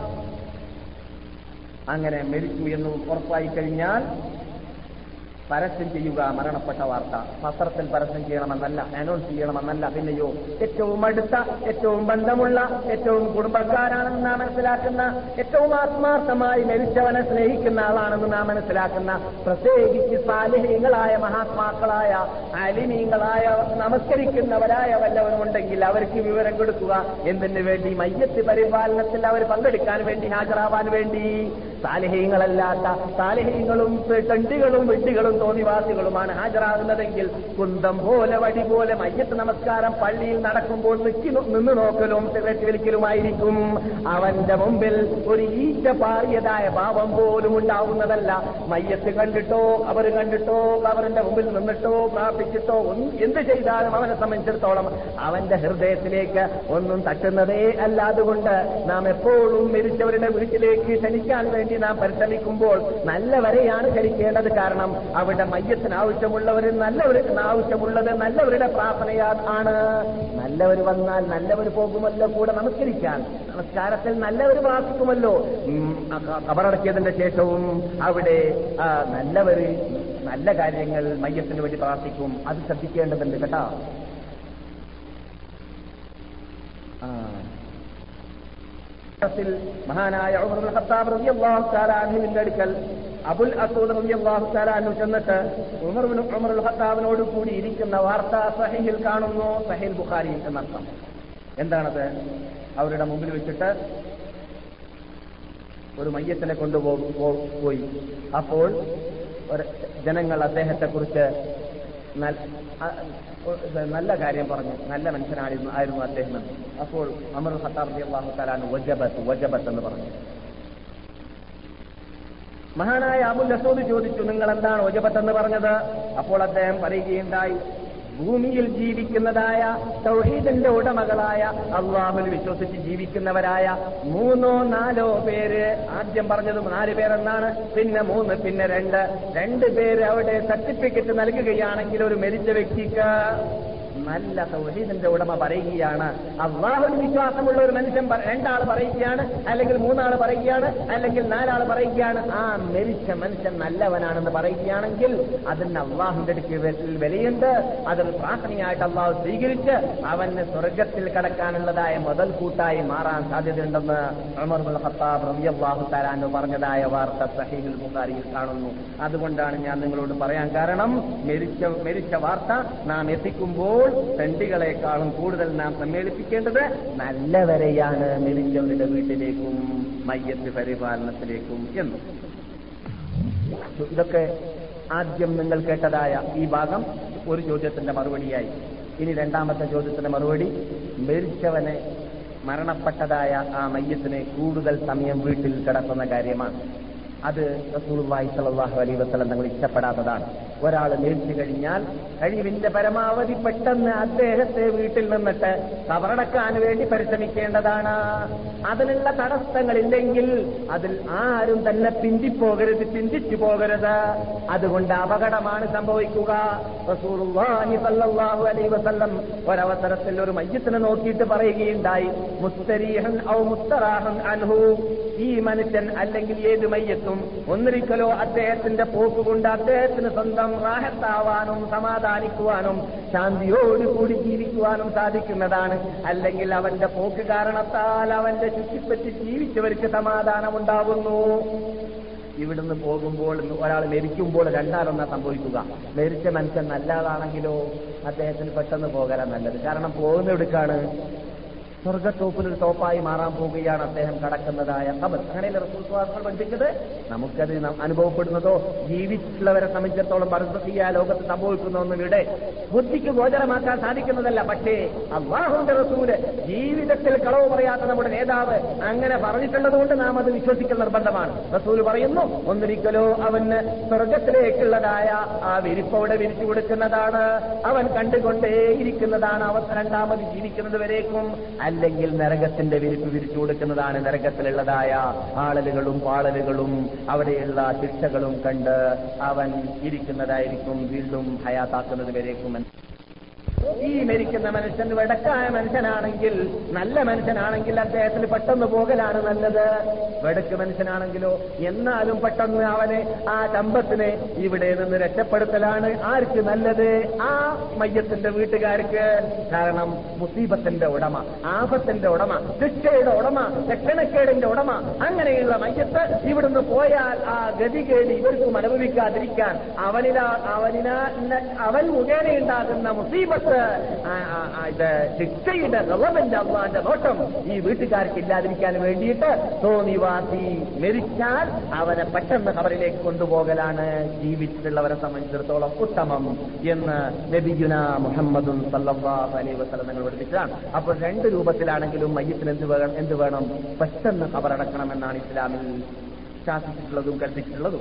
അങ്ങനെ മരിച്ചു എന്ന് ഉറപ്പായി കഴിഞ്ഞാൽ പരസ്യം ചെയ്യുക മരണപ്പെട്ട വാർത്ത പത്രത്തിൽ പരസ്യം ചെയ്യണമെന്നല്ല അനൗൺസ് ചെയ്യണമെന്നല്ല പിന്നെയോ ഏറ്റവും അടുത്ത ഏറ്റവും ബന്ധമുള്ള ഏറ്റവും കുടുംബക്കാരാണെന്ന് നാം മനസ്സിലാക്കുന്ന ഏറ്റവും ആത്മാർത്ഥമായി മരിച്ചവനെ സ്നേഹിക്കുന്ന ആളാണെന്ന് നാം മനസ്സിലാക്കുന്ന പ്രത്യേകിച്ച് സാലിഹ്യങ്ങളായ മഹാത്മാക്കളായ അലിമീങ്ങളായ നമസ്കരിക്കുന്നവരായ വല്ലവരും ഉണ്ടെങ്കിൽ അവർക്ക് വിവരം കൊടുക്കുക എന്തിനു വേണ്ടി മയ്യത്ത് പരിപാലനത്തിൽ അവർ പങ്കെടുക്കാൻ വേണ്ടി ഹാജരാവാൻ വേണ്ടി സാലിഹ്യങ്ങളല്ലാത്ത സാലിഹ്യങ്ങളും തെണ്ടികളും വെട്ടികളും തോന്നിവാസികളുമാണ് ഹാജരാകുന്നതെങ്കിൽ കുന്തം പോലെ വടി പോലെ മയ്യത്ത് നമസ്കാരം പള്ളിയിൽ നടക്കുമ്പോൾ നിക്കി നിന്ന് നോക്കലും സിഗരറ്റ് വലിക്കലുമായിരിക്കും അവന്റെ മുമ്പിൽ ഒരു ഈറ്റ പാറിയതായ പാപം പോലും ഉണ്ടാവുന്നതല്ല മയ്യത്ത് കണ്ടിട്ടോ അവർ കണ്ടിട്ടോ അവരുടെ മുമ്പിൽ നിന്നിട്ടോ പ്രാർത്ഥിച്ചിട്ടോ ഒന്നും എന്ത് ചെയ്താലും അവനെ സംബന്ധിച്ചിടത്തോളം അവന്റെ ഹൃദയത്തിലേക്ക് ഒന്നും തട്ടുന്നതേ അല്ല അതുകൊണ്ട് നാം എപ്പോഴും മരിച്ചവരുടെ വീട്ടിലേക്ക് ക്ഷണിക്കാൻ വേണ്ടി നാം പരിശ്രമിക്കുമ്പോൾ നല്ലവരെയാണ് ക്ഷണിക്കേണ്ടത് കാരണം അവിടെ മയ്യത്തിന് ആവശ്യമുള്ളവരിൽ നല്ലവർക്ക് ആവശ്യമുള്ളത് നല്ലവരുടെ പ്രാർത്ഥനയാ ആണ് നല്ലവർ വന്നാൽ നല്ലവർ പോകുമല്ലോ കൂടെ നമസ്കരിക്കാൻ നമസ്കാരത്തിൽ നല്ലവർ പ്രാർത്ഥിക്കുമല്ലോ ഉം, അ- കബറടക്കിയതിന്റെ ശേഷവും അവിടെ ആ, നല്ലവര് നല്ല കാര്യങ്ങൾ മയ്യത്തിന് വേണ്ടി പ്രാർത്ഥിക്കും അത് ശ്രദ്ധിക്കേണ്ടതുണ്ട് കേട്ടോ ആ ത്തിൽ മഹാനായ ഉമർ ഇബ്നുൽ ഖത്താബ് റളിയല്ലാഹു തആല അൻഹുവിന്റെ അടുക്കൽ അബുൽ അസൂദ് റളിയല്ലാഹു തആല അൻഹു ചെന്നിട്ട് ഉമർ ഇബ്നു ഉമർ ഇബ്നുൽ ഖത്താബിനോട് കൂടി ഇരിക്കുന്ന വാർത്ത സഹീഹിൽ കാണുന്നു സഹീൽ ബുഖാരിയിൽ എന്നർത്ഥം എന്താണത് അവരുടെ മുമ്പിൽ വെച്ചിട്ട് ഒരു മയ്യത്തിനെ കൊണ്ടുപോയി പോയി അപ്പോൾ ഒരു ജനങ്ങൾ അദ്ദേഹത്തെക്കുറിച്ച് നൽ- അ- ഒരു നല്ല കാര്യം പറഞ്ഞു നല്ല മനുഷ്യനായിരുന്നു ആയിരുന്നു അദ്ദേഹം എന്ന്. അപ്പോൾ അമർ ഖത്താബ് അള്ളാഹു താലാൻ വജബത്ത് വജബത്ത് എന്ന് പറഞ്ഞു മഹാനായ അബുൽ അസൂദ് ചോദിച്ചു നിങ്ങൾ എന്താണ് വജബത്ത് എന്ന് പറഞ്ഞത് അപ്പോൾ അദ്ദേഹം പറയുകയുണ്ടായി ഭൂമിയിൽ ജീവിക്കുന്നതായ തൗഹീദിന്റെ ഉടമകളായ അള്ളാഹുൽ വിശ്വസിച്ച് ജീവിക്കുന്നവരായ മൂന്നോ നാലോ പേര് ആദ്യം പറഞ്ഞത് നാല് പേരെന്നാണ് പിന്നെ മൂന്ന് പിന്നെ രണ്ട് രണ്ട് പേര് അവിടെ സർട്ടിഫിക്കറ്റ് നൽകുകയാണെങ്കിൽ ഒരു മരിച്ച വ്യക്തിക്ക് നല്ല തൗഹീദിന്റെ ഉടമ പറയുകയാണ് അള്ളാഹുവിൽ വിശ്വാസമുള്ള ഒരു മനുഷ്യൻ പ- രണ്ടാൾ പറയുകയാണ് അല്ലെങ്കിൽ മൂന്നാൾ പറയുകയാണ് അല്ലെങ്കിൽ നാലാൾ പറയുകയാണ് ആ മരിച്ച മനുഷ്യൻ നല്ലവനാണെന്ന് പറയുകയാണെങ്കിൽ അതിന് അള്ളാഹുവിന്റെ അടുക്ക് വെ- വിലയുണ്ട് അതൊരു പ്രാർത്ഥനയായിട്ട് അള്ളാഹു സ്വീകരിച്ച് അവന് സ്വർഗത്തിൽ കടക്കാനുള്ളതായ മുതൽ കൂട്ടായി മാറാൻ സാധ്യതയുണ്ടെന്ന് ഉമർ ബിൻ ഖത്താബ് റളിയല്ലാഹു തആല പറഞ്ഞതായ വാർത്ത സഹീഹുൽ ബുഖാരിയിൽ കാണുന്നു അതുകൊണ്ടാണ് ഞാൻ നിങ്ങളോട് പറയാൻ കാരണം മരിച്ച മരിച്ച വാർത്ത നാം എത്തിക്കുമ്പോൾ തെണ്ടികളെക്കാളും കൂടുതൽ നാം സമ്മേളിപ്പിക്കേണ്ടത് നല്ലവരെയാണ് മരിച്ചവരുടെ വീട്ടിലേക്കും മയ്യത്ത് പരിപാലനത്തിലേക്കും എന്നും ഇതൊക്കെ ആദ്യം നിങ്ങൾ കേട്ടതായ ഈ ഭാഗം ഒരു ചോദ്യത്തിന്റെ മറുപടിയായി ഇനി രണ്ടാമത്തെ ചോദ്യത്തിന്റെ മറുപടി മരിച്ചവനെ മരണപ്പെട്ടതായ ആ മയ്യത്തിന് കൂടുതൽ സമയം വീട്ടിൽ കിടക്കുന്ന കാര്യമാണ് അത് റസൂലുള്ളാഹി സ്വല്ലല്ലാഹു അലൈഹി വസല്ലം തങ്ങൾ ഇഷ്ടപ്പെടാത്തതാണ് ഒരാൾ മരിച്ചു കഴിഞ്ഞാൽ കഴിവിന്റെ പരമാവധി പെട്ടെന്ന് അദ്ദേഹത്തെ വീട്ടിൽ നിന്നിട്ട് കബറടക്കാൻ വേണ്ടി പരിശ്രമിക്കേണ്ടതാണ് അതിനുള്ള തടസ്സങ്ങളില്ലെങ്കിൽ അതിൽ ആരും തന്നെ പിന്തിപ്പോകരുത് ചിന്തിച്ചു പോകരുത് അതുകൊണ്ട് അപകടമാണ് സംഭവിക്കുക റസൂലുള്ളാഹി സ്വല്ലല്ലാഹു അലൈഹി വസല്ലം ഒരവസരത്തിൽ ഒരു മയ്യത്തിനെ നോക്കിയിട്ട് പറയുകയുണ്ടായി മുസ്തരീഹൻ ഔ മുസ്തറാഹൻ അൻഹു ഈ മനുഷ്യൻ അല്ലെങ്കിൽ ഏത് മയ്യത്തും ഒന്നിരിക്കലോ അദ്ദേഹത്തിന്റെ പോക്കുകൊണ്ട് അദ്ദേഹത്തിന് സ്വന്തം റാഹത്താവാനും സമാധാനിക്കുവാനും ശാന്തിയോടുകൂടി ജീവിക്കുവാനും സാധിക്കുന്നതാണ് അല്ലെങ്കിൽ അവന്റെ പോക്ക് കാരണത്താൽ അവന്റെ ചുറ്റിപ്പറ്റി ജീവിച്ചവർക്ക് സമാധാനമുണ്ടാകുന്നു ഇവിടുന്ന് പോകുമ്പോൾ ഒരാൾ മരിക്കുമ്പോൾ രണ്ടാലൊന്നാ സംഭവിക്കുക മരിച്ച മനുഷ്യൻ നല്ല ആളാണെങ്കിലോ അദ്ദേഹത്തിന് പെട്ടെന്ന് പോകലാണ് നല്ലത് കാരണം പോകുന്ന എടുക്കാണ് സ്വർഗത്തോപ്പിൽ ഒരു തോപ്പായി മാറാൻ പോവുകയാണ് അദ്ദേഹം കടക്കുന്നതായ കബർ അങ്ങനെയല്ല റസൂൽ സ്വാസ്ഥകൾ പഠിപ്പിച്ചത് നമുക്കത് ന- അനുഭവപ്പെടുന്നതോ ജീവിച്ചിട്ടുള്ളവരെ സംബന്ധിച്ചിടത്തോളം ബർസഖിയ ലോകത്ത് സംഭവിക്കുന്ന ഒന്നും ഇവിടെ ബുദ്ധിക്ക് ഗോചരമാക്കാൻ സാധിക്കുന്നതല്ല പക്ഷേ അള്ളാഹുന്റെ റസൂല് ജീവിതത്തിൽ കളവ് പറയാത്ത നമ്മുടെ നേതാവ് അങ്ങനെ പറഞ്ഞിട്ടുള്ളത് കൊണ്ട് നാം അത് വിശ്വസിക്കൽ നിർബന്ധമാണ് റസൂൽ പറയുന്നു ഒന്നിരിക്കലോ അവന് സ്വർഗത്തിലേക്കുള്ളതായ ആ വിരിപ്പ് അവിടെ വിരിച്ചു കൊടുക്കുന്നതാണ് അവൻ കണ്ടുകൊണ്ടേയിരിക്കുന്നതാണ് അവൻ രണ്ടാമത് ജീവിക്കുന്നത് വരേക്കും അല്ലെങ്കിൽ നരകത്തിന്റെ വിരിപ്പ് വിരിച്ചു കൊടുക്കുന്നതാണ് നരകത്തിലുള്ളതായ ആളലുകളും പാളലുകളും അവിടെയുള്ള ശിക്ഷകളും കണ്ട് അവൻ ഇരിക്കുന്നതായിരിക്കും വീണ്ടും ഹയാത്താക്കുന്നത് വരേക്കും ഈ മരിക്കുന്ന മനുഷ്യൻ വെടക്കായ മനുഷ്യനാണെങ്കിൽ നല്ല മനുഷ്യനാണെങ്കിൽ അദ്ദേഹത്തിന് പെട്ടെന്ന് പോകലാണ് നല്ലത് വെടക്ക് മനുഷ്യനാണെങ്കിലോ എന്നാലും പെട്ടെന്ന് അവനെ ആ ചമ്പത്തിനെ ഇവിടെ നിന്ന് രക്ഷപ്പെടുത്തലാണ് ആർക്ക് നല്ലത് ആ മയ്യത്തിന്റെ വീട്ടുകാർക്ക് കാരണം മുസീബത്തിന്റെ ഉടമ ആപത്തിന്റെ ഉടമ ശിക്ഷയുടെ ഉടമ രക്ഷണക്കേടിന്റെ ഉടമ അങ്ങനെയുള്ള മയ്യത്ത് ഇവിടുന്ന് പോയാൽ ആ ഗതികേട് ഇവർക്കും അനുഭവിക്കാതിരിക്കാൻ അവനിലാ അവനിലാ അവൻ മുഖേനയുണ്ടാകുന്ന മുസീബത്ത് അവിടുത്തെ ആ, ആ, ആ, ഇത് ശിക്ഷയുടെ ഗവൺമെന്റ് അള്ളാന്റെ നോട്ടം ഈ വീട്ടുകാർക്ക് ഇല്ലാതിരിക്കാൻ വേണ്ടിയിട്ട് തോന്നിവാസി മരിച്ചാൽ അവനെ പെട്ടെന്ന് ഖബറിലേക്ക് കൊണ്ടുപോകലാണ് ജീവിച്ചിട്ടുള്ളവരെ സംബന്ധിച്ചിടത്തോളം ഉത്തമം എന്ന് നബിയുന മുഹമ്മദും സല്ലല്ലാഹു അലൈഹി വസല്ലം നിങ്ങൾ പഠിപ്പിച്ചതാണ് അപ്പോൾ രണ്ട് രൂപത്തിലാണെങ്കിലും മയ്യത്തിന് എന്ത് വേണം എന്ത് വേണം പെട്ടെന്ന് ഖബറടക്കണമെന്നാണ് ഇസ്ലാമിൽ ശാസിച്ചിട്ടുള്ളതും കൽപ്പിച്ചിട്ടുള്ളതും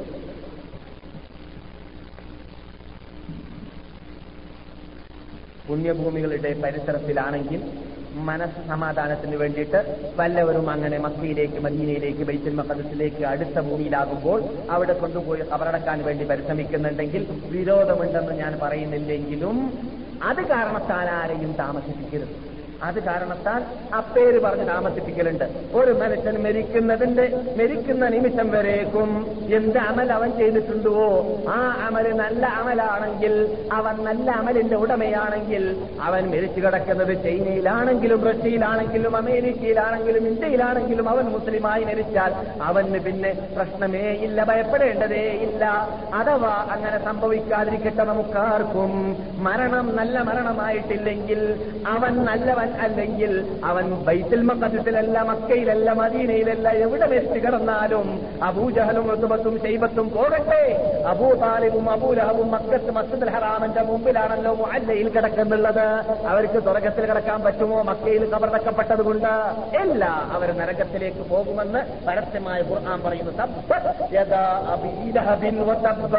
പുണ്യഭൂമികളുടെ പരിസരത്തിലാണെങ്കിൽ മനസ്സ് സമാധാനത്തിന് വേണ്ടിയിട്ട് വല്ലവരും അങ്ങനെ മക്കയിലേക്ക് മദീനയിലേക്ക് ബൈത്തുൽ മഖദസിലേക്ക് അടുത്ത ഭൂമിയിലാകുമ്പോൾ അവിടെ കൊണ്ടുപോയി കബറടക്കാൻ വേണ്ടി പരിശ്രമിക്കുന്നുണ്ടെങ്കിൽ വിരോധമുണ്ടെന്ന് ഞാൻ പറയുന്നില്ലെങ്കിലും അത് കാരണത്താൽ ആരെയും താമസിപ്പിക്കരുത് അത് കാരണത്താൽ അപ്പേര് പറഞ്ഞ് താമസിപ്പിക്കലുണ്ട് ഒരു മനുഷ്യൻ മരിക്കുന്നതിന്റെ മരിക്കുന്ന നിമിഷം വരേക്കും എന്ത് അമൽ അവൻ ചെയ്തിട്ടുണ്ടോ ആ അമല് നല്ല അമലാണെങ്കിൽ അവൻ നല്ല അമലിന്റെ ഉടമയാണെങ്കിൽ അവൻ മരിച്ചു കിടക്കുന്നത് ചൈനയിലാണെങ്കിലും റഷ്യയിലാണെങ്കിലും അമേരിക്കയിലാണെങ്കിലും ഇന്ത്യയിലാണെങ്കിലും അവൻ മുസ്ലിമായി മരിച്ചാൽ അവന് പിന്നെ പ്രശ്നമേ ഇല്ല ഭയപ്പെടേണ്ടതേ ഇല്ല അഥവാ അങ്ങനെ സംഭവിക്കാതിരിക്കട്ടെ നമുക്കാർക്കും മരണം നല്ല മരണമായിട്ടില്ലെങ്കിൽ അവൻ നല്ലവൻ അല്ലെങ്കിൽ അവൻ ബൈത്തുൽ മക്കത്തിലല്ല മക്കയിലല്ല മദീനയിലല്ല എവിടെ മരിച്ചു കിടന്നാലും അബൂജഹലും ഋതുബത്തും ശൈബത്തും പോകട്ടെ അബൂ താലിബും അബൂലഹബും മക്കത്ത് മസ്ജിദുൽ ഹറാമിന്റെ മുമ്പിലാണല്ലോ അല്ലയിൽ കിടക്കുന്നുള്ളത് അവർക്ക് സ്വർഗത്തിൽ കിടക്കാൻ പറ്റുമോ മക്കയിൽ കബറടക്കപ്പെട്ടത് കൊണ്ട് ഇല്ല അവർ നരകത്തിലേക്ക് പോകുമെന്ന് പരസ്യമായ ഖുർആൻ പറയുന്നു തബ്ബത് യദാ അബീ ലഹബിൻ വതബ്ബ.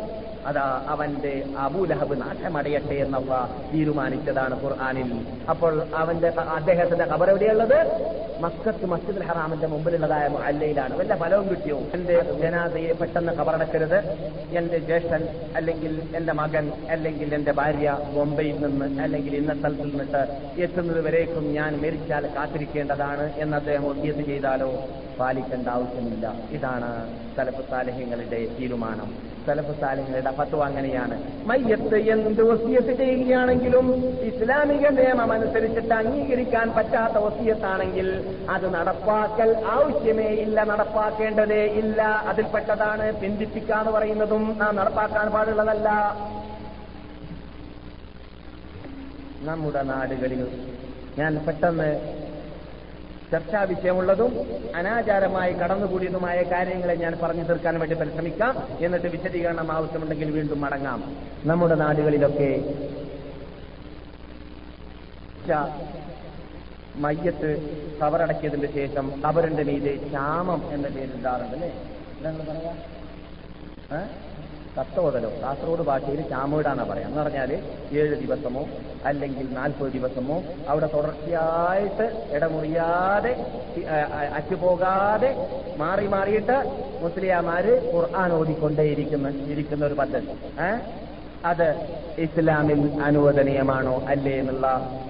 അതാ അവന്റെ അബൂലഹബ് നാശമടയട്ടെ എന്നുള്ള തീരുമാനിച്ചതാണ് ഖുർആാനിൽ അപ്പോൾ അവന്റെ അദ്ദേഹത്തിന്റെ ഖബർ എവിടെയുള്ളത് മക്കത്ത് മസ്ജിദുൽ ഹറാമിന്റെ മുമ്പിലുള്ളതായ അല്ലയിലാണ് വല്ല ഫലവും കിട്ടിയോ എന്റെ ജനാദയെ പെട്ടെന്ന് ഖബറടക്കരുത് എന്റെ ജ്യേഷ്ഠൻ അല്ലെങ്കിൽ എന്റെ മകൻ അല്ലെങ്കിൽ എന്റെ ഭാര്യ ബോംബെയിൽ നിന്ന് അല്ലെങ്കിൽ ഇന്ന സ്ഥലത്ത് നിന്നിട്ട് എത്തുന്നത് വരേക്കും ഞാൻ മരിച്ചാൽ കാത്തിരിക്കേണ്ടതാണ് എന്ന് അദ്ദേഹം ഒത്തിയത് ചെയ്താലോ പാലിക്കേണ്ട ആവശ്യമില്ല ഇതാണ് സലഫ് സാലഹ്യങ്ങളുടെ തീരുമാനം സലഫ് സാലഹ്യങ്ങളുടെ ഫത്വ അങ്ങനെയാണ് മയ്യത്ത് എന്ത് വസിയത്ത് ചെയ്യുകയാണെങ്കിലും ഇസ്ലാമിക നിയമം അനുസരിച്ചിട്ട് അംഗീകരിക്കാൻ പറ്റാത്ത വസിയത്താണെങ്കിൽ അത് നടപ്പാക്കൽ ആവശ്യമേ ഇല്ല നടപ്പാക്കേണ്ടതേ ഇല്ല അതിൽപ്പെട്ടതാണ് പിന്തിപ്പിക്കാന്ന് പറയുന്നതും നാം നടപ്പാക്കാൻ പാടുള്ളതല്ല നമ്മുടെ നാടുകളിൽ ഞാൻ പെട്ടെന്ന് ചർച്ചാ വിഷയമുള്ളതും അനാചാരമായി കടന്നുകൂടിയതുമായ കാര്യങ്ങളെ ഞാൻ പറഞ്ഞു തീർക്കാൻ വേണ്ടി പരിശ്രമിക്കാം എന്നിട്ട് വിശദീകരണം ആവശ്യമുണ്ടെങ്കിൽ വീണ്ടും മടങ്ങാം നമ്മുടെ നാടുകളിലൊക്കെ ച- മയ്യത്ത് കവറടക്കിയതിന്റെ ശേഷം കബറിന്റെ മീതെ ശാമം എന്ന പേര് ഇടാറുണ്ട് അല്ലേ എന്താ പറയാ ഏ? കത്തോതലോ കാസർഗോഡ് ഭാഷയിൽ ചാമീടാന്നാ പറയാം എന്ന് പറഞ്ഞാല് ഏഴ് ദിവസമോ അല്ലെങ്കിൽ നാൽപ്പത് ദിവസമോ അവിടെ തുടർച്ചയായിട്ട് ഇടമുറിയാതെ ഇ- ആ, ആ, അറ്റുപോകാതെ മാറി മാറിയിട്ട് മുസ്ലിയാമാര് ഖുർആൻ ഓതിക്കൊണ്ടേയിരിക്കുന്ന ഇരിക്കുന്ന ഒരു പദ്ധതി ഏ? അത് ഇസ്ലാമിൽ അനുവദനീയമാണോ അല്ലേ എന്നുള്ള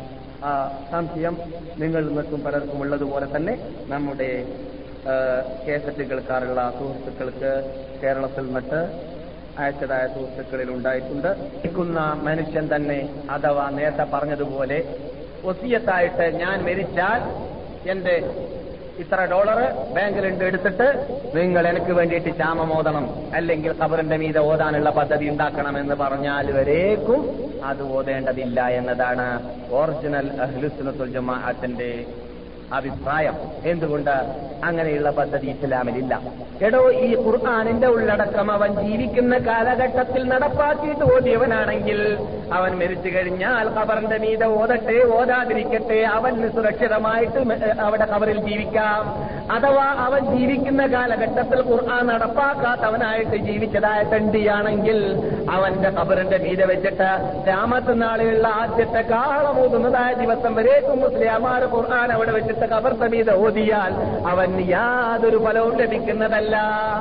ആ സംശയം നിങ്ങൾ നിൽക്കും പലർക്കും ഉള്ളതുപോലെ തന്നെ നമ്മുടെ ആ, കേസറ്റ് കേൾക്കാറുള്ള സുഹൃത്തുക്കൾക്ക് കേരളത്തിൽ നിന്നിട്ട് അയച്ചതായ സുഹൃത്തുക്കളിൽ ഉണ്ടായിട്ടുണ്ട് ഇരിക്കുന്ന മനുഷ്യൻ തന്നെ അഥവാ നേരത്തെ പറഞ്ഞതുപോലെ ഒസിയത്തായിട്ട് ഞാൻ മരിച്ചാൽ എന്റെ ഇത്ര ഡോളർ ബാങ്കിലുണ്ട് എടുത്തിട്ട് നിങ്ങൾ എനിക്ക് വേണ്ടിയിട്ട് ചാമമോദണം അല്ലെങ്കിൽ ഖബറിന്റെ മീതെ ഓതാനുള്ള പദ്ധതി ഉണ്ടാക്കണമെന്ന് പറഞ്ഞാൽ വരേക്കും അത് ഓതേണ്ടതില്ല എന്നതാണ് ഒറിജിനൽ അഹ്ലുസുനത്തുൽ ജമാഅത്തിന്റെ അഭിപ്രായം എന്തുകൊണ്ട് അങ്ങനെയുള്ള പദ്ധതി ഇസ്ലാമിലില്ല എടോ ഈ ഖുർആാനിന്റെ ഉള്ളടക്കം അവൻ ജീവിക്കുന്ന കാലഘട്ടത്തിൽ നടപ്പാക്കിയിട്ട് ഓടിയവനാണെങ്കിൽ അവൻ മരിച്ചു കഴിഞ്ഞാൽ ഖബറിന്റെ മീതെ ഓതട്ടെ ഓതാതിരിക്കട്ടെ അവന് സുരക്ഷിതമായിട്ട് മ- അവിടെ ഖബറിൽ ജീവിക്കാം അഥവാ അവൻ ജീവിക്കുന്ന കാലഘട്ടത്തിൽ ഖുർആൻ നടപ്പാക്കാത്തവനായിട്ട് ജീവിച്ചതായ തണ്ടിയാണെങ്കിൽ അവന്റെ ഖബറിന്റെ മീതെ വെച്ചിട്ട് രാമത്ത് നാളിലുള്ള ആദ്യത്തെ കാളമൂതുന്നതായ ദിവസം വരേക്കും മുസ്ലിയാമാർ ഖുർആൻ അവിടെ വെച്ചിട്ട് ഖബറിന്റെ മീതെ ഓതിയാൽ അവൻ യാതൊരു ഫലവും ലഭിക്കുന്നതല്ല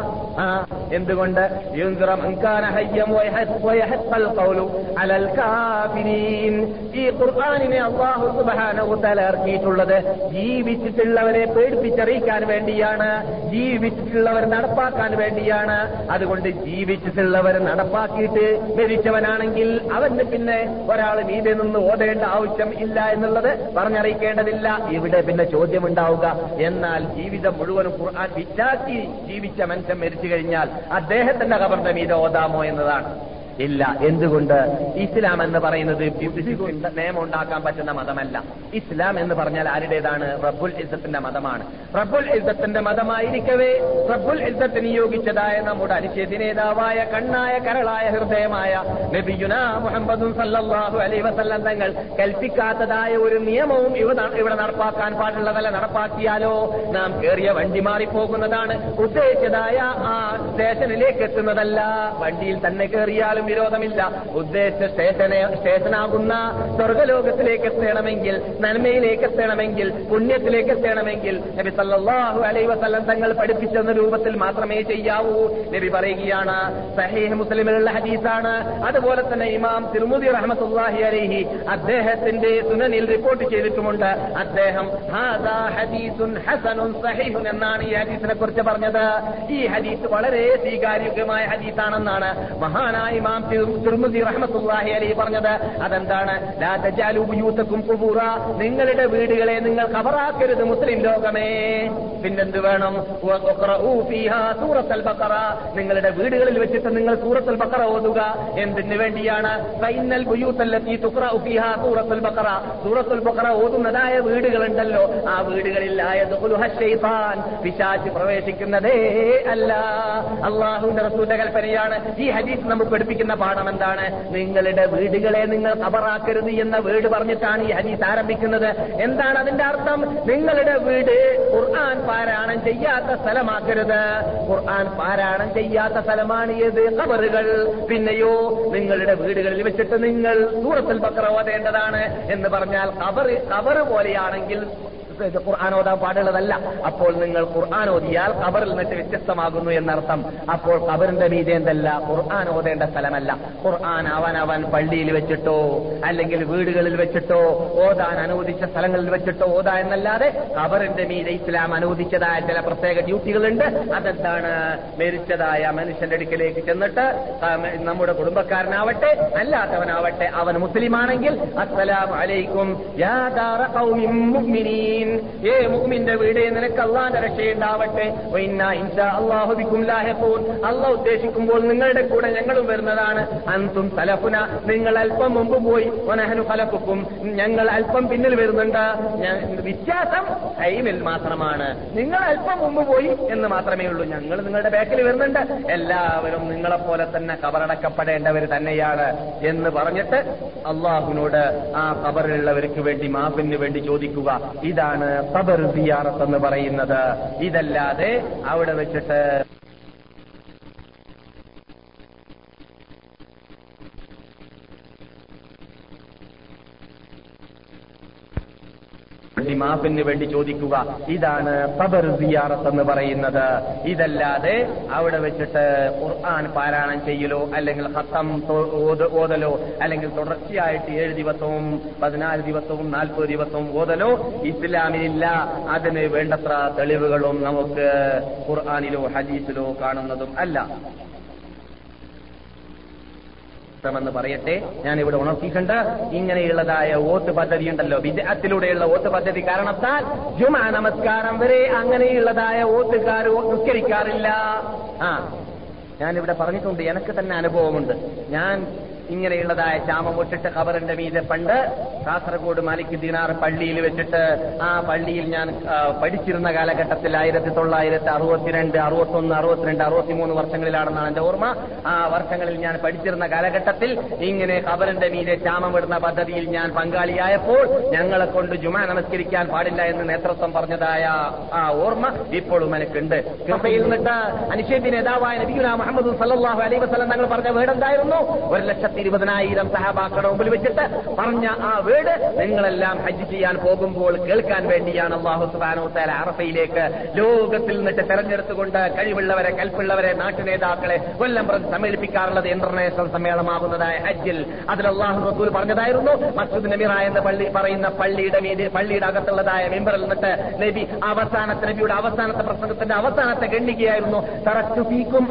ആ എന്തുകൊണ്ട് യുൻസിറ മൻ കാന ഹയ്യം വയഹ- വയഹഖൽ ഖൗലു അലൽ കാഫിരീൻ ഈ ഖുർആനിനെ അല്ലാഹു സുബ്ഹാനഹു തആല ഇറക്കിയിട്ടുള്ളത് ജീവിച്ചിട്ടുള്ളവരെ പേടിപ്പിച്ചറിയിക്കാൻ വേണ്ടിയാണ് ജീവിച്ചിട്ടുള്ളവർ നടപ്പാക്കാൻ വേണ്ടിയാണ് അതുകൊണ്ട് ജീവിച്ചിട്ടുള്ളവർ നടപ്പാക്കിയിട്ട് മരിച്ചവനാണെങ്കിൽ അവന് പിന്നെ ഒരാൾ മീതെ നിന്ന് ഓതേണ്ട ആവശ്യം ഇല്ല എന്നുള്ളത് പറഞ്ഞറിയിക്കേണ്ടതില്ല ഇവിടെ പിന്നെ ചോദ്യമുണ്ടാവുക എന്നാൽ ജീവിതം മുഴുവനും ഖുർആൻ വിറ്റാക്കി ജീവിച്ച മനുഷ്യൻ മരിച്ചു കഴിഞ്ഞാൽ അദ്ദേഹത്തിന്റെ കബറിന്റെ മീതെ ഓതാമോ എന്നതാണ് ഇല്ല എന്തുകൊണ്ട് ഇസ്ലാം എന്ന് പറയുന്നത് ബുദ്ധി കൊണ്ട് നിയമം ഉണ്ടാക്കാൻ പറ്റുന്ന മതമല്ല ഇസ്ലാം എന്ന് പറഞ്ഞാൽ ആരുടേതാണ് റബ്ബുൽ ഇസ്സത്തിന്റെ മതമാണ് റബ്ബുൽ ഇസ്സത്തിന്റെ മതമായിരിക്കവേ റബ്ബുൽ ഇസ്സത്ത് നിയോഗിച്ചതായ നമ്മുടെ അനുച്ഛേദ നേതാവായ കണ്ണായ കരളായ ഹൃദയമായ നബിയുന മുഹമ്മദും സല്ലല്ലാഹു അലൈഹി വസല്ലം തങ്ങൾ കൽപ്പിക്കാത്തതായ ഒരു നിയമവും ഇവിടെ ഇവിടെ നടപ്പാക്കാൻ പാടുള്ളതല്ല നടപ്പാക്കിയാലോ നാം കേറിയ വണ്ടി മാറിപ്പോകുന്നതാണ് ഉദ്ദേശിച്ചതായ ആ സ്റ്റേഷനിലേക്ക് എത്തുന്നതല്ല വണ്ടിയിൽ തന്നെ കയറിയാലും വിരോധമില്ല ഉദ്ദേശിച്ച സ്റ്റേഷനെ സ്റ്റേഷനാകുന്ന സ്വർഗലോകത്തിലേക്ക് എത്തണമെങ്കിൽ നന്മയിലേക്ക് എത്തണമെങ്കിൽ പുണ്യത്തിലേക്ക് എത്തണമെങ്കിൽ നബി സല്ലല്ലാഹു അലൈഹി വസല്ലം തങ്ങൾ പഠിപ്പിച്ചെന്ന രൂപത്തിൽ മാത്രമേ ചെയ്യാവൂ നബി പറയുകയാണ് സഹീഹ് മുസ്ലിമിലുള്ള ഹദീസാണ് അതുപോലെ തന്നെ ഇമാം തിരുമുദി റഹ്മത്തുള്ളാഹി അലൈഹി അദ്ദേഹത്തിന്റെ സുനനിൽ റിപ്പോർട്ട് ചെയ്തിട്ടുമുണ്ട് അദ്ദേഹം ഹാദാ ഹദീസുൻ ഹസനുൻ സഹീഹുൻ എന്നാണ് ഈ ഹദീസിനെ കുറിച്ച് പറഞ്ഞത് ഈ ഹദീസ് വളരെ സ്വീകാര്യോഗ്യമായ ഹദീസാണെന്നാണ് മഹാനായ ഇമാം തിരുമുദി റഹ്മത്തുള്ളാഹി അലൈഹി പറഞ്ഞത് അതെന്താണ് ലാ തജാലു ബുയൂത്തക്കും ഖുബൂറ നിങ്ങളുടെ വീടുകളെ നിങ്ങൾ കബറാക്കരുത് മുസ്ലിം ലോകമേ പിന്നെന്ത് വേണം വഖറഊ ഫീഹാ സൂറത്തുൽ ബഖറ നിങ്ങളുടെ വീടുകളിൽ വെച്ചിട്ട് നിങ്ങൾ സൂറത്തുൽ ബഖറ ഓതുക എന്തിനു വേണ്ടിയാണ് ഫൈനൽ ബുയൂത്തല്ലത്തി തുഖറഉ ഫീഹാ സൂറത്തുൽ ബഖറ സൂറത്തുൽ ബഖറ ഓതുന്നതായ വീടുകളുണ്ടല്ലോ ആ വീടുകളിൽ ആയതുലുഹ ശൈത്താൻ പിശാച് പ്രവേശിക്കുന്നതേ അല്ല അള്ളാഹുവിന്റെ റസൂലിന്റെ കൽപ്പനയാണ് ഈ ഹദീസ് നമുക്ക് പഠിപ്പിക്കുന്ന പാഠം എന്താണ് നിങ്ങളുടെ വീടുകളെ നിങ്ങൾ കബറാക്കരുത് എന്ന വീട് പറഞ്ഞിട്ടാണ് ഈ ഹദീസ് ആരംഭിക്കുന്നത് എന്താണ് അതിന്റെ അർത്ഥം നിങ്ങളുടെ വീട് ഖുർആൻ പാരായണം ചെയ്യാത്ത സ്ഥലമാക്കരുത് ഖുർആൻ പാരായണം ചെയ്യാത്ത സ്ഥലമാണ് ഏത് കബറുകൾ പിന്നെയോ നിങ്ങളുടെ വീടുകളിൽ വെച്ചിട്ട് നിങ്ങൾ സൂറത്തുൽ ബക്കറ ഓതേണ്ടതാണ് എന്ന് പറഞ്ഞാൽ കബർ കബർ പോലെയാണെങ്കിൽ ഇത് ഖുർആൻ ഓതാൻ പാടുള്ളതല്ല അപ്പോൾ നിങ്ങൾ ഖുർആൻ ഓതിയാൽ ഖബറിൽ നിന്നിട്ട് വ്യത്യസ്തമാകുന്നു എന്നർത്ഥം അപ്പോൾ ഖബറിന്റെ മീതെ എന്തല്ല ഖുർആൻ ഓതേണ്ട സ്ഥലമല്ല ഖുർആൻ അവൻ അവൻ പള്ളിയിൽ വെച്ചിട്ടോ അല്ലെങ്കിൽ വീടുകളിൽ വെച്ചിട്ടോ ഓതാൻ അനുവദിച്ച സ്ഥലങ്ങളിൽ വെച്ചിട്ടോ ഓതാ എന്നല്ലാതെ ഖബറിന്റെ മീതെ ഇസ്ലാം അനുവദിച്ചതായ ചില പ്രത്യേക ഡ്യൂട്ടികളുണ്ട് അതെന്താണ് മരിച്ചതായ മനുഷ്യന്റെ അടുക്കലേക്ക് ചെന്നിട്ട് ആ, നമ്മുടെ കുടുംബക്കാരനാവട്ടെ അല്ലാത്തവനാവട്ടെ അവൻ മുസ്ലിമാണെങ്കിൽ അസ്സലാമു അലൈക്കും യാ ദാറ ഖൗമിൻ മുഅ്മിനീൻ ഏ മുഅ്മിന്റെ വീട് നിനക്ക് അള്ളാന്റെ രക്ഷയുണ്ടാവട്ടെ വഇന്നാ ഇൻഷാ അല്ലാഹു ബിക്കും ലാഹിഖൂൻ അള്ളാഹ് ഉദ്ദേശിക്കുമ്പോൾ നിങ്ങളുടെ കൂടെ ഞങ്ങളും വരുന്നതാണ് അൻതും സലഫുന നിങ്ങൾ അല്പം മുമ്പ് പോയി വനഹനു ഫലക്കും ഞങ്ങൾ അല്പം പിന്നിൽ വരുന്നുണ്ട് ഞ- വ്യത്യാസം ടൈമിൽ മാത്രമാണ് നിങ്ങൾ അല്പം മുമ്പ് പോയി എന്ന് മാത്രമേ ഉള്ളൂ ഞങ്ങൾ നിങ്ങളുടെ ബാക്കിൽ വരുന്നുണ്ട് എല്ലാവരും നിങ്ങളെപ്പോലെ തന്നെ കബറടക്കപ്പെടേണ്ടവർ തന്നെയാണ് എന്ന് പറഞ്ഞിട്ട് അള്ളാഹുവിനോട് ആ കബറിലുള്ളവർക്ക് വേണ്ടി മാപ്പിന് വേണ്ടി ചോദിക്കുക ഇതാണ് കബർ സിയാറത്ത് എന്ന് പറയുന്നത് ഇതല്ലാതെ അവിടെ വെച്ചിട്ട് വേണ്ടി മാപ്പിന് വേണ്ടി ചോദിക്കുക ഇതാണ് ഖബർ സിയാറത്ത് എന്ന് പറയുന്നത് ഇതല്ലാതെ അവിടെ വെച്ചിട്ട് ഖുർആൻ പാരായണം ചെയ്യലോ അല്ലെങ്കിൽ ഹത്തം തൊ- ഓത- ഓതലോ അല്ലെങ്കിൽ തുടർച്ചയായിട്ട് ഏഴ് ദിവസവും പതിനാല് ദിവസവും നാൽപ്പത് ദിവസവും ഓതലോ ഇസ്ലാമിലില്ല അതിന് വേണ്ടത്ര തെളിവുകളും നമുക്ക് ഖുർആാനിലോ ഹദീസിലോ കാണുന്നതും അല്ല എന്ന് പറയട്ടെ ഞാൻ ഇവിടെ ഉണർത്തിയിട്ടുണ്ട് ഇങ്ങനെയുള്ളതായ വോട്ട് പദ്ധതി ഉണ്ടല്ലോ വിജയത്തിലൂടെയുള്ള വോട്ട് പദ്ധതി കാരണത്താൽ ജുമാ നമസ്കാരം വരെ അങ്ങനെയുള്ളതായ വോട്ടുകാർ നിസ്കരിക്കാറില്ല ആ ഞാനിവിടെ പറഞ്ഞിട്ടുണ്ട് എനിക്ക് തന്നെ അനുഭവമുണ്ട് ഞാൻ ഇങ്ങനെയുള്ളതായ ശാമം വിട്ടിട്ട് ഖബറിന്റെ മീതെ പണ്ട് കാസർഗോഡ് മാലിക് ദിനാർ പള്ളിയിൽ വെച്ചിട്ട് ആ പള്ളിയിൽ ഞാൻ ആ, പഠിച്ചിരുന്ന കാലഘട്ടത്തിൽ ആയിരത്തി തൊള്ളായിരത്തി അറുപത്തിരണ്ട് അറുപത്തൊന്ന് അറുപത്തിരണ്ട് അറുപത്തിമൂന്ന് വർഷങ്ങളിലാണെന്നാണ് എന്റെ ഓർമ്മ ആ വർഷങ്ങളിൽ ഞാൻ പഠിച്ചിരുന്ന കാലഘട്ടത്തിൽ ഇങ്ങനെ ഖബറിന്റെ മീതെ ശാമം വിടുന്ന പദ്ധതിയിൽ ഞാൻ പങ്കാളിയായപ്പോൾ ഞങ്ങളെ കൊണ്ട് ജുമാ നമസ്കരിക്കാൻ പാടില്ല എന്ന് നേതൃത്വം പറഞ്ഞതായ ആ ഓർമ്മ ഇപ്പോഴും എനിക്കുണ്ട് കൃപയിൽ നിന്നിട്ട് അനിഷേധ്യ നേതാവായ നബിയുന മുഹമ്മദ് സല്ലല്ലാഹു അലൈഹി വസല്ലം തങ്ങൾ പറഞ്ഞ വേർഡ് എന്തായിരുന്നു ഒരു ലക്ഷത്തി ഇരുപതിനായിരം സഹാബാക്കളുടെ മുമ്പിൽ വെച്ചിട്ട് പറഞ്ഞ ആ വേർഡ് നിങ്ങളെല്ലാം ഹജ്ജ് ചെയ്യാൻ പോകുമ്പോൾ കേൾക്കാൻ വേണ്ടിയാണ് അള്ളാഹു സുബാനോ താല അറഫയിലേക്ക് ലോകത്തിൽ നിന്നിട്ട് തെരഞ്ഞെടുത്തുകൊണ്ട് കഴിവുള്ളവരെ കൽപ്പുള്ളവരെ നാട്ടുനേതാക്കളെ കൊല്ലം പ്രതി സമ്മേളിപ്പിക്കാറുള്ളത് ഇന്റർനാഷണൽ സമ്മേളനമാകുന്നതായ ഹജ്ജിൽ അതിൽ അള്ളാഹു റസൂൽ പറഞ്ഞതായിരുന്നു മസ്ജിദ് നബിറ എന്ന പള്ളി പറയുന്ന പള്ളിയുടെ മീതി പള്ളിയുടെ അകത്തുള്ളതായ മെമ്പറിൽ നിന്നിട്ട് നബി അവസാനത്തെ നബിയുടെ അവസാനത്തെ പ്രസംഗത്തിന്റെ അവസാനത്തെ ഖണ്ഡികയായിരുന്നു തറച്ചു ഫീക്കും അംബൈനി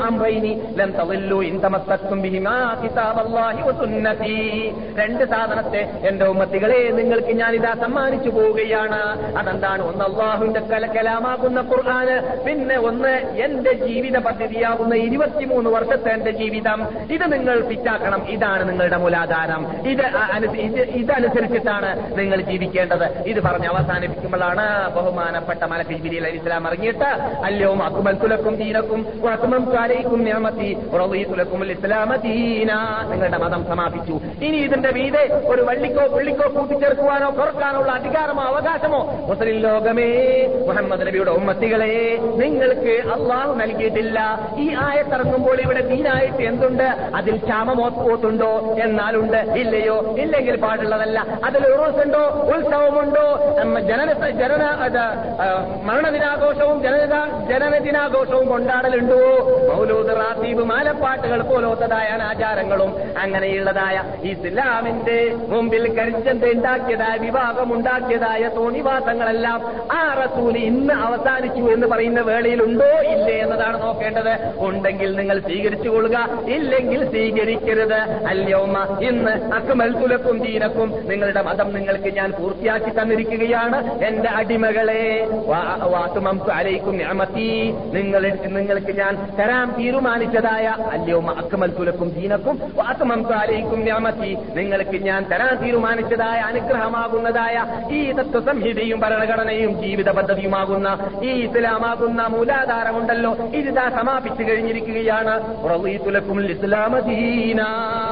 ലൻ തളില്ലു ഇൻ തമസ്സക്തും ബിഹിമാ കിതാബല്ലാഹി വസുന്നതി രണ്ട് സാധനത്തെ എന്റെ ഉമ്മത്തികളെ നിങ്ങൾക്ക് ഞാൻ ഇതാ സമ്മാനിച്ചു പോവുകയാണ് അതെന്താണ് ഒന്ന് അള്ളാഹുവിന്റെ കല കലാമാകുന്ന ഖുർആന് പിന്നെ ഒന്ന് എന്റെ ജീവിത പദ്ധതിയാകുന്ന ഇരുപത്തിമൂന്ന് വർഷത്തെ എന്റെ ജീവിതം ഇത് നിങ്ങൾ ഫിറ്റാക്കണം ഇതാണ് നിങ്ങളുടെ മൂലാധാരം ഇത് അ- അനു- ഇത് ഇതനുസരിച്ചിട്ടാണ് നിങ്ങൾ ജീവിക്കേണ്ടത് ഇത് പറഞ്ഞ് അവസാനിപ്പിക്കുമ്പോഴാണ് ബഹുമാനപ്പെട്ട മലക്ക് ജിബിരിയിൽ അലി ഇസ്ലാം ഇറങ്ങിയിട്ട് അല്ലയോ അക്കുമൽ തുലക്കും ദീനക്കും അക്കുമം കാലയ്ക്കും നിയമത്തി തുലക്കും ഇസ്ലാമ ദീന നിങ്ങളുടെ മതം സമാപിച്ചു ഇനി ഇതിന്റെ മീതെ ഒരു വള്ളിക്കോ പുള്ളിക്കോ കൂട്ടിച്ചേർക്കുവാനോ കുറക്കാനോ ഉള്ള അധികാരമോ അവകാശമോ മുസ്ലിം ലോകമേ മുഹമ്മദ് നബിയുടെ ഉമ്മത്തികളെ നിങ്ങൾക്ക് അള്ളാഹു നൽകിയിട്ടില്ല ഈ ആയത്തിറങ്ങുമ്പോൾ ഇവിടെ ദീനായിട്ട് എന്തുണ്ട് അതിൽ ക്ഷാമമോത്തുണ്ടോ എന്നാലുണ്ട് ഇല്ലയോ ഇല്ലെങ്കിൽ പാടുള്ളതല്ല അതിൽ ഉറൂസുണ്ടോ ഉത്സവമുണ്ടോ ഉം, ജനന ജനന അത്, ആ, മരണദിനാഘോഷവും ജനന ജനനദിനാഘോഷവും കൊണ്ടാടലുണ്ടോ മൗലൂദ് റാത്തീബ് മാലപ്പാട്ടുകൾ പോലോത്തതായ ആചാരങ്ങളും അങ്ങനെയുള്ളതായ ഇസ്ലാമിന്റെ മുമ്പിൽ കരിച്ചന്ത് ഉണ്ടാക്കിയതായ വിവാഹം ഉണ്ടാക്കിയതായ തോന്നിവാസങ്ങളെല്ലാം ആ റസൂല് ഇന്ന് അവസാനിച്ചു എന്ന് പറയുന്ന വേളയിലുണ്ടോ ഇല്ലേ എന്നതാണ് നോക്കേണ്ടത് ഉണ്ടെങ്കിൽ നിങ്ങൾ സ്വീകരിച്ചു കൊള്ളുക ഇല്ലെങ്കിൽ സ്വീകരിക്കരുത് അല്യോമ്മ ഇന്ന് അക്മൽ തുലക്കും ദീനക്കും നിങ്ങളുടെ മതം നിങ്ങൾക്ക് ഞാൻ പൂർത്തിയാക്കി തന്നിരിക്കുകയാണ് എന്റെ അടിമകളെ വാത്തുമംസു അലൈക്കും നിഅമത്തി നിങ്ങൾ നിങ്ങൾക്ക് ഞാൻ തരാൻ തീരുമാനിച്ചതായ അല്യോമ്മ അക്മൽ തുലക്കും ദീനക്കും വാത്തുമംസു അലൈക്കും നിഅമത്തി നിങ്ങൾക്ക് ഞാൻ തരാൻ തീരുമാനിച്ചതായ അനുഗ്രഹമാകുന്നതായ ഈ തത്വസംഹിതയും ഭരണഘടനയും ജീവിത പദ്ധതിയുമാകുന്ന ഈ ഇസ്ലാമാകുന്ന മൂലാധാരമുണ്ടല്ലോ ഇതിതാ സമാപിച്ചു കഴിഞ്ഞിരിക്കുകയാണ് റളീതുലക്കും ഇസ്ലാമ ദീന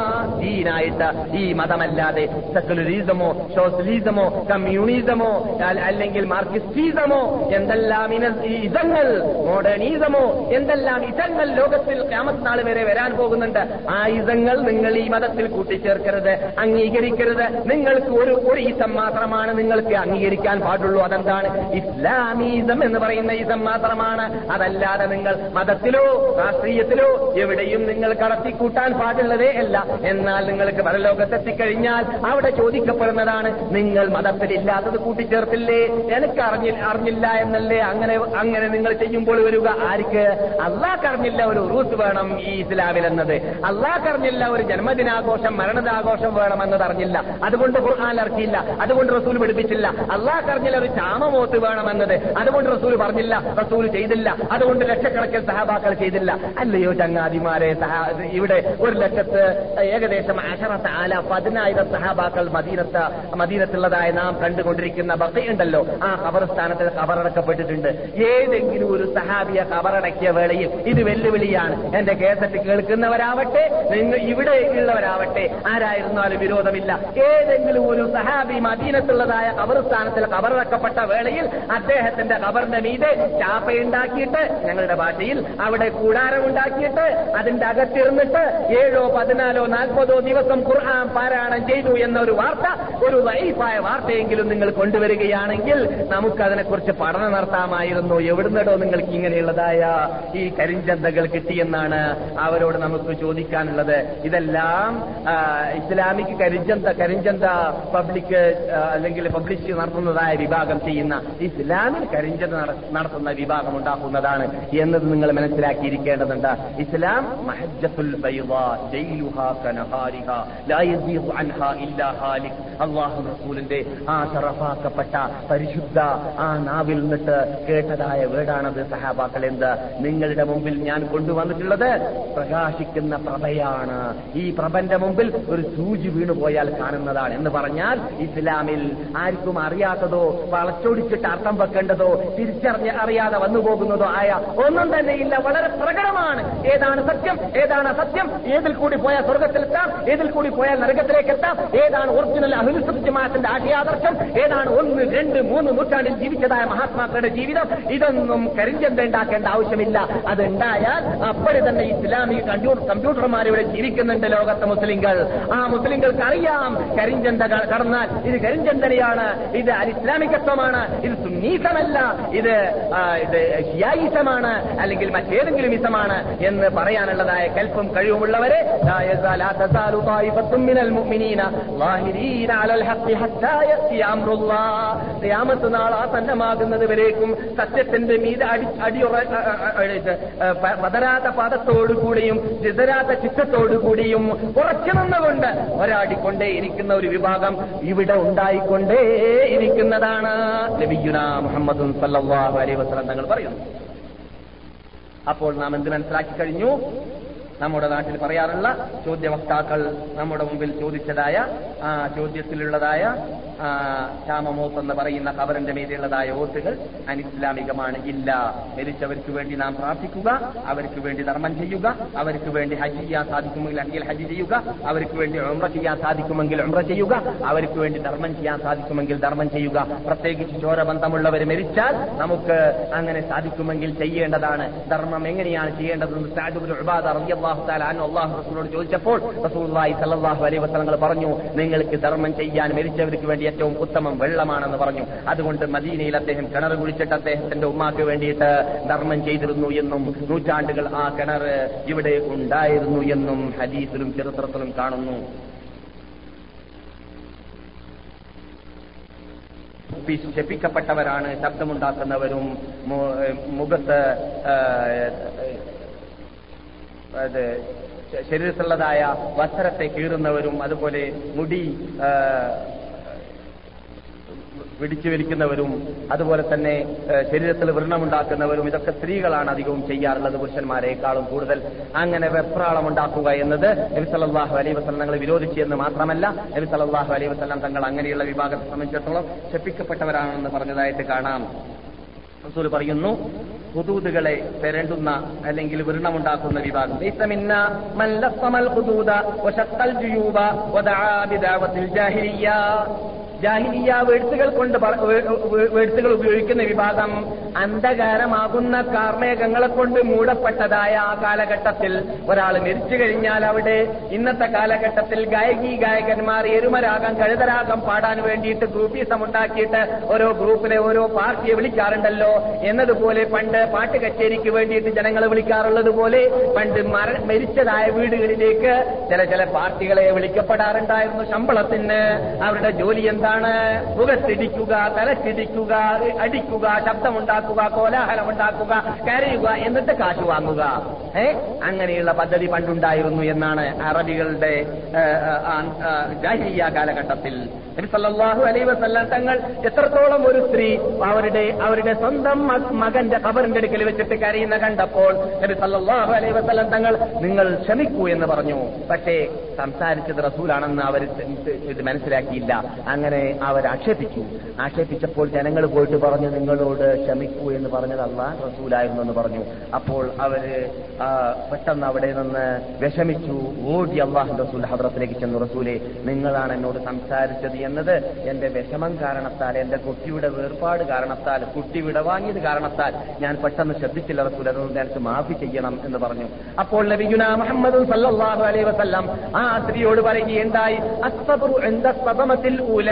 ദീനായിട്ട് ഈ മതമല്ലാതെ സെക്കുലറിസമോ സോഷ്യലിസമോ കമ്മ്യൂണിസമോ അൽ- അല്ലെങ്കിൽ മാർക്സിസമോ എന്തെല്ലാം ഇന- ഈ ഇതങ്ങൾ മോഡേണിസമോ എന്തെല്ലാം ഇതങ്ങൾ ലോകത്തിൽ ക്യാമത്ത് നാൾ വരെ വരാൻ പോകുന്നുണ്ട് ആ ഇതങ്ങൾ നിങ്ങൾ ഈ മതത്തിൽ കൂട്ടിച്ചേർക്കരുത് അംഗീകരിക്കരുത് നിങ്ങൾക്ക് ഒരു ഒരു ഇസം മാത്രമാണ് നിങ്ങൾക്ക് അംഗീകരിക്കാൻ പാടുള്ളൂ അതെന്താണ് ഇസ്ലാമീസം എന്ന് പറയുന്ന ഇസം മാത്രമാണ് അതല്ലാതെ നിങ്ങൾ മതത്തിലോ രാഷ്ട്രീയത്തിലോ എവിടെയും നിങ്ങൾ കടത്തിക്കൂട്ടാൻ പാടുള്ളതേ അല്ല എന്നാൽ നിങ്ങൾക്ക് പരലോകത്തെത്തിക്കഴിഞ്ഞാൽ അവിടെ ചോദിക്കപ്പെടുന്നതാണ് നിങ്ങൾ മതത്തിലില്ലാത്തത് കൂട്ടിച്ചേർത്തില്ലേ എനിക്ക് അറിഞ്ഞി അറിഞ്ഞില്ല എന്നല്ലേ അങ്ങനെ അങ്ങനെ നിങ്ങൾ ചെയ്യുമ്പോൾ വരിക ആർക്ക് അള്ളാഹ് അറിഞ്ഞില്ല ഒരു ഉറൂസ് വേണം ഈ ഇസ്ലാമിൽ എന്നത് അള്ളാഹ് അറിഞ്ഞില്ല ഒരു ജന്മദിനാഘോഷം മരണദിനാഘോഷം വേണമെന്നത് അറിഞ്ഞില്ല അതുകൊണ്ട് ഖുർആൻ ഇറക്കിയില്ല അതുകൊണ്ട് റസൂൽ പഠിപ്പിച്ചില്ല അള്ളാഹ് അറിഞ്ഞില്ല ഒരു ചാമമോത്ത് വേണമെന്നത് അതുകൊണ്ട് റസൂൽ പറഞ്ഞില്ല റസൂൽ ചെയ്തില്ല അതുകൊണ്ട് ലക്ഷക്കണക്കിന് സഹാബാക്കൾ ചെയ്തില്ല അല്ലയോ ചങ്ങാതിമാരെ സഹാ ഇവിടെ ഒരു ലക്ഷത്ത് ഏകദേശം അഷറത്ത് ആല പതിനായിരം സഹാബാക്കൾ മദീനത്ത് മദീനത്തുള്ളതായ നാം കണ്ടുകൊണ്ടിരിക്കുന്ന ബക്കയുണ്ടല്ലോ ആ ഖബർസ്ഥാനത്തിൽ ഖബറടക്കപ്പെട്ടിട്ടുണ്ട് ഏതെങ്കിലും ഒരു സഹാബിയെ ഖബറടക്കിയ വേളയിൽ ഇത് വെല്ലുവിളിയാണ് എന്റെ കേസറ്റ് കേൾക്കുന്നവരാവട്ടെ നിങ്ങൾ ഇവിടെ ഉള്ളവരാവട്ടെ ആരായിരുന്നാലും വിരോധമില്ല ഏതെങ്കിലും ഒരു സഹാബി മദീനത്തുള്ളതായ ഖബർസ്ഥാനത്തിൽ ഖബറടക്കപ്പെട്ട വേളയിൽ അദ്ദേഹത്തിന്റെ ഖബറിന്റെ മീതെ ചാപ്പയുണ്ടാക്കിയിട്ട് ഞങ്ങളുടെ ഭാഷയിൽ അവിടെ കൂടാരം ഉണ്ടാക്കിയിട്ട് അതിന്റെ അകത്തിരുന്നിട്ട് ഏഴോ പതിനാലോ നാൽപ്പതോ ദിവസം ഖുർആൻ പാരായണം ചെയ്തു എന്നൊരു വാർത്ത ഒരു വൈഫായ വാർത്തയെങ്കിലും നിങ്ങൾ കൊണ്ടുവരികയാണെങ്കിൽ നമുക്ക് അതിനെക്കുറിച്ച് പഠനം നടത്താമായിരുന്നു എവിടുന്നടോ നിങ്ങൾക്ക് ഇങ്ങനെയുള്ളതായ ഈ കരിഞ്ചന്തകൾ കിട്ടിയെന്നാണ് അവരോട് നമുക്ക് ചോദിക്കാനുള്ളത് ഇതെല്ലാം ആ, ഇസ്ലാമിക് കരിഞ്ചന്ത കരിഞ്ചന്ത പബ്ലിക് ആ, അല്ലെങ്കിൽ പബ്ലിഷ് നടത്തുന്നതായ വിഭാഗം ചെയ്യുന്ന ഇസ്ലാമിൽ കരിഞ്ചന്ത നട- നടത്തുന്ന വിഭാഗം ഉണ്ടാക്കുന്നതാണ് എന്നത് നിങ്ങൾ മനസ്സിലാക്കിയിരിക്കേണ്ടതുണ്ട് ഇസ്ലാം മഹജ്ജത്തുൽ ബൈളാ ലൈലുഹാ കനഹാരിഹാ ലാ യസീഗു അൻഹാ ഇല്ലാ ഹാലിക് അല്ലാഹു റസൂലിന്റെ ആ ശറഫാക്കപ്പെട്ട പരിശുദ്ധ ആ നാവിൽ നിന്നിട്ട് കേട്ടതായ വേടാണത് സഹാബാക്കൾ എന്ത് നിങ്ങളുടെ മുമ്പിൽ ഞാൻ കൊണ്ടുവന്നിട്ടുള്ളത് പ്രകാശിക്കുന്ന പ്രഭയാണ് ഈ പ്രഭന്റെ മുമ്പിൽ ഒരു സൂചി വീണുപോയാൽ കാണുന്നതാണ് എന്ന് പറഞ്ഞാൽ ഇസ്ലാമിൽ ആർക്കും അറിയാത്തതോ വളച്ചൊടിച്ചിട്ട് അർത്ഥം വെക്കേണ്ടതോ തിരിച്ചറിഞ്ഞ് അറിയാതെ വന്നു പോകുന്നതോ ആയ ഒന്നും തന്നെ ഇല്ല വളരെ പ്രകടമാണ് ഏതാണ് സത്യം ഏതാണ് അസത്യം ഏതിൽ കൂടി പോയാൽ സ്വർഗത്തിലെത്താം ഏതിൽ കൂടി പോയാൽ നരകത്തിലേക്ക് എത്താം ഏതാണ് ഒറിജിനൽ അഹിൽസുമാത്തിന്റെ ആശയാദർശം ഏതാണ് ഒന്ന് രണ്ട് മൂന്ന് നൂറ്റാണ്ടിൽ ജീവിച്ചതായ മഹാത്മാക്കളുടെ ജീവിതം ഇതൊന്നും കരിഞ്ചന്ത ഉണ്ടാക്കേണ്ട ആവശ്യമില്ല അതുണ്ടായാൽ അപ്പോഴെ തന്നെ ഇസ്ലാമിക കമ്പ്യൂട്ടർ കമ്പ്യൂട്ടർമാർ ഇവിടെ ജീവിക്കുന്നുണ്ട് ലോകത്തെ മുസ്ലിങ്ങൾ ആ മുസ്ലിങ്ങൾക്ക് അറിയാം കരിഞ്ചന്ത ക- കടന്നാൽ ഇത് കരിഞ്ചന്തനയാണ് ഇത് അലിസ്ലാമികത്വമാണ് ഇത് സുന്നീസമല്ല ഇത് ആ, ഇത് ഷിയായിസമാണ് അല്ലെങ്കിൽ അല്ലെങ്കിൽ മറ്റേതെങ്കിലും ഇസമാണ് എന്ന് പറയാനുള്ളതായ കൽപ്പും കഴിവുമുള്ളവരെ لا يزال لا تزال طائفة من المؤمنين ظاهرين على الحق حتى يأتي أمر الله ഖിയാമത്ത് നാൾ ആ സന്നമാകുന്നത് വരേക്കും സത്യത്തിന്റെ മീത് അടി അടിയുറ അ- അ- അ- ഇത്, ഏ, പ- പതരാത്ത പാദത്തോടുകൂടിയും ചിതരാത്ത ചിത്തത്തോടുകൂടിയും ഉറച്ചു നിന്നുകൊണ്ട് ഒരാടിക്കൊണ്ടേ ഇരിക്കുന്ന ഒരു വിഭാഗം ഇവിടെ ഉണ്ടായിക്കൊണ്ടേ ഇരിക്കുന്നതാണ് നബിയുന മുഹമ്മദ് സല്ലല്ലാഹു അലൈഹി വസല്ലം തങ്ങൾ പറയുന്നു അപ്പോൾ നാം എന്ത് മനസ്സിലാക്കി കഴിഞ്ഞു നമ്മുടെ നാട്ടിൽ പറയാറുള്ള ചോദ്യവക്താക്കൾ നമ്മുടെ മുമ്പിൽ ചോദിച്ചതായ ആ ചോദ്യത്തിലുള്ളതായ ആ, ശ്യാമമോത്ത് എന്ന് പറയുന്ന ഖബറിന്റെ മീതെയുള്ളതായ വോട്ടുകൾ അനിസ്ലാമികമാണ് ഇല്ല മരിച്ചവർക്ക് വേണ്ടി നാം പ്രാർത്ഥിക്കുക അവർക്ക് വേണ്ടി ധർമ്മം ചെയ്യുക അവർക്ക് വേണ്ടി ഹജ്ജ് ചെയ്യാൻ സാധിക്കുമെങ്കിൽ അല്ലെങ്കിൽ ഹജ്ജ് ചെയ്യുക അവർക്ക് വേണ്ടി ഉംറ ചെയ്യാൻ സാധിക്കുമെങ്കിൽ ഉംറ ചെയ്യുക അവർക്ക് വേണ്ടി ധർമ്മം ചെയ്യാൻ സാധിക്കുമെങ്കിൽ ധർമ്മം ചെയ്യുക പ്രത്യേകിച്ച് ചോരബന്ധമുള്ളവർ മരിച്ചാൽ നമുക്ക് അങ്ങനെ സാധിക്കുമെങ്കിൽ ചെയ്യേണ്ടതാണ് ധർമ്മം എങ്ങനെയാണ് ചെയ്യേണ്ടതെന്ന് സാദുബുൽ ഉബാദ റളിയല്ലാഹു തആല അൻഹു അല്ലാഹു റസൂലിനോട് ചോദിച്ചപ്പോൾ റസൂലുള്ളാഹി സ്വല്ലല്ലാഹു അലൈഹി വസല്ലം പറഞ്ഞു നിങ്ങൾക്ക് ധർമ്മം ചെയ്യാൻ മരിച്ചവർക്ക് വേണ്ടി ഏറ്റവും ഉത്തമം വെള്ളമാണെന്ന് പറഞ്ഞു അതുകൊണ്ട് മദീനയിൽ അദ്ദേഹം കിണർ കുഴിച്ചിട്ട് അദ്ദേഹത്തിന്റെ ഉമ്മാക്ക് വേണ്ടിയിട്ട് ധർമ്മം ചെയ്തിരുന്നു എന്നും നൂറ്റാണ്ടുകൾ ആ കിണർ ഇവിടെ ഉണ്ടായിരുന്നു എന്നും ഹദീസിലും ചരിത്രത്തിലും കാണുന്നു പി- ശപിക്കപ്പെട്ടവരാണ് ശബ്ദമുണ്ടാക്കുന്നവരും മു- മുഖത്ത് ആ, അത് ശ- ശരീരത്തിലുള്ളതായ വസ്ത്രത്തെ കീറുന്നവരും അതുപോലെ മുടി ആ, പിടിച്ചു വലിക്കുന്നവരും അതുപോലെ തന്നെ ഏഹ്, ശരീരത്തിൽ വ്രണമുണ്ടാക്കുന്നവരും ഇതൊക്കെ സ്ത്രീകളാണ് അധികവും ചെയ്യാറുള്ളത് പുരുഷന്മാരെക്കാളും കൂടുതൽ അങ്ങനെ വെപ്രാളം ഉണ്ടാക്കുക എന്നത് നബി സല്ലല്ലാഹു അലൈഹി വസല്ലം തങ്ങൾ വിരോധിച്ചു എന്ന് മാത്രമല്ല നബി സല്ലല്ലാഹു അലൈഹി വസല്ലം തങ്ങൾ അങ്ങനെയുള്ള വിഭാഗത്തെ സംബന്ധിച്ചിടത്തോളം ശപ്പിക്കപ്പെട്ടവരാണെന്ന് പറഞ്ഞതായിട്ട് കാണാം റസൂൽ പറയുന്നു ഹുദൂദുകളെ പെരണ്ടുന്ന അല്ലെങ്കിൽ വ്രണമുണ്ടാക്കുന്ന വിഭാഗം ലൈസ മിന്ന മൻ ലത്തമൽ ഹുദൂദ വശത്തൽ ജുയൂബ വദആ ബിദഅവത്തിൽ ജാഹിലിയ്യ ജാഹിലിയ വേഴ്സുകൾ കൊണ്ട് പറ- വേ- വേ- വേഴ്സുകൾ ഉപയോഗിക്കുന്ന വിഭാഗം അന്ധകാരമാകുന്ന കാർമേഘങ്ങളെ കൊണ്ട് മൂടപ്പെട്ടതായ ആ കാലഘട്ടത്തിൽ ഒരാൾ മരിച്ചു കഴിഞ്ഞാൽ അവിടെ ഇന്നത്തെ കാലഘട്ടത്തിൽ ഗായകി ഗായകന്മാർ എരുമരാഗം കഴുതരാഗം പാടാൻ വേണ്ടിയിട്ട് ഗ്രൂപ്പീസം ഉണ്ടാക്കിയിട്ട് ഓരോ ഗ്രൂപ്പിലെ ഓരോ പാർട്ടിയെ വിളിക്കാറുണ്ടല്ലോ എന്നതുപോലെ പണ്ട് പാട്ട് കച്ചേരിക്ക് വേണ്ടിയിട്ട് ജനങ്ങളെ വിളിക്കാറുള്ളത് പോലെ പണ്ട് മര- മരിച്ചതായ വീടുകളിലേക്ക് ചില ചില പാർട്ടികളെ വിളിക്കപ്പെടാറുണ്ടായിരുന്നു ശമ്പളത്തിന് അവരുടെ ജോലി എന്താണ് മുഖത്തിടിക്കുക തലക്കിടിക്കുക അടിക്കുക ശബ്ദമുണ്ടാക്കുക കോലാഹലമുണ്ടാക്കുക കരയുക എന്നിട്ട് കാശ് വാങ്ങുക ഏ അങ്ങനെയുള്ള പദ്ധതി പണ്ടുണ്ടായിരുന്നു എന്നാണ് അറബികളുടെ ഏ, ആ, ആ, ജാഹിലിയ കാലഘട്ടത്തിൽ നബി സല്ലല്ലാഹു അലൈഹി വസല്ലം തങ്ങൾ എത്രത്തോളം ഒരു സ്ത്രീ അവരുടെ അവരുടെ സ്വന്തം മ- മകന്റെ ഖബറിന്റെ അടുക്കൽ വെച്ചിട്ട് കരയുന്ന കണ്ടപ്പോൾ നബി സല്ലല്ലാഹു അലൈഹി വസല്ലം തങ്ങൾ നിങ്ങൾ ക്ഷമിക്കൂ എന്ന് പറഞ്ഞു പക്ഷേ സംസാരിച്ചത് റസൂലാണെന്ന് അവർ ഇത് മനസ്സിലാക്കിയില്ല അങ്ങനെ അവർ ആക്ഷേപിച്ചു ആക്ഷേപിച്ചപ്പോൾ ജനങ്ങൾ പോയിട്ട് പറഞ്ഞു നിങ്ങളോട് ക്ഷമിക്കൂ എന്ന് പറഞ്ഞത് അള്ളാഹ് റസൂലായിരുന്നു എന്ന് പറഞ്ഞു അപ്പോൾ അവര് ആ, പെട്ടെന്ന് അവിടെ നിന്ന് വിഷമിച്ചു ഓടി അള്ളാഹു റസൂൽ ഹദ്രത്തിലേക്ക് ചെന്നു റസൂലെ നിങ്ങളാണ് എന്നോട് സംസാരിച്ചത് എന്നത് എന്റെ വിഷമം കാരണത്താൽ എന്റെ കുട്ടിയുടെ വേർപാട് കാരണത്താൽ കുട്ടി വിടവാങ്ങിയത് കാരണത്താൽ ഞാൻ പെട്ടെന്ന് ശ്രദ്ധിച്ചില്ല റസൂൽ അതുകൊണ്ട് എനിക്ക് മാഫി ചെയ്യണം എന്ന് പറഞ്ഞു അപ്പോൾ നബിയുന മുഹമ്മദ് സല്ലല്ലാഹു അലൈഹി വസല്ലം ആ സ്ത്രീയോട് പറയുകയുണ്ടായി അസ്സബ്റു ഇൻദ സദമത്തിൽ ഊല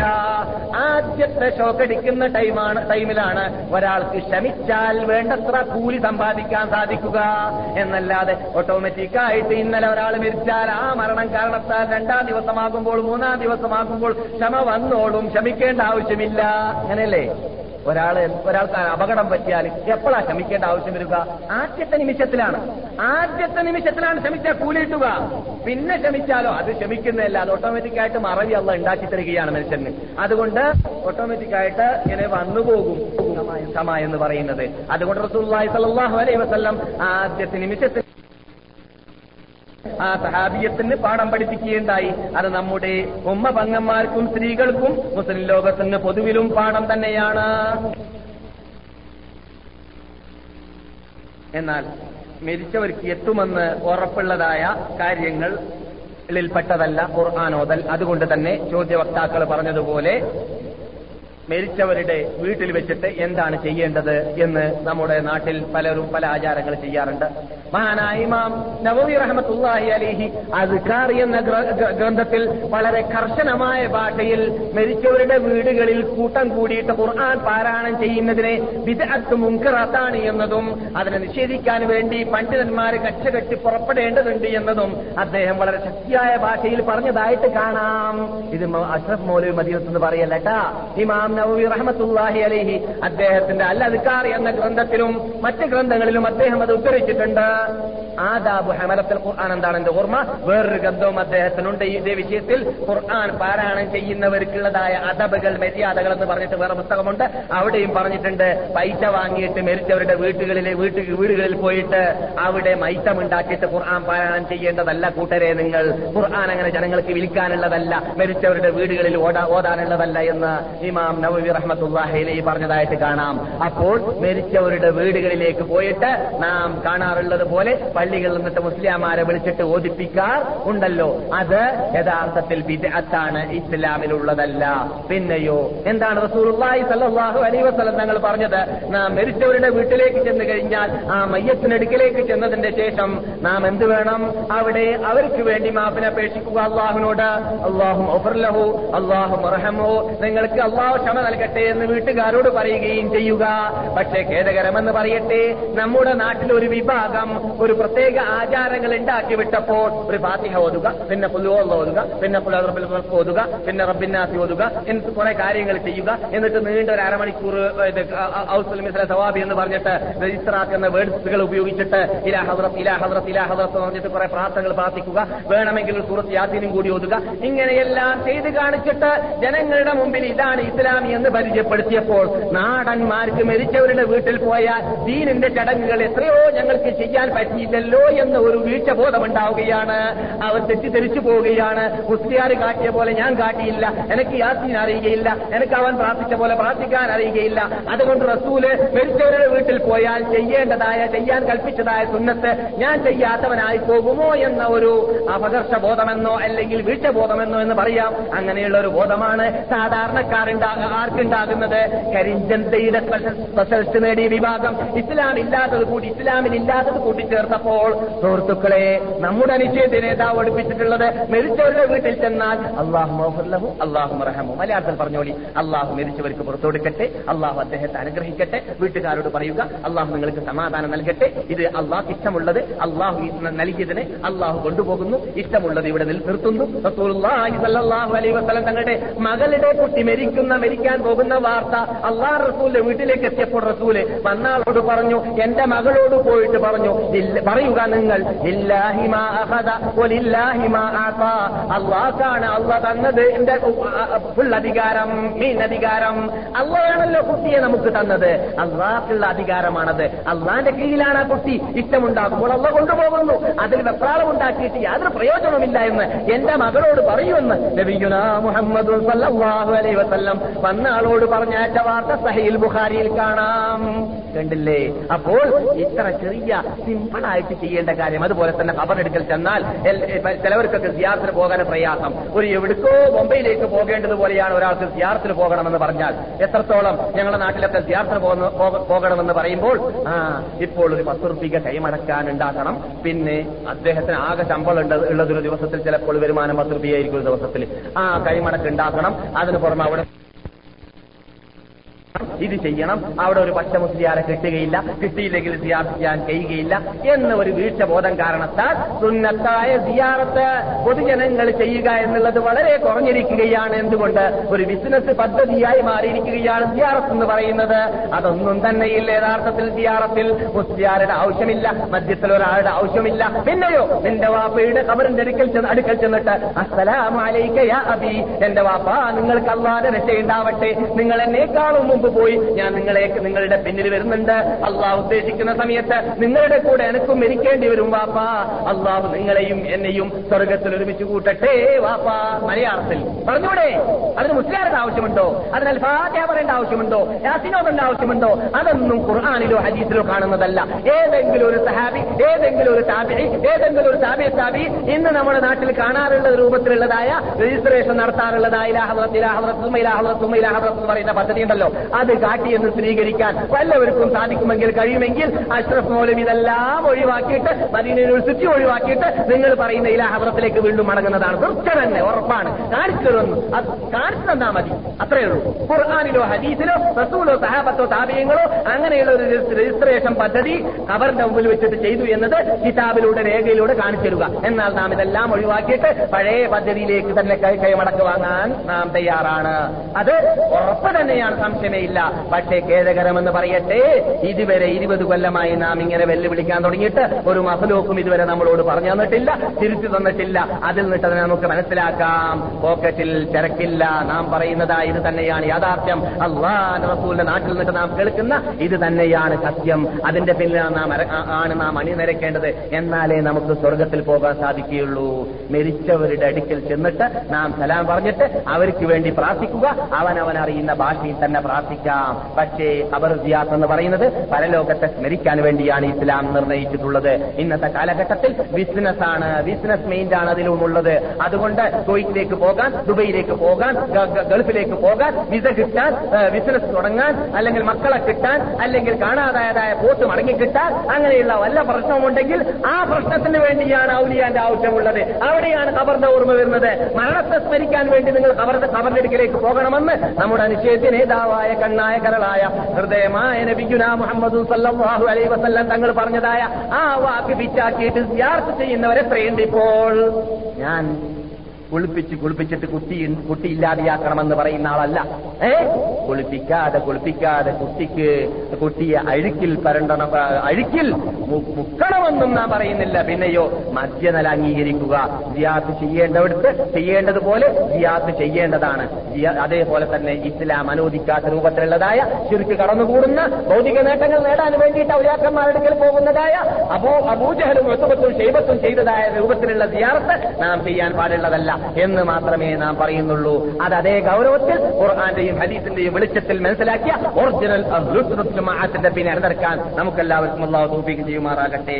ആദ്യത്തെ ഷോക്കടിക്കുന്ന ടൈമാണ് ടൈമിലാണ് ഒരാൾക്ക് ക്ഷമിച്ചാൽ വേണ്ടത്ര കൂലി സമ്പാദിക്കാൻ സാധിക്കുക എന്നല്ലാതെ ഓട്ടോമാറ്റിക് ആയിട്ട് ഇന്നലെ ഒരാൾ മരിച്ചാൽ ആ മരണം കാരണത്താൽ രണ്ടാം ദിവസമാകുമ്പോൾ മൂന്നാം ദിവസമാകുമ്പോൾ ക്ഷമ വന്നോളും ക്ഷമിക്കേണ്ട ആവശ്യമില്ല അങ്ങനെയല്ലേ ഒരാൾ ഒരാൾക്ക് അപകടം പറ്റിയാൽ എപ്പോഴാ ക്ഷമിക്കേണ്ട ആവശ്യം വരിക ആദ്യത്തെ നിമിഷത്തിലാണ് ആദ്യത്തെ നിമിഷത്തിലാണ് ക്ഷമിച്ചാൽ കൂലിയിട്ടുക പിന്നെ ക്ഷമിച്ചാലോ അത് ക്ഷമിക്കുന്നതല്ല അത് ഓട്ടോമാറ്റിക് ആയിട്ട് മറവി അല്ല ഉണ്ടാക്കി തരികയാണ് മനുഷ്യന് അതുകൊണ്ട് ഓട്ടോമാറ്റിക് ആയിട്ട് ഇങ്ങനെ വന്നു പോകും ക്ഷമ എന്ന് പറയുന്നത് അതുകൊണ്ട് റസൂലുള്ളാഹി സ്വല്ലല്ലാഹു അലൈഹി വസല്ലം ആദ്യത്തെ നിമിഷത്തിൽ ആ സഹാബിയത്തിന് പാഠം പഠിപ്പിക്കുകയുണ്ടായി അത് നമ്മുടെ ഉമ്മ പങ്ങന്മാർക്കും സ്ത്രീകൾക്കും മുസ്ലിം ലോകത്തിന് പൊതുവിലും പാഠം തന്നെയാണ് എന്നാൽ മരിച്ചവർക്ക് എത്തുമെന്ന് ഉറപ്പുള്ളതായ കാര്യങ്ങൾ ിൽപ്പെട്ടതല്ല ഖുർആാനോദൽ അതുകൊണ്ട് തന്നെ ചോദ്യവക്താക്കൾ പറഞ്ഞതുപോലെ മരിച്ചവരുടെ വീട്ടിൽ വെച്ചിട്ട് എന്താണ് ചെയ്യേണ്ടത് എന്ന് നമ്മുടെ നാട്ടിൽ പലരും പല ആചാരങ്ങൾ ചെയ്യാറുണ്ട് മഹാനായ ഇമാം നവവി റഹമത്തുല്ലാഹി അലിഹി അസ്കാർ എന്ന ഗ്ര- ഗ്ര- ഗ്രന്ഥത്തിൽ വളരെ കർശനമായ ഭാഷയിൽ മരിച്ചവരുടെ വീടുകളിൽ കൂട്ടം കൂടിയിട്ട് ഖുർആൻ പാരായണം ചെയ്യുന്നതിനെ വിദഗ്ധ മുൻകറാത്താണ് എന്നതും അതിനെ നിഷേധിക്കാൻ വേണ്ടി പണ്ഡിതന്മാർ കച്ചകെട്ടി പുറപ്പെടേണ്ടതുണ്ട് എന്നതും അദ്ദേഹം വളരെ ശക്തിയായ ഭാഷയിൽ പറഞ്ഞതായിട്ട് കാണാം ഇത് മ- അഷ്റഫ് മൗലവി മദീനത്ത് എന്ന് പറയല്ലട്ടാ ഇമാം നവവി റഹ്മത്തുല്ലാഹി അലൈഹി അദ്ദേഹത്തിന്റെ അൽ അദ്കാർ എന്ന ഗ്രന്ഥത്തിലും മറ്റ് ഗ്രന്ഥങ്ങളിലും അദ്ദേഹം അത് ഉദ്ധരിച്ചിട്ടുണ്ട് ആദാബു ഹമലത്തിൽ ഖുർആൻ എന്താണ് എന്റെ ഓർമ്മ വേറൊരു ഗ്രന്ഥവും അദ്ദേഹത്തിനുണ്ട് ഈ ഇതേ വിഷയത്തിൽ ഖുർആൻ പാരായണം ചെയ്യുന്നവർക്കുള്ളതായ അദബുകൾ മര്യാദകൾ എന്ന് പറഞ്ഞിട്ട് വേറെ പുസ്തകമുണ്ട് അവിടെയും പറഞ്ഞിട്ടുണ്ട് പൈസ വാങ്ങിയിട്ട് മരിച്ചവരുടെ വീട്ടുകളിലെ വീട്ടു വീടുകളിൽ പോയിട്ട് അവിടെ മൈത്തം ഉണ്ടാക്കിയിട്ട് ഖുർആൻ പാരായണം ചെയ്യേണ്ടതല്ല കൂട്ടരെ നിങ്ങൾ ഖുർആൻ അങ്ങനെ ജനങ്ങൾക്ക് വിൽക്കാനുള്ളതല്ല മരിച്ചവരുടെ വീടുകളിൽ ഓടാ ഓതാനുള്ളതല്ല എന്ന് ഇമാം നവവി റഹ്മത്തുല്ലാഹിലി പറഞ്ഞതായിട്ട് കാണാം അപ്പോൾ മരിച്ചവരുടെ വീടുകളിലേക്ക് പോയിട്ട് നാം കാണാറുള്ളത് പോലെ പള്ളികളിൽ നിന്നിട്ട് മുസ്ലിംമാരെ വിളിച്ചിട്ട് ഓദിപ്പിക്കാർ ഉണ്ടല്ലോ അത് യഥാർത്ഥത്തിൽ വിദഗ്ധാണ് ഇസ്ലാമിലുള്ളതല്ല പിന്നെയോ എന്താണ് റസൂലുള്ളാഹി സല്ലല്ലാഹു അലൈഹി വസല്ലം തങ്ങൾ പറഞ്ഞത് നാം മരിച്ചവരുടെ വീട്ടിലേക്ക് ചെന്ന് കഴിഞ്ഞാൽ ആ മയ്യത്തിനടുക്കിലേക്ക് ചെന്നതിന്റെ ശേഷം നാം എന്ത് വേണം അവിടെ അവർക്ക് വേണ്ടി മാഫിനെ അപേക്ഷിക്കുക അള്ളാഹുവിനോട് അള്ളാഹും ഒഫർലഹു അള്ളാഹു റഹമോ നിങ്ങൾക്ക് അള്ളാഹു ക്ഷമ നൽകട്ടെ എന്ന് വീട്ടുകാരോട് പറയുകയും ചെയ്യുക പക്ഷേ ഖേദകരമെന്ന് പറയട്ടെ നമ്മുടെ നാട്ടിൽ ഒരു വിഭാഗം ഒരു പ്രത്യേക ആചാരങ്ങൾ ഉണ്ടാക്കി വിട്ടപ്പോൾ ഒരു ഫാത്തിഹ ഓതുക പിന്നെ പുല്ലുവോള്ള ഓതുക പിന്നെ പുലറബിൽ ഓതുക പിന്നെ റബ്ബിന്നാസി ഓതുക എന്നിട്ട് കുറെ കാര്യങ്ങൾ ചെയ്യുക എന്നിട്ട് നീണ്ട ഒരു അരമണിക്കൂർ ഇത് ഔസുൽ മിസ്ല സവാബി എന്ന് പറഞ്ഞിട്ട് രജിസ്റ്റർ ആക്കുന്ന വേർഡ്സുകൾ ഉപയോഗിച്ചിട്ട് ഇലാ ഹദ്രത്ത് ഇലാ ഹദ്രത്ത് ഇലാ ഹദ്രത്ത് എന്ന് പറഞ്ഞിട്ട് കുറെ പ്രാർത്ഥനകൾ പ്രാർത്ഥിക്കുക വേണമെങ്കിൽ ഒരു സൂറത്ത് യാസീനും കൂടി ഓതുക ഇങ്ങനെയെല്ലാം ചെയ്ത് കാണിച്ചിട്ട് ജനങ്ങളുടെ മുമ്പിൽ ഇതാണ് ഇസ്ലാമി എന്ന് പരിചയപ്പെടുത്തിയപ്പോൾ നാടന്മാർക്ക് മരിച്ചവരുടെ വീട്ടിൽ പോയാൽ ദീനിന്റെ ചടങ്ങുകൾ എത്രയോ ഞങ്ങൾക്ക് ചെയ്യാൻ പറ്റിയില്ലല്ലോ എന്ന ഒരു വീഴ്ച ബോധമുണ്ടാവുകയാണ് അവർ തെറ്റിദ്ധരിച്ചു പോവുകയാണ് മുസ്ലിയാർ കാട്ടിയ പോലെ ഞാൻ കാട്ടിയില്ല എനിക്ക് യാസീൻ അറിയുകയില്ല എനിക്ക് അവൻ പ്രാർത്ഥിച്ച പോലെ പ്രാർത്ഥിക്കാൻ അറിയുകയില്ല അതുകൊണ്ട് റസൂല് മരിച്ചവരുടെ വീട്ടിൽ പോയാൽ ചെയ്യേണ്ടതായ ചെയ്യാൻ കൽപ്പിച്ചതായ സുന്നത്ത് ഞാൻ ചെയ്യാത്തവനായി പോകുമോ എന്ന ഒരു അപകർഷ ബോധമെന്നോ അല്ലെങ്കിൽ വീഴ്ച ബോധമെന്നോ എന്ന് പറയാം അങ്ങനെയുള്ള ഒരു ബോധമാണ് സാധാരണക്കാരുണ്ടാ ആർക്കുണ്ടാകുന്നത് കരിഞ്ചന്തയുടെ സ്പെഷ്യലിസ്റ്റ് നേടിയ വിഭാഗം ഇസ്ലാം ഇല്ലാത്തത് കൂടി ഇസ്ലാമിൽ ഇല്ലാത്തത് കൂട്ടിച്ചേർത്തപ്പോൾ സുഹൃത്തുക്കളെ നമ്മുടെ നിശ്ചയത്തെ നേതാവ് പഠിപ്പിച്ചിട്ടുള്ളത് മരിച്ചവരുടെ വീട്ടിൽ ചെന്നാൽ അള്ളാഹു അള്ളാഹു റഹമു മലയാളത്തിൽ പറഞ്ഞോളി അള്ളാഹു മരിച്ചവർക്ക് പുറത്തു കൊടുക്കട്ടെ അള്ളാഹു അദ്ദേഹത്തെ അനുഗ്രഹിക്കട്ടെ വീട്ടുകാരോട് പറയുക അള്ളാഹു നിങ്ങൾക്ക് സമാധാനം നൽകട്ടെ ഇത് അള്ളാഹ് ഇഷ്ടമുള്ളത് അള്ളാഹു നൽകിയതിനെ അള്ളാഹു കൊണ്ടുപോകുന്നു ഇഷ്ടമുള്ളത് ഇവിടെ നിൽ- നിർത്തുന്നു റസൂലുള്ളാഹി സ്വല്ലല്ലാഹു അലൈഹി വസല്ലം തങ്ങളുടെ മകളുടെ കുട്ടി മരിക്കുന്ന മരിക്കാൻ പോകുന്ന വാർത്ത അള്ളാഹ് റസൂലിന്റെ വീട്ടിലേക്ക് എത്തിയപ്പോൾ റസൂല് വന്നാളോട് പറഞ്ഞു എന്റെ മകളോട് പോയിട്ട് പറഞ്ഞു "ഇല്ല- പറയുക നിങ്ങൾ ഇല്ലാഹി മാ അഖദ വലില്ലാഹി മാ ആതാ അള്ളാഹ്ക്കാണ് അള്ളാഹ് തന്നത് എന്റെ ഫുൾ അധികാരം മീൻ അധികാരം അള്ളാഹാണല്ലോ കുട്ടിയെ നമുക്ക് തന്നത് അള്ളാഹ്ക്കുള്ള അധികാരമാണത് അള്ളാന്റെ കീഴിലാണ് ആ കുട്ടി ഇഷ്ടമുണ്ടാകുമ്പോൾ അള്ള കൊണ്ടുപോകുന്നു അതിൽ വെപ്രാളം ഉണ്ടാക്കിയിട്ട് യാതൊരു പ്രയോജനവുമില്ല എന്ന് എന്റെ മകളോട് പറയുമെന്ന് നബിയുനാ മുഹമ്മദ് സല്ലല്ലാഹു അലൈഹി വസല്ലം വന്ന ആളോട് പറഞ്ഞയച്ച വാർത്ത സഹീൽ ബുഖാരിയിൽ കാണാം കണ്ടില്ലേ അപ്പോൾ ഇത്ര ചെറിയ സിമ്പിളായിട്ട് ചെയ്യേണ്ട കാര്യം അതുപോലെ തന്നെ ഖബറെടുക്കൽ ചെന്നാൽ എൽ- ഇപ്പ ചിലവർക്കൊക്കെ സിയാർത്തിന് പോകാൻ പ്രയാസം ഒരു എവിടേക്കോ മുംബൈയിലേക്ക് പോകേണ്ടതുപോലെയാണ് ഒരാൾക്ക് സിയാർത്തിന് പോകണമെന്ന് പറഞ്ഞാൽ എത്രത്തോളം ഞങ്ങളുടെ നാട്ടിലൊക്കെ സിയാർത്തിന് പോകുന്ന- പോക- പോകണമെന്ന് പറയുമ്പോൾ ആ ഇപ്പോൾ ഒരു പത്ത് റുപ്യ കൈമടക്കാൻ ഉണ്ടാക്കണം പിന്നെ അദ്ദേഹത്തിന് ആകെ ശമ്പളം ഉണ്ട്- ഉള്ളത് ഒരു ദിവസത്തിൽ ചിലപ്പോൾ വരുമാനം പത്ത് റുപ്യായിരിക്കും ഒരു ദിവസത്തിൽ ആ കൈമടക്ക് ഉണ്ടാക്കണം അതിന് പുറമെ അവിടെ ഇത് ചെയ്യണം അവിടെ ഒരു പച്ച മുസ്ലിയാരെ കിട്ടുകയില്ല കിട്ടിയില്ലെങ്കിൽ സിയാർ ചെയ്യാൻ കഴിയുകയില്ല എന്ന ഒരു വീഴ്ച ബോധം കാരണത്താൽ സുന്നത്തായ സിയാറത്ത് പൊതുജനങ്ങൾ ചെയ്യുക എന്നുള്ളത് വളരെ കുറഞ്ഞിരിക്കുകയാണ് എന്തുകൊണ്ട് ഒരു ബിസിനസ് പദ്ധതിയായി മാറിയിരിക്കുകയാണ് സിയാറത്ത് എന്ന് പറയുന്നത് അതൊന്നും തന്നെയില്ല യഥാർത്ഥത്തിൽ സിയാറത്തിൽ മുസ്ലിയാരുടെ ആവശ്യമില്ല മധ്യത്തിൽ ഒരാളുടെ ആവശ്യമില്ല പിന്നെയോ നിന്റെ വാപ്പയുടെ കബറിന്റെ അടുക്കൽ ചെന്ന് അടുക്കൽ ചെന്നിട്ട് അസ്സലാമു അലൈക യാ അബി എന്റെ വാപ്പ നിങ്ങൾക്ക് അള്ളാന്റെ രക്ഷയുണ്ടാവട്ടെ നിങ്ങൾ എന്നേക്കാളും മുമ്പ് പോയി പോയി ഞാൻ നിങ്ങളെ നിങ്ങളുടെ പിന്നിൽ വരുന്നുണ്ട് അള്ളാഹു ഉദ്ദേശിക്കുന്ന സമയത്ത് നിങ്ങളുടെ കൂടെ എനക്കും മരിക്കേണ്ടി വരും വാപ്പാ അള്ളാഹു നിങ്ങളെയും എന്നെയും സ്വർഗത്തിൽ ഒരുമിച്ച് കൂട്ടട്ടെ വാപ്പാ മലയാളത്തിൽ പറഞ്ഞൂടെ അതിന് മുസ്ലിയാരുടെ ആവശ്യമുണ്ടോ അതിന് ഫാത്തിഹ പറയേണ്ട ആവശ്യമുണ്ടോ യാസിനോദന്റെ ആവശ്യമുണ്ടോ അതൊന്നും ഖുർആാനിലോ ഹദീസിലോ കാണുന്നതല്ല ഏതെങ്കിലും ഒരു സഹാബി ഏതെങ്കിലും ഒരു താബി ഏതെങ്കിലും ഒരു താബി താബി ഇന്ന് നമ്മുടെ നാട്ടിൽ കാണാറുള്ള രൂപത്തിലുള്ളതായ രജിസ്ട്രേഷൻ നടത്താറുള്ളതായ ഇലാഹവറത്ത് ഇലാഹവറത്ത് തുമ്മ ഇലാഹവറത്ത് തുമ്മ ഇലാഹവറത്ത് എന്ന് പറയുന്ന പദ്ധതി ഉണ്ടല്ലോ അത് കാട്ടി എന്ന് സ്ഥിരീകരിക്കാൻ വല്ലവർക്കും സാധിക്കുമെങ്കിൽ കഴിയുമെങ്കിൽ അഷ്റഫ് മൗലവി ഇതെല്ലാം ഒഴിവാക്കിയിട്ട് മദീന യൂണിവേഴ്സിറ്റി ഒഴിവാക്കിയിട്ട് നിങ്ങൾ പറയുന്ന ഇലാഹവറത്തിലേക്ക് വീണ്ടും മടങ്ങുന്നതാണ് തീർച്ച തന്നെ ഉറപ്പാണ് കാണിച്ചു തരുമെന്ന് അത് കാണിച്ചു തന്നാ മതി അത്രയേ ഉള്ളൂ ഖുർആാനിലോ ഹദീസിലോ റസൂലോ സഹാബത്തോ താപയങ്ങളോ അങ്ങനെയുള്ള ഒരു രജിസ്ട്രേഷൻ പദ്ധതി അവരുടെ മുമ്പിൽ വെച്ചിട്ട് ചെയ്തു എന്നത് കിതാബിലൂടെ രേഖയിലൂടെ കാണിച്ചു തരുക എന്നാൽ നാം ഇതെല്ലാം ഒഴിവാക്കിയിട്ട് പഴയ പദ്ധതിയിലേക്ക് തന്നെ കൈ കൈമടക്ക് വാങ്ങാൻ നാം തയ്യാറാണ് അത് ഉറപ്പ് തന്നെയാണ് സംശയമേ ഇല്ല പക്ഷേ ഖേദകരമെന്ന് പറയട്ടെ ഇതുവരെ ഇരുപത് കൊല്ലമായി നാം ഇങ്ങനെ വെല്ലുവിളിക്കാൻ തുടങ്ങിയിട്ട് ഒരു മഹലോക്കും ഇതുവരെ നമ്മളോട് പറഞ്ഞു തന്നിട്ടില്ല തിരിച്ചു തന്നിട്ടില്ല അതിൽ നിന്നിട്ട് അതിനെ നമുക്ക് മനസ്സിലാക്കാം പോക്കറ്റിൽ തിരക്കില്ല നാം പറയുന്നതാ ഇത് തന്നെയാണ് യാഥാർത്ഥ്യം അള്ളാഹ് റസൂലിന്റെ നാട്ടിൽ നിന്നിട്ട് നാം കേൾക്കുന്ന ഇത് തന്നെയാണ് സത്യം അതിന്റെ പിന്നിലാണ് നാം അര- ആ- ആണ് നാം അണിനിരക്കേണ്ടത് എന്നാലേ നമുക്ക് സ്വർഗത്തിൽ പോകാൻ സാധിക്കുകയുള്ളൂ മരിച്ചവരുടെ അടുക്കൽ ചെന്നിട്ട് നാം സലാം പറഞ്ഞിട്ട് അവർക്ക് വേണ്ടി പ്രാർത്ഥിക്കുക അവൻ അവൻ അറിയുന്ന ഭാഷയിൽ തന്നെ പ്രാർത്ഥിക്കാം പക്ഷേ ഖബർ സിയാത്ത് എന്ന് പറയുന്നത് പരലോകത്തെ സ്മരിക്കാൻ വേണ്ടിയാണ് ഇസ്ലാം നിർണയിച്ചിട്ടുള്ളത് ഇന്നത്തെ കാലഘട്ടത്തിൽ ബിസിനസ് ആണ് ബിസിനസ് മെയിൻഡ് ആണ് അതിലുമുള്ളത് അതുകൊണ്ട് കുവൈറ്റിലേക്ക് പോകാൻ ദുബൈയിലേക്ക് പോകാൻ ഗ- ഗ- ഗൾഫിലേക്ക് പോകാൻ വിസ കിട്ടാൻ ബിസിനസ് തുടങ്ങാൻ അല്ലെങ്കിൽ മക്കളെ കിട്ടാൻ അല്ലെങ്കിൽ കാണാതായതായ പോത്ത് മടങ്ങി കിട്ടാൻ അങ്ങനെയുള്ള വല്ല പ്രശ്നമുണ്ടെങ്കിൽ ആ പ്രശ്നത്തിന് വേണ്ടിയാണ് ഔലിയാന്റെ ആവശ്യമുള്ളത് അവിടെയാണ് ഖബറിന്റെ ഓർമ്മ വരുന്നത് മരണത്തെ സ്മരിക്കാൻ വേണ്ടി നിങ്ങൾ ഖബറിന്റെ ഖബറിന്റെ അടുക്കിലേക്ക് പോകണമെന്ന് നമ്മുടെ നിശ്ചയത്തിന് നേതാവായ കണ്ണായ കരളായ ഹൃദയമായ നബിഗുന മുഹമ്മദ് സല്ലല്ലാഹു അലൈഹി വസല്ലം തങ്ങൾ പറഞ്ഞതായ ആ വാക്ക് പിച്ചാക്കിയിട്ട് സിയാർത്ത് ചെയ്യുന്നവരെ എത്രയുണ്ട് ഇപ്പോൾ ഞാൻ കുളിപ്പിച്ച് കുളിപ്പിച്ചിട്ട് കുട്ടി കുട്ടി ഇല്ലാതെയാക്കണമെന്ന് പറയുന്ന ആളല്ല ഏ കുളിപ്പിക്കാതെ കുളിപ്പിക്കാതെ കുട്ടിക്ക് കുട്ടിയെ അഴുക്കിൽ പരണ്ടണം ആ, അഴുക്കിൽ മു- മുക്കണമെന്നും നാം പറയുന്നില്ല പിന്നെയോ മദ്യനല അംഗീകരിക്കുക ജിയാത്ത് ചെയ്യേണ്ടവിടത്ത് ചെയ്യേണ്ടതുപോലെ ജിയാത്ത് ചെയ്യേണ്ടതാണ് ജിയാ- അതേപോലെ തന്നെ ഇസ്ലാം അനുവദിക്കാത്ത രൂപത്തിലുള്ളതായ ചുരുക്ക് കടന്നുകൂടുന്ന ഭൗതിക നേട്ടങ്ങൾ നേടാൻ വേണ്ടിയിട്ട് ഔലിയാക്കന്മാരുടെ അടുക്കൽ പോകുന്നതായ അബൂ അബൂജഹലും ഋതുബത്തും ഷെയ്ബത്തും ചെയ്തതായ രൂപത്തിലുള്ള സിയാറത്ത് നാം ചെയ്യാൻ പാടുള്ളതല്ല എന്ന് മാത്രമേ നാം പറയുന്നുള്ളൂ അത് അതേ ഗൗരവത്തിൽ ഖുർആന്റെയും ഹദീസിന്റെയും വെളിച്ചത്തിൽ മനസ്സിലാക്കിയ ഒറിജിനൽ ജമാഅത്തിന്റെ പിന്നെ അണിനിരക്കാൻ നമുക്കെല്ലാവർക്കും അള്ളാഹു തോപ്പിക്ക് ചെയ്യുമാറാകട്ടെ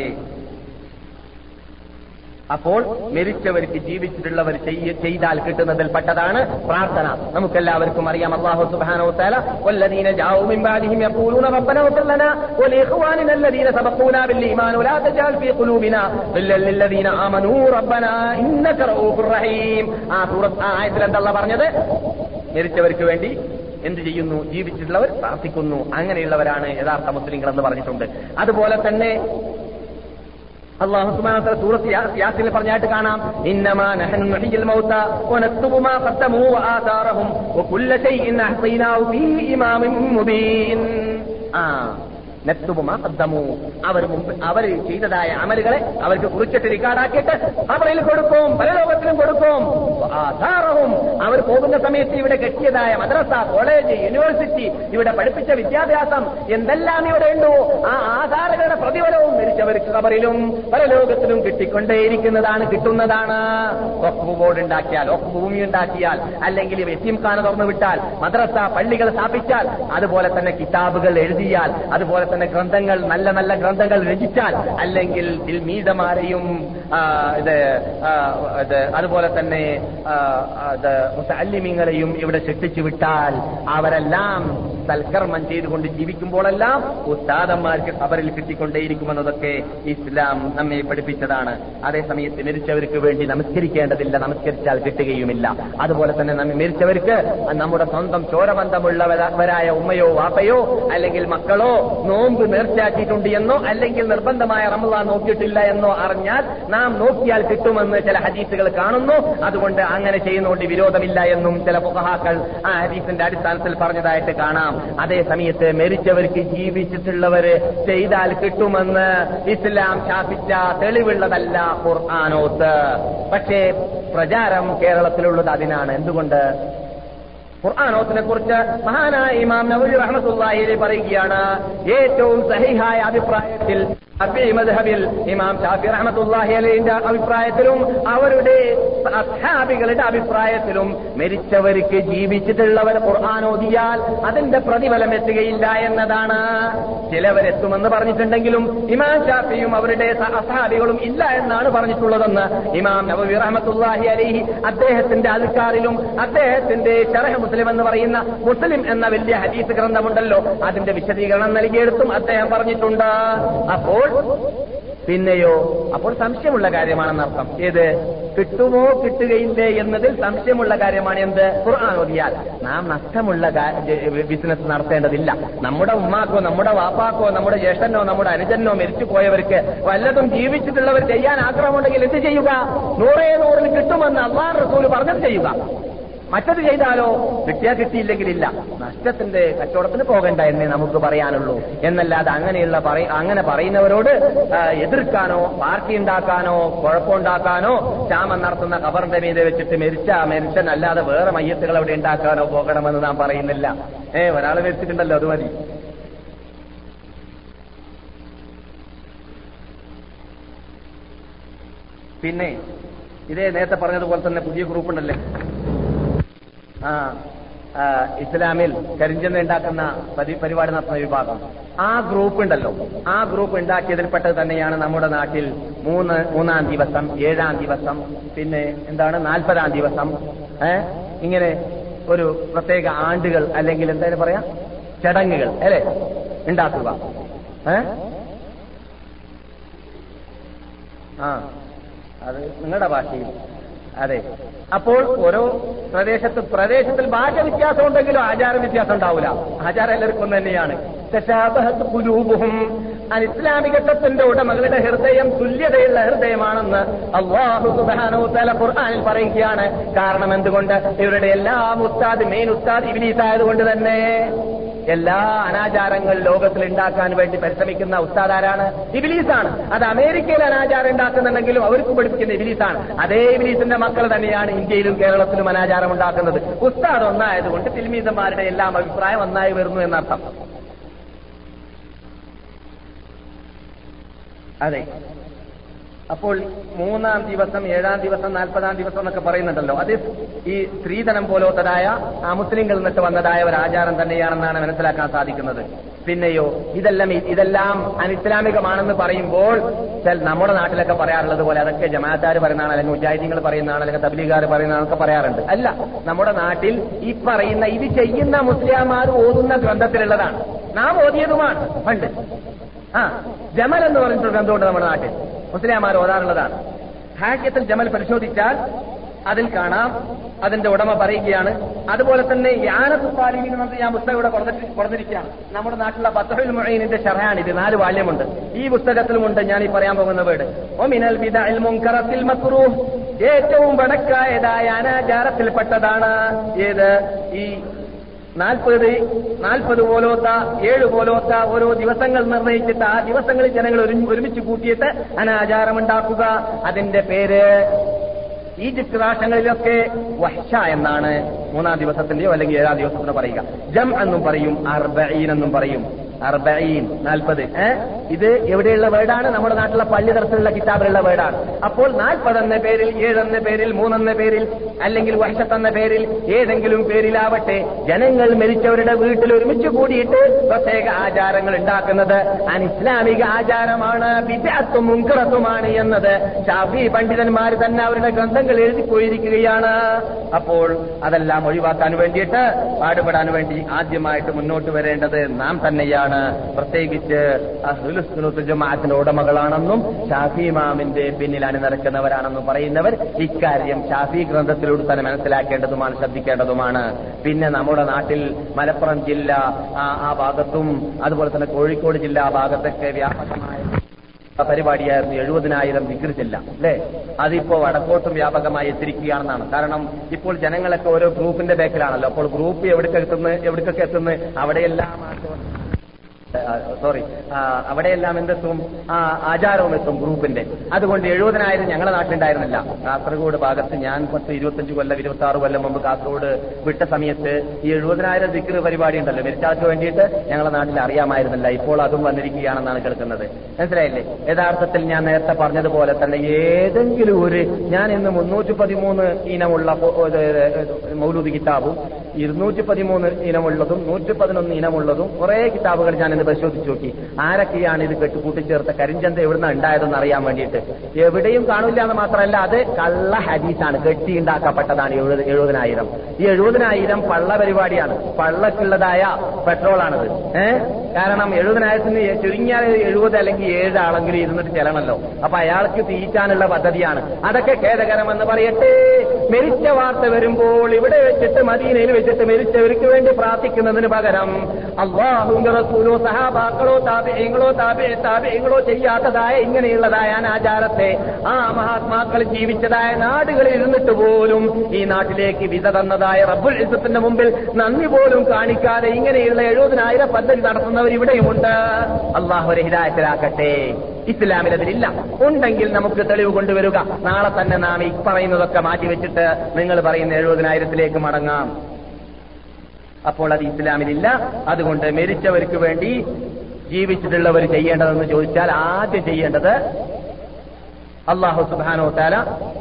അപ്പോൾ മരിച്ചവർക്ക് ജീവിച്ചിട്ടുള്ളവർ ചെയ്യ- ചെയ്താൽ കിട്ടുന്നതിൽ പെട്ടതാണ് പ്രാർത്ഥന നമുക്കെല്ലാവർക്കും അറിയാം അള്ളാഹു സുബ്ഹാനഹു വതആല വല്ലദീന ജാഉ മിൻ ബാദിഹിം യഖൂലൂന റബ്ബന വഗ്ഫിർ ലനാ വലിഇഖ്വാനിന الذين سبقونا بالإيمان ولا تجعل في قلوبنا غلا للذين آمنوا ربنا إنك رؤوف رحيم ആ സൂറത്ത് ആ ആയത്തിൽ എന്താ അള്ളാഹ് പറഞ്ഞത് മരിച്ചവർക്ക് വേണ്ടി എന്ത് ചെയ്യുന്നു ജീവിച്ചിട്ടുള്ളവർ പ്രാർത്ഥിക്കുന്നു അങ്ങനെയുള്ളവരാണ് യഥാർത്ഥ മുസ്ലിങ്ങൾ എന്ന് പറഞ്ഞിട്ടുണ്ട് അതുപോലെ തന്നെ അള്ളാഹു സുബ്ഹാനഹു വ തആല സൂറത്ത് യാ- യാസീനിൽ പറഞ്ഞായിട്ട് കാണാം ഇന്നമാ നഹ്നു നുഹ്യിൽ മൗത വനക്തുബു മാ ഖദ്ദമൂ വആഥാറഹും വകുല്ല ഷൈഇൻ അഹ്സൈനാഹു ഫീ ഇമാമിൻ മുബീൻ ആ നക്തുബു മാ ഖദ്ദമൂ അവർ മുമ്പ് അവർ ചെയ്തതായ അമലുകളെ അവർക്ക് കുറിച്ചിട്ട് റിക്കാർഡാക്കിയിട്ട് അവരിൽ കൊടുക്കും പരലോകത്തിലും കൊടുക്കും ആധാറവും അവർ പോകുന്ന സമയത്ത് ഇവിടെ കെട്ടിയതായ മദ്രസ കോളേജ് യൂണിവേഴ്സിറ്റി ഇവിടെ പഠിപ്പിച്ച വിദ്യാഭ്യാസം എന്തെല്ലാം ഇവിടെ ഉണ്ടോ ആ ആധാരങ്ങളുടെ പ്രതിഫലവും മരിച്ചവർക്ക് കബറിലും പരലോകത്തിലും കിട്ടിക്കൊണ്ടേയിരിക്കുന്നതാണ് കിട്ടുന്നതാണ് ഒക്കു ബോർഡ് ഉണ്ടാക്കിയാൽ ഒക്കു ഭൂമി ഉണ്ടാക്കിയാൽ അല്ലെങ്കിൽ വെസീംഖാന തുറന്നു വിട്ടാൽ മദ്രസ പള്ളികൾ സ്ഥാപിച്ചാൽ അതുപോലെ തന്നെ കിതാബുകൾ എഴുതിയാൽ അതുപോലെ തന്നെ ഗ്രന്ഥങ്ങൾ നല്ല നല്ല ഗ്രന്ഥങ്ങൾ രചിച്ചാൽ അല്ലെങ്കിൽ ദിൽമീതമാരെയും ആ, ഇത് ആ, ഇത് അതുപോലെ തന്നെ ആ, ഇത് മുത്തല്ലിമീങ്ങളെയും ഇവിടെ സൃഷ്ടിച്ചു വിട്ടാൽ അവരെല്ലാം സൽക്കർമ്മം ചെയ്തുകൊണ്ട് ജീവിക്കുമ്പോഴെല്ലാം ഉസ്താദന്മാർക്ക് ഖബറിൽ കിട്ടിക്കൊണ്ടേയിരിക്കുമെന്നതൊക്കെ ഇസ്ലാം നമ്മെ പഠിപ്പിച്ചതാണ് അതേസമയത്ത് മരിച്ചവർക്ക് വേണ്ടി നമസ്കരിക്കേണ്ടതില്ല നമസ്കരിച്ചാൽ കിട്ടുകയുമില്ല അതുപോലെ തന്നെ നമ്മെ മരിച്ചവർക്ക് നമ്മുടെ സ്വന്തം ചോരബന്ധമുള്ളവരായ ഉമ്മയോ വാപ്പയോ അല്ലെങ്കിൽ മക്കളോ നോമ്പ് നേർച്ചയാക്കിയിട്ടുണ്ട് എന്നോ അല്ലെങ്കിൽ നിർബന്ധമായ റമദാൻ നോക്കിയിട്ടില്ല എന്നോ അറിഞ്ഞാൽ നാം നോക്കിയാൽ കിട്ടുമെന്ന് ചില ഹദീസുകൾ കാണുന്നു അതുകൊണ്ട് അങ്ങനെ ചെയ്യുന്നതുകൊണ്ട് വിരോധമില്ല എന്നും ചില ഫുഖഹാക്കൾ ആ ഹദീസിന്റെ അടിസ്ഥാനത്തിൽ പറഞ്ഞതായിട്ട് കാണാം അതേ സമയത്ത് മരിച്ചവർക്ക് ജീവിച്ചിട്ടുള്ളവര് ചെയ്താൽ കിട്ടുമെന്ന് ഇസ്ലാം ശാസിച്ച തെളിവുള്ളതല്ല ഖുർആാനോത്ത് പക്ഷേ പ്രചാരം കേരളത്തിലുള്ളത് അതിനാണ് എന്തുകൊണ്ട് ഖുർആാനോത്തിനെ കുറിച്ച് മഹാനായ ഇമാം നബുലി റഹ്മത്തുള്ളാഹി പറയുകയാണ് ഏറ്റവും സഹിഹായ അഭിപ്രായത്തിൽ അബി മദ്ഹബിൽ ഇമാം ഷാഫി റഹ്മത്തുള്ളാഹി അലൈഹിന്റെ അഭിപ്രായത്തിലും അവരുടെ അധ്യാപികളുടെ അഭിപ്രായത്തിലും മരിച്ചവർക്ക് ജീവിച്ചിട്ടുള്ളവർ ഖുർആൻ ഓതിയാൽ അതിന്റെ പ്രതിഫലം എത്തുകയില്ല എന്നതാണ് ചിലവരെത്തുമെന്ന് പറഞ്ഞിട്ടുണ്ടെങ്കിലും ഇമാം ഷാഫിയും അവരുടെ അസാബികളും ഇല്ല എന്നാണ് പറഞ്ഞിട്ടുള്ളതെന്ന് ഇമാം നബവി റഹ്മത്തുള്ളാഹി അലൈഹി അദ്ദേഹത്തിന്റെ അധികാറിലും അദ്ദേഹത്തിന്റെ ഷറഹ് മുസ്ലിം എന്ന് പറയുന്ന മുസ്ലിം എന്ന വലിയ ഹദീസ് ഗ്രന്ഥമുണ്ടല്ലോ അതിന്റെ വിശദീകരണം നൽകിയെടുത്തും അദ്ദേഹം പറഞ്ഞിട്ടുണ്ട് അപ്പോൾ പിന്നെയോ അപ്പോൾ സംശയമുള്ള കാര്യമാണെന്നർത്ഥം ഏത് കിട്ടുമോ കിട്ടുകയില്ലേ എന്നതിൽ സംശയമുള്ള കാര്യമാണ് എന്ത് ഖുർആൻ ഓതിയാൽ നാം നഷ്ടമുള്ള ബിസിനസ് നടത്തേണ്ടതില്ല നമ്മുടെ ഉമ്മാക്കോ നമ്മുടെ വാപ്പാക്കോ നമ്മുടെ ജ്യേഷ്ഠനോ നമ്മുടെ അനുജനോ മരിച്ചു പോയവർക്ക് വല്ലതും ജീവിച്ചിട്ടുള്ളവർ ചെയ്യാൻ ആഗ്രഹമുണ്ടെങ്കിൽ എന്ത് ചെയ്യുക നൂറേ നൂറിൽ കിട്ടുമെന്ന് അള്ളാഹ് റസൂൽ പറഞ്ഞത് ചെയ്യുക മറ്റത് ചെയ്താലോ കിട്ടിയാ കിട്ടിയില്ലെങ്കിൽ ഇല്ല നഷ്ടത്തിന്റെ കച്ചവടത്തിന് പോകണ്ട എന്നേ നമുക്ക് പറയാനുള്ളൂ എന്നല്ലാതെ അങ്ങനെയുള്ള അങ്ങനെ പറയുന്നവരോട് എതിർക്കാനോ പാർട്ടി ഉണ്ടാക്കാനോ കുഴപ്പമുണ്ടാക്കാനോ ക്ഷാമം നടത്തുന്ന ഖബറിന്റെ മീതെ വെച്ചിട്ട് മരിച്ച മരിച്ചനല്ലാതെ വേറെ മയ്യത്തുകൾ അവിടെ ഉണ്ടാക്കാനോ പോകണമെന്ന് നാം പറയുന്നില്ല ഏ ഒരാൾ മരിച്ചിട്ടുണ്ടല്ലോ അത് മതി പിന്നെ ഇതേ നേരത്തെ പറഞ്ഞതുപോലെ തന്നെ പുതിയ ഗ്രൂപ്പ് ഉണ്ടല്ലേ ആ ഇസ്ലാമിൽ കരിഞ്ചെന്ന് ഉണ്ടാക്കുന്ന പരിപാടി നടത്തുന്ന വിഭാഗം ആ ഗ്രൂപ്പ് ഉണ്ടല്ലോ ആ ഗ്രൂപ്പ് ഉണ്ടാക്കിയതിൽപ്പെട്ടത് തന്നെയാണ് നമ്മുടെ നാട്ടിൽ മൂന്ന് മൂന്നാം ദിവസം ഏഴാം ദിവസം പിന്നെ എന്താണ് നാൽപ്പതാം ദിവസം ഏ ഇങ്ങനെ ഒരു പ്രത്യേക ആണ്ടുകൾ അല്ലെങ്കിൽ എന്തായാലും പറയാ ചടങ്ങുകൾ അല്ലേ ഉണ്ടാക്കുക ഏ ആ അത് നിങ്ങളുടെ ഭാഷയിൽ അതെ അപ്പോൾ ഓരോ പ്രദേശത്ത് പ്രദേശത്തിൽ ഭാഷ വ്യത്യാസം ഉണ്ടെങ്കിലും ആചാര വ്യത്യാസം ഉണ്ടാവില്ല ആചാരം എല്ലാവർക്കും തന്നെയാണ് കുലൂബുഹും ഇസ്ലാമികത്വത്തിന്റെ ഉടമകളുടെ ഹൃദയം തുല്യതയുള്ള ഹൃദയമാണെന്ന് അള്ളാഹു സുബാനോ തല ഖുർആാനിൽ പറയുകയാണ് കാരണം എന്തുകൊണ്ട് ഇവരുടെ എല്ലാം ഉസ്താദ് മെയിൻ ഉസ്താദ് ഇബിലീസ് ആയതുകൊണ്ട് തന്നെ എല്ലാ അനാചാരങ്ങൾ ലോകത്തിൽ ഉണ്ടാക്കാൻ വേണ്ടി പരിശ്രമിക്കുന്ന ഉസ്താദ് ആരാണ് ഇബിലീസാണ് അത് അമേരിക്കയിൽ അനാചാരം ഉണ്ടാക്കുന്നുണ്ടെങ്കിലും അവർക്ക് പഠിപ്പിക്കുന്ന ഇബിലീസാണ് അതേ ഇബിലീസിന്റെ മക്കൾ തന്നെയാണ് ഇന്ത്യയിലും കേരളത്തിലും അനാചാരം ഉണ്ടാക്കുന്നത് ഉസ്താദ് ഒന്നായതുകൊണ്ട് തിൽമീതന്മാരുടെ എല്ലാം അഭിപ്രായം ഒന്നായി വരുന്നു എന്നർത്ഥം അതെ അപ്പോൾ മൂന്നാം ദിവസം ഏഴാം ദിവസം നാൽപ്പതാം ദിവസം എന്നൊക്കെ പറയുന്നുണ്ടല്ലോ അത് ഈ സ്ത്രീധനം പോലോത്തതായ ആ മുസ്ലിങ്ങളിൽ നിന്നിട്ട് വന്നതായ ഒരു ആചാരം തന്നെയാണെന്നാണ് മനസ്സിലാക്കാൻ സാധിക്കുന്നത് പിന്നെയോ ഇതെല്ലാം ഇതെല്ലാം അനിസ്ലാമികമാണെന്ന് പറയുമ്പോൾ നമ്മുടെ നാട്ടിലൊക്കെ പറയാറുള്ളത് പോലെ അതൊക്കെ ജമാഅത്താർ പറയുന്നതാണ് അല്ലെങ്കിൽ മുജാഹിദീങ്ങൾ പറയുന്നതാണ് അല്ലെങ്കിൽ തബ്ലീഗാർ പറയുന്നതാണൊക്കെ പറയാറുണ്ട് അല്ല നമ്മുടെ നാട്ടിൽ ഈ പറയുന്ന ഇത് ചെയ്യുന്ന മുസ്ലിംമാർ ഓതുന്ന ഗ്രന്ഥത്തിലുള്ളതാണ് നാം ഓതിയതുമാണ് പണ്ട് ആ ജമൽ എന്ന് പറഞ്ഞിട്ടൊരു ഗ്രന്ഥമുണ്ട് നമ്മുടെ നാട്ടിൽ മുസ്ലിംമാർ ഓതാറുള്ളതാണ് ഹാക്യത്തിൽ ജമൽ പരിശോധിച്ചാൽ അതിൽ കാണാം അതിന്റെ ഉടമ പറയുകയാണ് അതുപോലെ തന്നെ യാനത്ത് താലിമിൻ എന്ന് ഞാൻ പുസ്തകം ഇവിടെ കൊടുത്തിരിക്കുകയാണ് നമ്മുടെ നാട്ടിലുള്ള പത്തഹുൽ മൊഴീനിന്റെ ഷറഹാണ് ഇത് നാല് വാല്യമുണ്ട് ഈ പുസ്തകത്തിലുമുണ്ട് ഞാൻ ഈ പറയാൻ പോകുന്ന വീട് ഒമിനൽ ബിദഅൽ മുൻകറത്തിൽ മക്റൂഹ് ഏറ്റവും വടക്കായതായ അനാചാരത്തിൽപ്പെട്ടതാണ് ഏത് ഈ നാൽപ്പത് നാൽപ്പത് പോലോത്ത ഏഴ് പോലോത്ത ഓരോ ദിവസങ്ങൾ നിർണയിച്ചിട്ട് ആ ദിവസങ്ങളിൽ ജനങ്ങൾ ഒരുമിച്ച് കൂട്ടിയിട്ട് അനാചാരമുണ്ടാക്കുക അതിന്റെ പേര് ഈജിപ്ത് രാഷ്ട്രങ്ങളിലൊക്കെ വഹ്ഷ എന്നാണ് മൂന്നാം ദിവസത്തിന്റെയോ അല്ലെങ്കിൽ ഏഴാം ദിവസത്തിനോ പറയുക ജം എന്നും പറയും അർബീൻ എന്നും പറയും അർബീൻ നാൽപ്പത് ഇത് എവിടെയുള്ള വേർഡാണ് നമ്മുടെ നാട്ടിലെ പള്ളി തരത്തിലുള്ള കിതാബിലുള്ള വേർഡാണ് അപ്പോൾ നാൽപ്പത് എന്ന പേരിൽ ഏഴെന്ന പേരിൽ മൂന്നെന്ന പേരിൽ അല്ലെങ്കിൽ വഹഷത്ത് എന്ന പേരിൽ ഏതെങ്കിലും പേരിലാവട്ടെ ജനങ്ങൾ മരിച്ചവരുടെ വീട്ടിൽ ഒരുമിച്ച് കൂടിയിട്ട് പ്രത്യേക ആചാരങ്ങൾ ഉണ്ടാക്കുന്നത് അനിസ്ലാമിക ആചാരമാണ് വിദ്യാത്വം മുൻകറത്തുമാണ് എന്നത് ഷാഫി പണ്ഡിതന്മാർ തന്നെ അവരുടെ ഗ്രന്ഥങ്ങൾ എഴുതി പോയിരിക്കുകയാണ് അപ്പോൾ അതെല്ലാം ഒഴിവാക്കാൻ വേണ്ടിയിട്ട് പാടുപെടാൻ വേണ്ടി ആദ്യമായിട്ട് മുന്നോട്ട് വരേണ്ടത് നാം തന്നെയാണ് പ്രത്യേകിച്ച് ജമാഅത്തിന്റെ ഉടമകളാണെന്നും ഷാഫി ഇമാമിന്റെ പിന്നിൽ അണിനിരക്കുന്നവരാണെന്നും പറയുന്നവർ ഇക്കാര്യം ഷാഫി ഗ്രന്ഥത്തിലൂടെ തന്നെ മനസ്സിലാക്കേണ്ടതുമാണ് ശ്രദ്ധിക്കേണ്ടതുമാണ് പിന്നെ നമ്മുടെ നാട്ടിൽ മലപ്പുറം ജില്ല ആ ഭാഗത്തും അതുപോലെ തന്നെ കോഴിക്കോട് ജില്ല ആ ഭാഗത്തൊക്കെ വ്യാപകമായ പരിപാടിയായിരുന്നു എഴുപതിനായിരം വികൃതില്ല അല്ലേ അതിപ്പോ വടക്കോട്ടും വ്യാപകമായി എത്തിരിക്കുകയാണെന്നാണ് കാരണം ഇപ്പോൾ ജനങ്ങളൊക്കെ ഓരോ ഗ്രൂപ്പിന്റെ ബേക്കിലാണല്ലോ അപ്പോൾ ഗ്രൂപ്പ് എവിടേക്ക് എത്തുന്നു എവിടേക്കൊക്കെ എത്തുന്നു അവിടെയെല്ലാം സോറി അവിടെയെല്ലാം എന്തെത്തും ആ ആചാരവും എത്തും ഗ്രൂപ്പിന്റെ അതുകൊണ്ട് എഴുപതിനായിരം ഞങ്ങളുടെ നാട്ടിലുണ്ടായിരുന്നില്ല കാസർഗോഡ് ഭാഗത്ത് ഞാൻ പത്ത് ഇരുപത്തഞ്ച് കൊല്ലം ഇരുപത്തി ആറ് കൊല്ലം മുമ്പ് കാസർഗോഡ് വിട്ട സമയത്ത് ഈ എഴുപതിനായിരം ദിക്കറ് പരിപാടി ഉണ്ടല്ലോ മരിച്ചാൾക്ക് വേണ്ടിയിട്ട് ഞങ്ങളുടെ നാട്ടിൽ അറിയാമായിരുന്നില്ല ഇപ്പോൾ അതും വന്നിരിക്കുകയാണെന്നാണ് കേൾക്കുന്നത് മനസ്സിലായില്ലേ യഥാർത്ഥത്തിൽ ഞാൻ നേരത്തെ പറഞ്ഞതുപോലെ തന്നെ ഏതെങ്കിലും ഒരു ഞാൻ ഇന്ന് മുന്നൂറ്റി പതിമൂന്ന് ഇനമുള്ള ഫോ- ഇത് മൗലൂദ് കിതാബും ഇരുന്നൂറ്റി പതിമൂന്ന് ഇനമുള്ളതും നൂറ്റി പതിനൊന്ന് ഇനമുള്ളതും കുറെ കിതാബുകൾ ഞാൻ ഇന്ന് പരിശോധിച്ചു നോക്കി ആരൊക്കെയാണ് ഇത് കെട്ട് കൂട്ടിച്ചേർത്ത കരിഞ്ചന്ത എവിടുന്ന ഉണ്ടായതെന്ന് അറിയാൻ വേണ്ടിയിട്ട് എവിടെയും കാണില്ല എന്ന് മാത്രമല്ല അത് കള്ള ഹദീസാണ് കെട്ടി ഉണ്ടാക്കപ്പെട്ടതാണ് എഴുപത് എഴുപതിനായിരം ഈ എഴുപതിനായിരം പള്ള പരിപാടിയാണ് പള്ളക്കുള്ളതായ പെട്രോളാണിത് ഏഹ് കാരണം എഴുപതിനായിരത്തിന് ചുരുങ്ങിയാൽ എഴുപത് അല്ലെങ്കിൽ ഏഴ് ആളെങ്കിലും ഇരുന്നിട്ട് ചെല്ലണമല്ലോ അപ്പൊ അയാൾക്ക് തീറ്റാനുള്ള പദ്ധതിയാണ് അതൊക്കെ ഖേദകരമെന്ന് പറയട്ടെ മെരിച്ച വാർത്ത വരുമ്പോൾ ഇവിടെ വെച്ചിട്ട് മദീനയിൽ വെച്ചിട്ട് മരിച്ചവർക്ക് വേണ്ടി പ്രാർത്ഥിക്കുന്നതിന് പകരം അള്ളാഹുന്റെ റസൂലോ സഹാബാക്കളോ താപേങ്ങളോ താപേ താപേങ്ങളോ ചെയ്യാത്തതായ ഇങ്ങനെയുള്ളതായ അനാചാരത്തെ ആ മഹാത്മാക്കൾ ജീവിച്ചതായ നാടുകളിൽ ഇരുന്നിട്ട് പോലും ഈ നാട്ടിലേക്ക് വിധ തന്നതായ റബ്ബുൽ ഇസത്തിന്റെ മുമ്പിൽ നന്ദി പോലും കാണിക്കാതെ ഇങ്ങനെയുള്ള എഴുപതിനായിരം പദ്ധതി നടത്തുന്നവർ ഇവിടെയുമുണ്ട് അള്ളാഹു ഒരു ഹിദായത്തിലാക്കട്ടെ ഇസ്ലാമിൽ അതിലില്ല ഉണ്ടെങ്കിൽ നമുക്ക് തെളിവ് കൊണ്ടുവരിക നാളെ തന്നെ നാം ഈ പറയുന്നതൊക്കെ മാറ്റിവെച്ചിട്ട് നിങ്ങൾ പറയുന്ന എഴുപതിനായിരത്തിലേക്ക് മടങ്ങാം അപ്പോൾ അത് ഇസ്ലാമിലില്ല അതുകൊണ്ട് മരിച്ചവർക്ക് വേണ്ടി ജീവിച്ചിട്ടുള്ളവർ ചെയ്യേണ്ടതെന്ന് ചോദിച്ചാൽ ആദ്യം ചെയ്യേണ്ടത് അള്ളാഹു സുബാനോ താല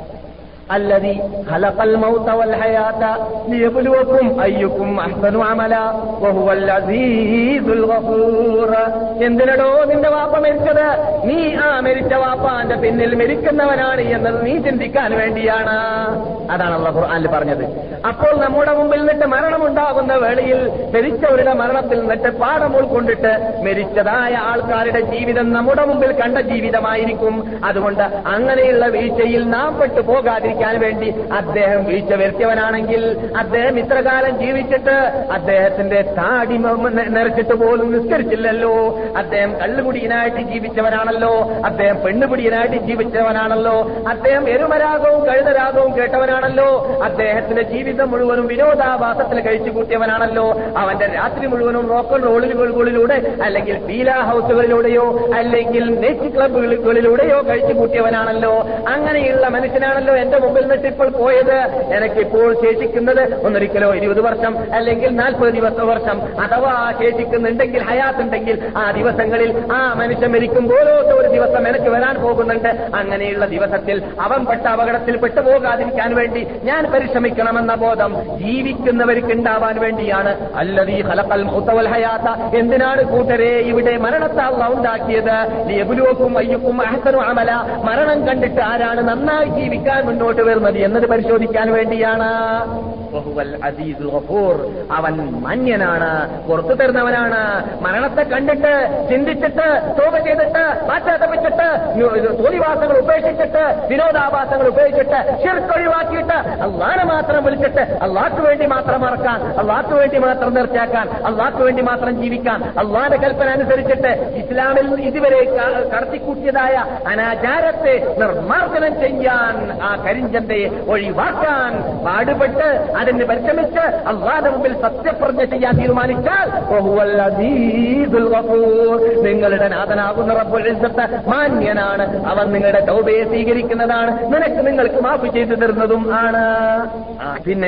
الذي خلق الموت والحياة ليبلوكم أيكم أحسن عملا وهو العزيز الغفور എന്തിനടോ നിന്റെ വാപ്പ മരിച്ചത് നീ ആ മരിച്ച വാപ്പാന്റെ പിന്നിൽ മരിക്കുന്നവനാണ് എന്നത് നീ ചിന്തിക്കാൻ വേണ്ടിയാണ് അതാണ് അള്ള ഖുർആാനിൽ പറഞ്ഞത് അപ്പോൾ നമ്മുടെ മുമ്പിൽ നിന്നിട്ട് മരണമുണ്ടാകുന്ന വേളയിൽ മരിച്ചവരുടെ മരണത്തിൽ നിന്നിട്ട് പാഠം ഉൾക്കൊണ്ടിട്ട് മരിച്ചതായ ആൾക്കാരുടെ ജീവിതം നമ്മുടെ മുമ്പിൽ കണ്ട ജീവിതമായിരിക്കും അതുകൊണ്ട് അങ്ങനെയുള്ള വീഴ്ചയിൽ നാം പെട്ടു പോകാതിരിക്കാൻ വേണ്ടി അദ്ദേഹം വീഴ്ച വരുത്തിയവനാണെങ്കിൽ അദ്ദേഹം ഇത്രകാലം ജീവിച്ചിട്ട് അദ്ദേഹത്തിന്റെ താടി മ- നിറച്ചിട്ട് പോലും നിസ്കരിച്ചില്ലല്ലോ അദ്ദേഹം കള്ളുകുടിയനായിട്ട് ജീവിച്ചവനാണല്ലോ അദ്ദേഹം പെണ്ണുപിടിയനായിട്ട് ജീവിച്ചവനാണല്ലോ അദ്ദേഹം എരുമരാഗവും കഴുതരാഗവും കേട്ടവനാണല്ലോ അദ്ദേഹത്തിന്റെ ജീവിതം മുഴുവനും വിനോദാഭാസത്തിൽ കഴിച്ചു കൂട്ടിയവനാണല്ലോ അവന്റെ രാത്രി മുഴുവനും റോക്കൽ റോളുകളിലൂടെ അല്ലെങ്കിൽ പീലാ ഹൗസുകളിലൂടെയോ അല്ലെങ്കിൽ നെറ്റ് ക്ലബുകളിലൂടെയോ കഴിച്ചു കൂട്ടിയവനാണല്ലോ അങ്ങനെയുള്ള മനുഷ്യനാണല്ലോ എന്റെ മുമ്പിൽ നിന്നിട്ട് ഇപ്പോൾ പോയത് എനിക്കിപ്പോൾ ശേഷിക്കുന്നത് ഒന്നൊരിക്കലോ ഇരുപത് വർഷം അല്ലെങ്കിൽ നാൽപ്പത് ദിവസ വർഷം അഥവാ ശേഷിക്കുന്നുണ്ടെങ്കിൽ ഹയാത്ത് ഉണ്ടെങ്കിൽ ആ ദിവസങ്ങളിൽ ആ മനുഷ്യൻ മരിക്കുമ്പോഴോട്ട് ഒരു ദിവസം എനിക്ക് വരാൻ പോകുന്നുണ്ട് അങ്ങനെയുള്ള ദിവസത്തിൽ അവൻ പെട്ട അപകടത്തിൽ പെട്ടുപോകാതിരിക്കാൻ വേണ്ടി ഞാൻ പരിശ്രമിക്കണമെന്ന ബോധം ജീവിക്കുന്നവർക്ക് ഉണ്ടാവാൻ വേണ്ടിയാണ് അല്ലതീ ഹലക്കൽ മുത്തവൽ ഹയാത്ത എന്തിനാണ് കൂട്ടരെ ഇവിടെ മരണത്താൽ ഉണ്ടാക്കിയത് ലിയബുലുവക്കും അയ്യക്കും അഹസനു അമല മരണം കണ്ടിട്ട് ആരാണ് നന്നായി ജീവിക്കാൻ മുന്നോട്ട് വരുന്നത് എന്നത് പരിശോധിക്കാൻ വേണ്ടിയാണ് വഹുവൽ അസീസുൽ ഗഫൂർ. അവൻ മാന്യനാണ് പുറത്തു തരുന്നവനാണ് മരണത്തെ കണ്ടിട്ട് ചിന്തിച്ചിട്ട് തോപ ചെയ്തിട്ട് മാറ്റാത്തപ്പിച്ചിട്ട് തോലിവാസങ്ങൾ ഉപേക്ഷിച്ചിട്ട് വിനോദാഭാസങ്ങൾ ഉപേക്ഷിച്ചിട്ട് ശിർക്കൊഴിവാക്കിയിട്ട് അള്ളാനെ മാത്രം വിളിച്ചിട്ട് അള്ളാഹ്ക്ക് വേണ്ടി മാത്രം മറക്കാൻ അള്ളാഹ്ക്ക് വേണ്ടി മാത്രം നിർച്ചയാക്കാൻ അള്ളാഹ്ക്ക് വേണ്ടി മാത്രം ജീവിക്കാൻ അള്ളാന്റെ കൽപ്പന അനുസരിച്ചിട്ട് ഇസ്ലാമിൽ ഇതുവരെ ക- കടത്തിക്കൂട്ടിയതായ അനാചാരത്തെ നിർമ്മാർജ്ജനം ചെയ്യാൻ ആ കരിഞ്ചന്തയെ ഒഴിവാക്കാൻ പാടുപെട്ട് അതിന് പരിശ്രമിച്ച് അള്ളാന്റെ മുമ്പിൽ സത്യപ്രജ്ഞ ചെയ്യാൻ തീരുമാനിച്ചാൽ വഹുവൽ അസീസുൽ ഗഫൂർ. നിങ്ങളുടെ നാഥനാകുന്ന റബ്ബുൽ ഇസ്സത്ത് മാന്യനാണ് അവൻ നിങ്ങളുടെ തൗബയെ സ്വീകരിക്കുന്നതാണ് നിനക്ക് നിങ്ങൾക്ക് മാഫ് ചെയ്തു തരുന്നതും ആണ് ആ, പിന്നെ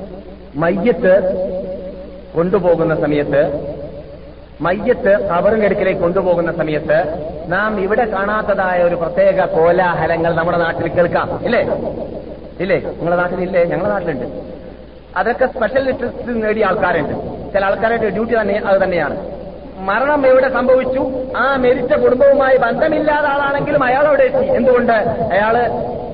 മയ്യത്ത് കൊണ്ടുപോകുന്ന സമയത്ത് മയ്യത്ത് കബറിന്റെ അടുക്കിലേക്ക് കൊണ്ടുപോകുന്ന സമയത്ത് നാം ഇവിടെ കാണാത്തതായ ഒരു പ്രത്യേക കോലാഹലങ്ങൾ നമ്മുടെ നാട്ടിൽ കേൾക്കാം ഇല്ലേ ഇല്ലേ നിങ്ങളുടെ നാട്ടിലില്ലേ ഞങ്ങളുടെ നാട്ടിലുണ്ട് അതൊക്കെ സ്പെഷ്യൽ ലിസ്റ്റ് നേടിയ ആൾക്കാരുണ്ട് ചില ആൾക്കാരുടെ ഡ്യൂട്ടി തന്നെ അത് തന്നെയാണ് മരണം എവിടെ സംഭവിച്ചു ആ മരിച്ച കുടുംബവുമായി ബന്ധമില്ലാത്ത ആളാണെങ്കിലും അയാൾ അവിടെ എത്തി എന്തുകൊണ്ട് അയാള്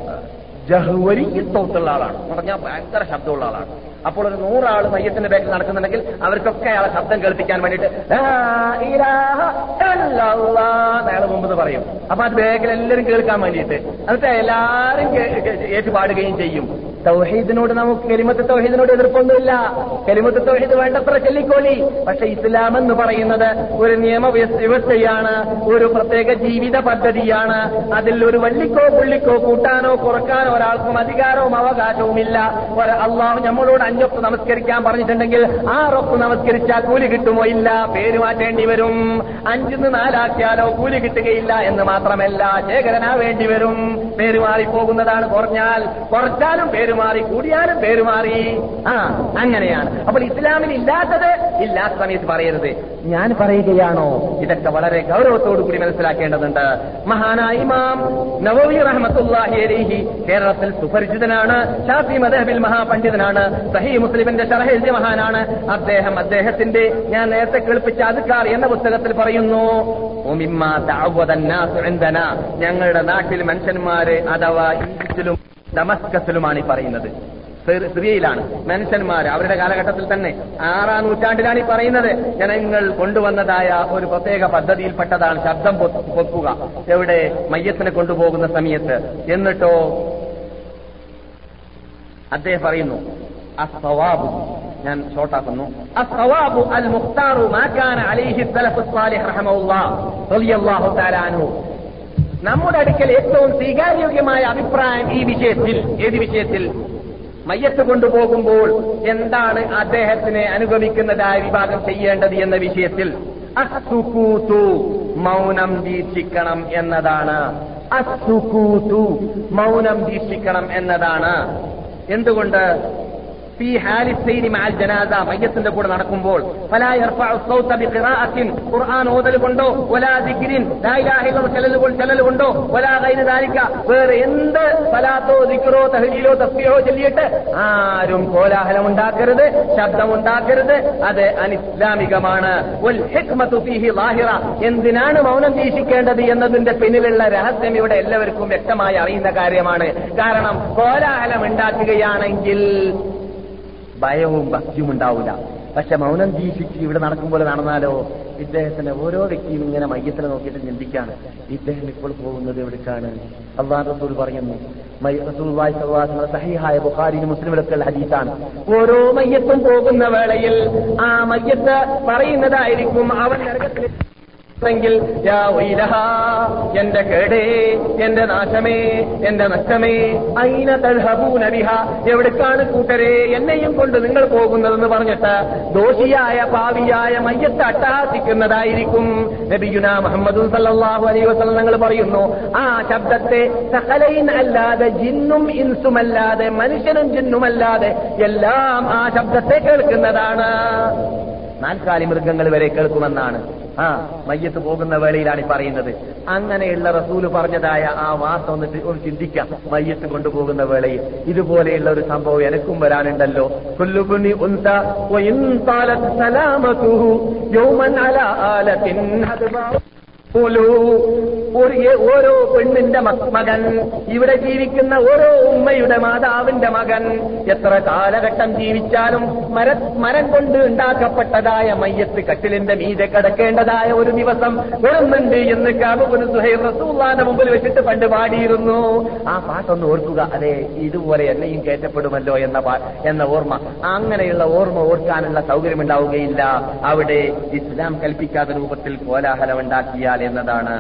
ജഹ്വരി തോത്തുള്ള ആളാണ് എന്ന് പറഞ്ഞാൽ ഭയങ്കര ശബ്ദമുള്ള ആളാണ് അപ്പോൾ ഒരു നൂറാൾ മയ്യത്തിന്റെ ബാക്കിൽ നടക്കുന്നുണ്ടെങ്കിൽ അവർക്കൊക്കെ അയാളെ ശബ്ദം കേൾപ്പിക്കാൻ വേണ്ടിയിട്ട് "ലാ ഇലാഹ ഇല്ലല്ലാഹ്" എന്ന് അയാൾ മുമ്പ് പറയും അപ്പൊ അത് ബാക്കിൽ എല്ലാവരും കേൾക്കാൻ വേണ്ടിയിട്ട് എന്നിട്ട് എല്ലാവരും കേ- കേ- ഏറ്റുപാടുകയും ചെയ്യും തൗഹീദിനോട് നമുക്ക് കെലിമത്ത് തൗഹീദിനോട് എതിർപ്പൊന്നുമില്ല കെലിമത്ത് തൗഹീദ് വേണ്ടത്ര ചൊല്ലിക്കോളി പക്ഷെ ഇസ്ലാം എന്ന് പറയുന്നത് ഒരു നിയമ വ്യവസ്ഥ- വ്യവസ്ഥയാണ് ഒരു പ്രത്യേക ജീവിത പദ്ധതിയാണ് അതിൽ ഒരു വള്ളിക്കോ പുള്ളിക്കോ കൂട്ടാനോ കുറക്കാനോ ഒരാൾക്കും അധികാരവും അവകാശവുമില്ല ഒരു അള്ളാഹു നമ്മളോട് അഞ്ചൊക്കെ നമസ്കരിക്കാൻ പറഞ്ഞിട്ടുണ്ടെങ്കിൽ ആറൊക്കെ നമസ്കരിച്ചാൽ കൂലി കിട്ടുമോ ഇല്ല പേര് മാറ്റേണ്ടി വരും അഞ്ചിന്ന് നാലാക്കിയാലോ കൂലി കിട്ടുകയില്ല എന്ന് മാത്രമല്ല ശേഖരനാവേണ്ടി വരും പേര് മാറിപ്പോകുന്നതാണ് കുറഞ്ഞാൽ കുറച്ചാലും പേര് മാറി കൂടിയാലും പേര് മാറി ആ അങ്ങനെയാണ് അപ്പോൾ ഇസ്ലാമിൽ ഇല്ലാത്തത് ഇല്ലാത്ത സമയത്ത് പറയരുത് ഞാൻ പറയുകയാണോ ഇതൊക്കെ വളരെ ഗൗരവത്തോടു കൂടി മനസ്സിലാക്കേണ്ടതുണ്ട് മഹാനായ ഇമാം നവവി റഹ്മത്തുല്ലാഹി അലൈഹി കേരളത്തിൽ സുപരിചിതനാണ് ഷാഫി മദഹബിൽ മഹാപണ്ഡിതനാണ് സഹി മുസ്ലിമിന്റെ ഷറഹെഴുതിയ മഹാനാണ് അദ്ദേഹം അദ്ദേഹത്തിന്റെ ഞാൻ നേരത്തെ കേൾപ്പിച്ച അതുക്കാർ എന്ന പുസ്തകത്തിൽ പറയുന്നു ഉമിമ്മ തഅവ്വദന്നാസു ഇൻദന. ഞങ്ങളുടെ നാട്ടിൽ മനുഷ്യന്മാര് അഥവാ ഈജിപ്തിലും ഡമസ്കസിലുമാണ് ഈ പറയുന്നത് സിറി- സിറിയയിലാണ് മനുഷ്യന്മാർ അവരുടെ കാലഘട്ടത്തിൽ തന്നെ ആറാം നൂറ്റാണ്ടിലാണ് ഈ പറയുന്നത് ജനങ്ങൾ കൊണ്ടുവന്നതായ ഒരു പ്രത്യേക പദ്ധതിയിൽപ്പെട്ടതാണ് ശബ്ദം പൊ- പൊക്കുക എവിടെ മയ്യത്തിനെ കൊണ്ടുപോകുന്ന സമയത്ത് എന്നിട്ടോ അദ്ദേഹം പറയുന്നു അസ്സവാബു ഞാൻ ഷോർട്ടാക്കുന്നു അസ്സവാബു അൽ മുഖ്താറു മാ കാന അലൈഹി സലഫു സ്വാലിഹ് റഹ്മഹുല്ലാഹ് റളിയല്ലാഹു തആല അൻഹു നമ്മുടെ അടുക്കൽ ഏറ്റവും സ്വീകാര്യോഗ്യമായ അഭിപ്രായം ഈ വിഷയത്തിൽ ഏത് വിഷയത്തിൽ മയ്യത്ത് കൊണ്ടുപോകുമ്പോൾ എന്താണ് അദ്ദേഹത്തിനെ അനുഗമിക്കുന്നതായ വിഭാഗം ചെയ്യേണ്ടത് എന്ന വിഷയത്തിൽ അസുക്കൂത്തു മൗനം ദീക്ഷിക്കണം എന്നതാണ് അസുക്കൂത്തു മൗനം ദീക്ഷിക്കണം എന്നതാണ് എന്തുകൊണ്ട് في حال السير مع الجنازة മയ്യത്തിന്റെ കൂടെ നടക്കുമ്പോൾ فلا يرفع الصوت بقراءة ഖുർആൻ ഓതൽ കൊണ്ടോ ولا ذكر لا اله الا الله ചലൽ കൊണ്ട് ചലൽ കൊണ്ടോ ولا غير ذلك വേറെ എന്ത് സലാത്തോ ദിക്റോ തഹ്ലീലോ തസ്ബീഹോ ചൊല്ലിയിട്ട് ആരും കോലാഹലം ഉണ്ടാക്കരുത് ശബ്ദം ഉണ്ടാക്കരുത് അത് അനിസ്ലാമികമാണ് വൽ ഹിക്മതു ഫീഹി ലാഹിറ എന്തിനാണ് മൗനം വീക്ഷിക്കേണ്ടത് എന്നതിന്റെ പിന്നിലുള്ള രഹസ്യം ഇവിടെ എല്ലാവർക്കും വ്യക്തമായി അറിയുന്ന കാര്യമാണ് കാരണം കോലാഹലം ഉണ്ടാക്കുകയാണെങ്കിൽ ഭയവും ഭക്തിയും ഉണ്ടാവില്ല പക്ഷെ മൗനം ദീക്ഷിച്ച് ഇവിടെ നടക്കുമ്പോൾ നടന്നാലോ ഇദ്ദേഹത്തിന്റെ ഓരോ വ്യക്തിയും ഇങ്ങനെ മയ്യത്തിനെ നോക്കിയിട്ട് ചിന്തിക്കാണ് ഇദ്ദേഹം ഇപ്പോൾ പോകുന്നത് എവിടേക്കാണ് അള്ളാഹ് റസൂൽ പറയുന്നു മയ്യ- റസൂലുള്ളാഹി സ്വല്ലല്ലാഹു അലൈഹി വസല്ലം സഹീഹായ ബുഖാരിയിലും മുസ്ലിമിലൊക്കെ ഉള്ള ഹദീസാണ് ഓരോ മയ്യത്തും പോകുന്ന വേളയിൽ ആ മയ്യത്ത് പറയുന്നതായിരിക്കും അവൻ നരകത്തിൽ െങ്കിൽ യാ വൈലഹാ, എന്റെ കേടേ എന്റെ നാശമേ എന്റെ നഷ്ടമേ ഐന തൽഹബൂന ബിഹ എവിടേക്കാണ് കൂട്ടരെ എന്നെയും കൊണ്ട് നിങ്ങൾ പോകുന്നതെന്ന് പറഞ്ഞിട്ട് ദോഷിയായ പാവിയായ മയ്യത്ത് അട്ടഹാസിക്കുന്നതായിരിക്കും നബിയുന മുഹമ്മദ് സല്ലല്ലാഹു അലൈഹി വസല്ലം നിങ്ങൾ പറയുന്നു ആ ശബ്ദത്തെ സകലൈൻ അല്ലാതെ ജിന്നും ഇൻസുമല്ലാതെ മനുഷ്യനും ജിന്നുമല്ലാതെ എല്ലാം ആ ശബ്ദത്തെ കേൾക്കുന്നതാണ് നാൽക്കാലി മൃഗങ്ങൾ വരെ കേൾക്കുമെന്നാണ് ആ മയ്യത്ത് പോകുന്ന വേളയിലാണ് ഈ പറയുന്നത് അങ്ങനെയുള്ള റസൂല് പറഞ്ഞതായ ആ വാസം ഒന്ന് ചി- ഒന്ന് ചിന്തിക്കാം മയ്യത്ത് കൊണ്ടുപോകുന്ന വേളയിൽ ഇതുപോലെയുള്ള ഒരു സംഭവം എനക്കും വരാനുണ്ടല്ലോ കുല്ലുബുനി ഉൻസ വഇൻ താലത് സലാമതുഹു യൗമൻ അലാ ആലത്തിൻ ഹദ്ബാ പോലൂ ഒരു ഓരോ പെണ്ണിന്റെ മ- മകൻ ഇവിടെ ജീവിക്കുന്ന ഓരോ ഉമ്മയുടെ മാതാവിന്റെ മകൻ എത്ര കാലഘട്ടം ജീവിച്ചാലും മര മരം കൊണ്ട് ഉണ്ടാക്കപ്പെട്ടതായ മയ്യത്ത് കട്ടിലിന്റെ മീതെ കിടക്കേണ്ടതായ ഒരു ദിവസം വരുന്നുണ്ട് എന്ന് കാബുബുൽ സുഹൈബ് റസൂള്ളാന്റെ മുമ്പിൽ വെച്ചിട്ട് പണ്ട് പാടിയിരുന്നു ആ പാട്ടൊന്ന് ഓർക്കുക അതെ ഇതുപോലെ എന്നെയും കയറ്റപ്പെടുമല്ലോ എന്ന പാ- എന്ന ഓർമ്മ അങ്ങനെയുള്ള ഓർമ്മ ഓർക്കാനുള്ള സൗകര്യം ഉണ്ടാവുകയില്ല അവിടെ ഇസ്ലാം കൽപ്പിക്കാത്ത രൂപത്തിൽ കോലാഹലം ഉണ്ടാക്കിയാൽ എന്നതാണ്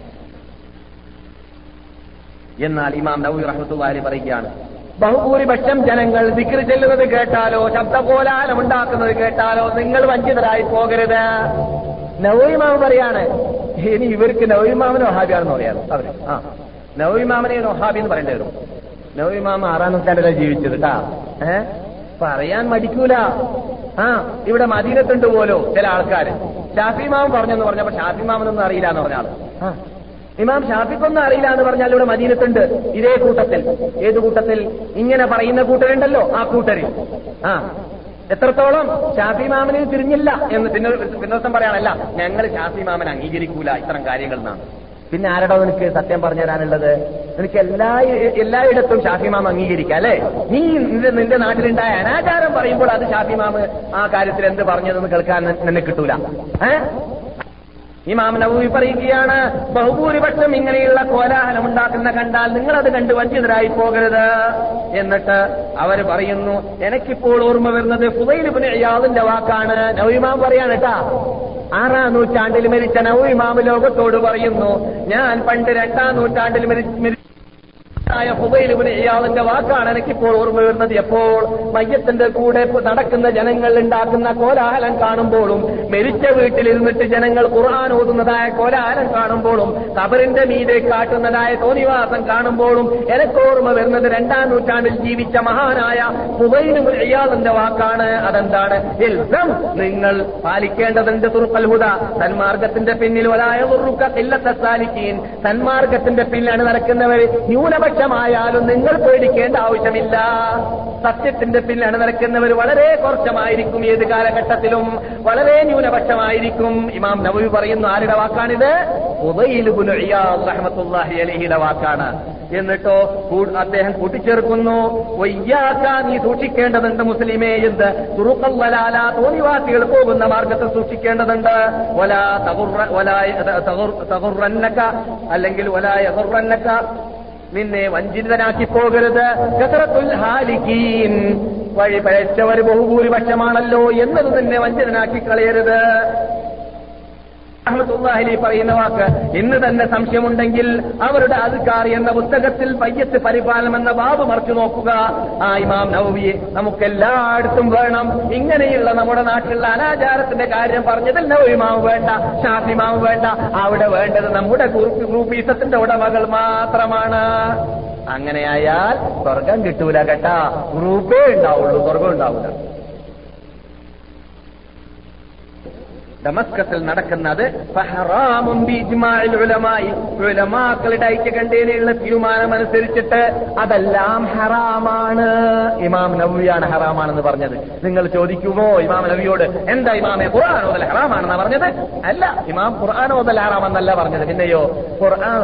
എന്നാൽ ഇമാം നബി റഹ്മത്തുള്ളാഹി പറയുകയാണ് ബഹുഭൂരിപക്ഷം ജനങ്ങൾ ദിക്ർ ചെല്ലുന്നത് കേട്ടാലോ ശബ്ദകോലാഹലം ഉണ്ടാക്കുന്നത് കേട്ടാലോ നിങ്ങൾ വഞ്ചിതരായി പോകരുത് നവീമാമ പറയാണ് ഇനി ഇവർക്ക് നവീമാമന് വഹാബിയാണെന്ന് പറയാറ് അവര് ആ നവീമാമനെ വഹാബി എന്ന് പറയേണ്ടി വരും നവീമാമ ആറാം നൂറ്റാണ്ടിലാണ് ജീവിച്ചത് കേട്ടാ ഏ പറയാൻ മടിക്കൂല ആ ഇവിടെ മദീനത്തുണ്ട് പോലോ ചില ആൾക്കാര് ഷാഫിമാമൻ പറഞ്ഞെന്ന് പറഞ്ഞപ്പോ ഷാഫിമാമനൊന്നും അറിയില്ല എന്ന് പറഞ്ഞ ആള് ആ ഇമാം ഷാഫിക്കൊന്നും അറിയില്ല എന്ന് പറഞ്ഞാൽ ഇവിടെ മദീനത്തുണ്ട് ഇതേ കൂട്ടത്തിൽ ഏത് കൂട്ടത്തിൽ ഇങ്ങനെ പറയുന്ന കൂട്ടരുണ്ടല്ലോ ആ കൂട്ടരിൽ ആ എത്രത്തോളം ഷാഫി മാമന് തിരിഞ്ഞില്ല എന്ന് പിന്നെ പിന്നെ ദിവസം പറയാനല്ല ഞങ്ങൾ ഷാഫി മാമൻ അംഗീകരിക്കൂല ഇത്തരം കാര്യങ്ങൾ എന്നാണ് പിന്നെ ആരടോ നിനക്ക് സത്യം പറഞ്ഞു തരാനുള്ളത് നിനക്ക് എല്ലാ എല്ലായിടത്തും ഷാഫി മാമ അംഗീകരിക്കാം അല്ലെ നീ നിന്റെ നിന്റെ നാട്ടിലുണ്ടായ അനാചാരം പറയുമ്പോൾ അത് ഷാഫി മാമ് ആ കാര്യത്തിൽ എന്ത് പറഞ്ഞതെന്ന് കേൾക്കാൻ നിന്നെ കിട്ടൂല ഏഹ് ഇമാം നബൂവി പറയുകയാണ് ബഹുഭൂരിപക്ഷം ഇങ്ങനെയുള്ള കോലാഹലം ഉണ്ടാക്കുന്ന കണ്ടാൽ നിങ്ങൾ അത് കണ്ട് വഞ്ചിതരായി പോകരുത് എന്നിട്ട് അവർ പറയുന്നു എനിക്കിപ്പോൾ ഓർമ്മ വരുന്നത് ഫുദൈലിബിന് അയാളിന്റെ വാക്കാണ് നവീമാം പറയാണ് കേട്ടാ ആറാം നൂറ്റാണ്ടിൽ മരിച്ച നവീമാം ലോകത്തോട് പറയുന്നു ഞാൻ പണ്ട് രണ്ടാം നൂറ്റാണ്ടിൽ മരി- മരി- മഹാനായ ഹുബൈലുബിന് ഇയാളിന്റെ വാക്കാണ് എനിക്കിപ്പോൾ ഓർമ്മ വരുന്നത് എപ്പോൾ മയ്യത്തിന്റെ കൂടെ നടക്കുന്ന ജനങ്ങൾ ഉണ്ടാക്കുന്ന കോലാഹലം കാണുമ്പോഴും മരിച്ച വീട്ടിലിരുന്നിട്ട് ജനങ്ങൾ ഖുർആൻ ഓതുന്നതായ കോലാഹലം കാണുമ്പോഴും കബറിന്റെ മീതെ കാട്ടുന്നതായ തോന്നിവാസം കാണുമ്പോഴും എനിക്ക് ഓർമ്മ വരുന്നത് രണ്ടാം നൂറ്റാണ്ടിൽ ജീവിച്ച മഹാനായ ഹുബൈലുബിൻ ഇയാളിന്റെ വാക്കാണ് അതെന്താണ് ഇൽസം നിങ്ങൾ പാലിക്കേണ്ടതുണ്ട് തുറുക്കൽ ഹുദ സന്മാർഗത്തിന്റെ പിന്നിൽ ഒരായ സാലിക്കീൻ സന്മാർഗത്തിന്റെ പിന്നിലാണ് നടക്കുന്നവർ ന്യൂനപക്ഷമായാലും നിങ്ങൾ പേടിക്കേണ്ട ആവശ്യമില്ല സത്യത്തിന്റെ പിന്നിലാണ് നടക്കുന്നവർ വളരെ കുറച്ചമായിരിക്കും ഏത് കാലഘട്ടത്തിലും വളരെ ന്യൂനപക്ഷമായിരിക്കും ഇമാം നബി പറയുന്നു ആരുടെ വാക്കാണിത് ഉബൈലുബുൽ ഇയാദ് റഹ്മത്തുള്ളാഹി അലൈഹിയുടെ വാക്കാണ് എന്നിട്ടോ കൂ- അദ്ദേഹം കൂട്ടിച്ചേർക്കുന്നു വയ്യാക്ക നീ സൂക്ഷിക്കേണ്ടതുണ്ട് മുസ്ലിമേ എന്ത് തുറുക്കൽ വലാല തോന്നിവാസികൾ പോകുന്ന മാർഗത്തെ സൂക്ഷിക്കേണ്ടതുണ്ട് വലാ തകുറ വലാ തകുർ- തകുറന്നക അല്ലെങ്കിൽ വലാ യകുറന്നക നിന്നെ വഞ്ചിതനാക്കി പോകരുത് കസറത്തുൽ ഹാലിക്കീൻ വഴി പഴച്ചവർ ബഹുഭൂരിപക്ഷമാണല്ലോ എന്നത് നിന്നെ വഞ്ചിതനാക്കി കളയരുത് അഹമ്മദുല്ലാഹിലി പറയുന്ന വാക്ക് ഇന്ന് തന്നെ സംശയമുണ്ടെങ്കിൽ അവരുടെ അധികാർ എന്ന പുസ്തകത്തിൽ പയ്യത്ത് പരിപാലനം എന്ന ബാബ് മറിച്ചു നോക്കുക ആ ഇമാം നവവിയെ നമുക്കെല്ലായിടത്തും വേണം ഇങ്ങനെയുള്ള നമ്മുടെ നാട്ടിലുള്ള അനാചാരത്തിന്റെ കാര്യം പറഞ്ഞതിൽ നവയിമാവ് വേണ്ട ഷാഫിമാവ് വേണ്ട അവിടെ വേണ്ടത് നമ്മുടെ ഗ്രൂപ്പ് ഗ്രൂപ്പീസത്തിന്റെ ഉടമകൾ മാത്രമാണ് അങ്ങനെയായാൽ സ്വർഗം കിട്ടൂല കേട്ടാ ഗ്രൂപ്പേ ഉണ്ടാവുള്ളൂ സ്വർഗം ഉണ്ടാവില്ല ഡമസ്കസിൽ നടക്കുന്നത് ഫഹറാമും ബിജ്മാഇൽ ഉലമായി ഉലമാക്കളുടെ ഐക്യകണ്ഠേനയുള്ള തീരുമാനം അനുസരിച്ചിട്ട് അതെല്ലാം ഹറാമാണ് ഇമാം നബിയാണ് ഹറാമാണെന്ന് പറഞ്ഞത് നിങ്ങൾ ചോദിക്കുമോ ഇമാം നബിയോട് എന്താ ഇമാമെ ഖുർആൻ ഓതൽ ഹറാമാണെന്നാ പറഞ്ഞത് അല്ല ഇമാം ഖുർആൻ ഓതൽ ഹറാമെന്നല്ല പറഞ്ഞത് പിന്നെയോ ഖുർആൻ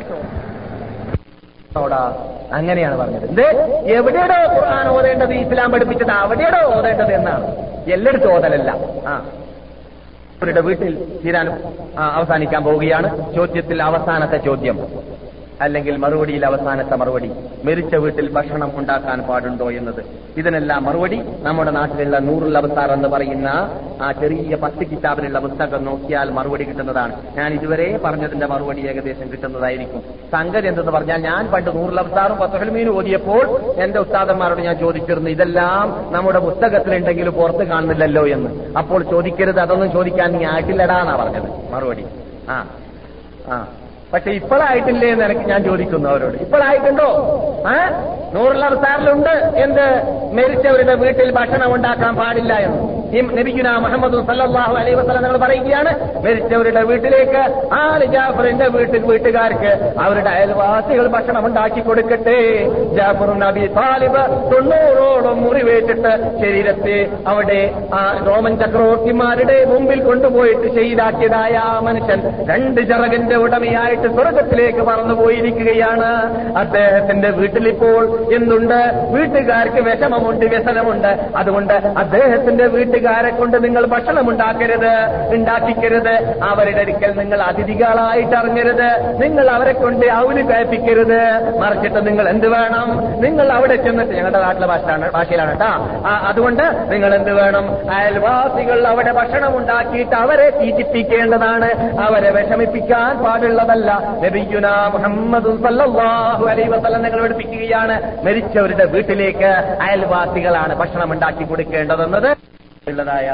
ഓടാ അങ്ങനെയാണ് പറഞ്ഞത് എന്ത് എവിടെയാണോ ഖുർആൻ ഓതേണ്ടത് ഇസ്ലാം പഠിപ്പിച്ചത് അവിടെയാണോ ഓതേണ്ടത് എന്നാണ് എല്ലായിടത്തും ഓതലല്ല ആ അവരുടെ വീട്ടിൽ തീരാൻ ആ, അവസാനിക്കാൻ പോവുകയാണ് ചോദ്യത്തിൽ അവസാനത്തെ ചോദ്യം അല്ലെങ്കിൽ മറുപടിയിൽ അവസാനത്തെ മറുപടി മരിച്ച വീട്ടിൽ ഭക്ഷണം ഉണ്ടാക്കാൻ പാടുണ്ടോ എന്നത് ഇതിനെല്ലാം മറുപടി നമ്മുടെ നാട്ടിലുള്ള നൂറുൽ അവസാർ എന്ന് പറയുന്ന ആ ചെറിയ പത്ത് കിതാബിലുള്ള പുസ്തകം നോക്കിയാൽ മറുപടി കിട്ടുന്നതാണ് ഞാൻ ഇതുവരെ പറഞ്ഞതിന്റെ മറുപടി ഏകദേശം കിട്ടുന്നതായിരിക്കും സംഗതി എന്തെന്ന് പറഞ്ഞാൽ ഞാൻ പണ്ട് നൂറുൽ അവസാറും പത്തഹൽമീനും ഓതിയപ്പോൾ എന്റെ ഉസ്താദന്മാരോട് ഞാൻ ചോദിച്ചിരുന്നു ഇതെല്ലാം നമ്മുടെ പുസ്തകത്തിലുണ്ടെങ്കിലും പുറത്ത് കാണുന്നില്ലല്ലോ എന്ന് അപ്പോൾ ചോദിക്കരുത് അതൊന്നും ചോദിക്കാൻ നീ ആയിട്ടില്ലടാന്നാ പറഞ്ഞത് മറുപടി ആ ആ പക്ഷെ ഇപ്പോഴായിട്ടില്ലേ എന്ന് എനിക്ക് ഞാൻ ചോദിക്കുന്നു അവരോട് ഇപ്പോഴായിട്ടുണ്ടോ ആ നൂറുള്ള അവസാറിലുണ്ട് എന്ത് മരിച്ചവരുടെ വീട്ടിൽ ഭക്ഷണം ഉണ്ടാക്കാൻ പാടില്ല എന്ന് ഈ നബിഗുന മുഹമ്മദ് സല്ലല്ലാഹു അലൈഹി വസല്ലം നിങ്ങൾ പറയുകയാണ് മരിച്ചവരുടെ വീട്ടിലേക്ക് ആല് ജാഫറിന്റെ വീട്ടിൽ വീട്ടുകാർക്ക് അവരുടെ അയൽവാസികൾ ഭക്ഷണം ഉണ്ടാക്കി കൊടുക്കട്ടെ ജാഫർ നബി താലിബ് തൊണ്ണൂറോളം മുറിവേറ്റിട്ട് ശരീരത്തെ അവിടെ ആ റോമൻ ചക്രവർത്തിമാരുടെ മുമ്പിൽ കൊണ്ടുപോയിട്ട് ചെയ്താക്കിയതായ ആ മനുഷ്യൻ രണ്ട് ചിറകിന്റെ ഉടമയായിട്ട് സ്വർഗത്തിലേക്ക് പറന്നുപോയിരിക്കുകയാണ് അദ്ദേഹത്തിന്റെ വീട്ടിലിപ്പോൾ എന്തുണ്ട് വീട്ടുകാർക്ക് വിഷമമുണ്ട് വ്യസനമുണ്ട് അതുകൊണ്ട് അദ്ദേഹത്തിന്റെ വീട്ടുകാരെ കൊണ്ട് നിങ്ങൾ ഭക്ഷണം ഉണ്ടാക്കരുത് ഉണ്ടാക്കിക്കരുത് അവരുടെ അടുക്കൽ നിങ്ങൾ അതിഥികളായിട്ട് അറിഞ്ഞരുത് നിങ്ങൾ അവരെ കൊണ്ട് അവന് കഴിപ്പിക്കരുത് മറിച്ചിട്ട് നിങ്ങൾ എന്ത് വേണം നിങ്ങൾ അവിടെ ചെന്നിട്ട് ഞങ്ങളുടെ നാട്ടിലെ ഭാഷയാണ് ഭാഷയിലാണ് കേട്ടാ അതുകൊണ്ട് നിങ്ങൾ എന്ത് വേണം അയൽവാസികൾ അവിടെ ഭക്ഷണം ഉണ്ടാക്കിയിട്ട് അവരെ തീറ്റിപ്പിക്കേണ്ടതാണ് അവരെ വിഷമിപ്പിക്കാൻ പാടുള്ളതല്ല നബിയുന മുഹമ്മദ് സല്ലല്ലാഹു അലൈഹി വസല്ലം നിങ്ങൾ പഠിപ്പിക്കുകയാണ് മരിച്ചവരുടെ വീട്ടിലേക്ക് അയൽവാസികളാണ് ഭക്ഷണം ഉണ്ടാക്കി കൊടുക്കേണ്ടതെന്നത് ഉള്ളതായ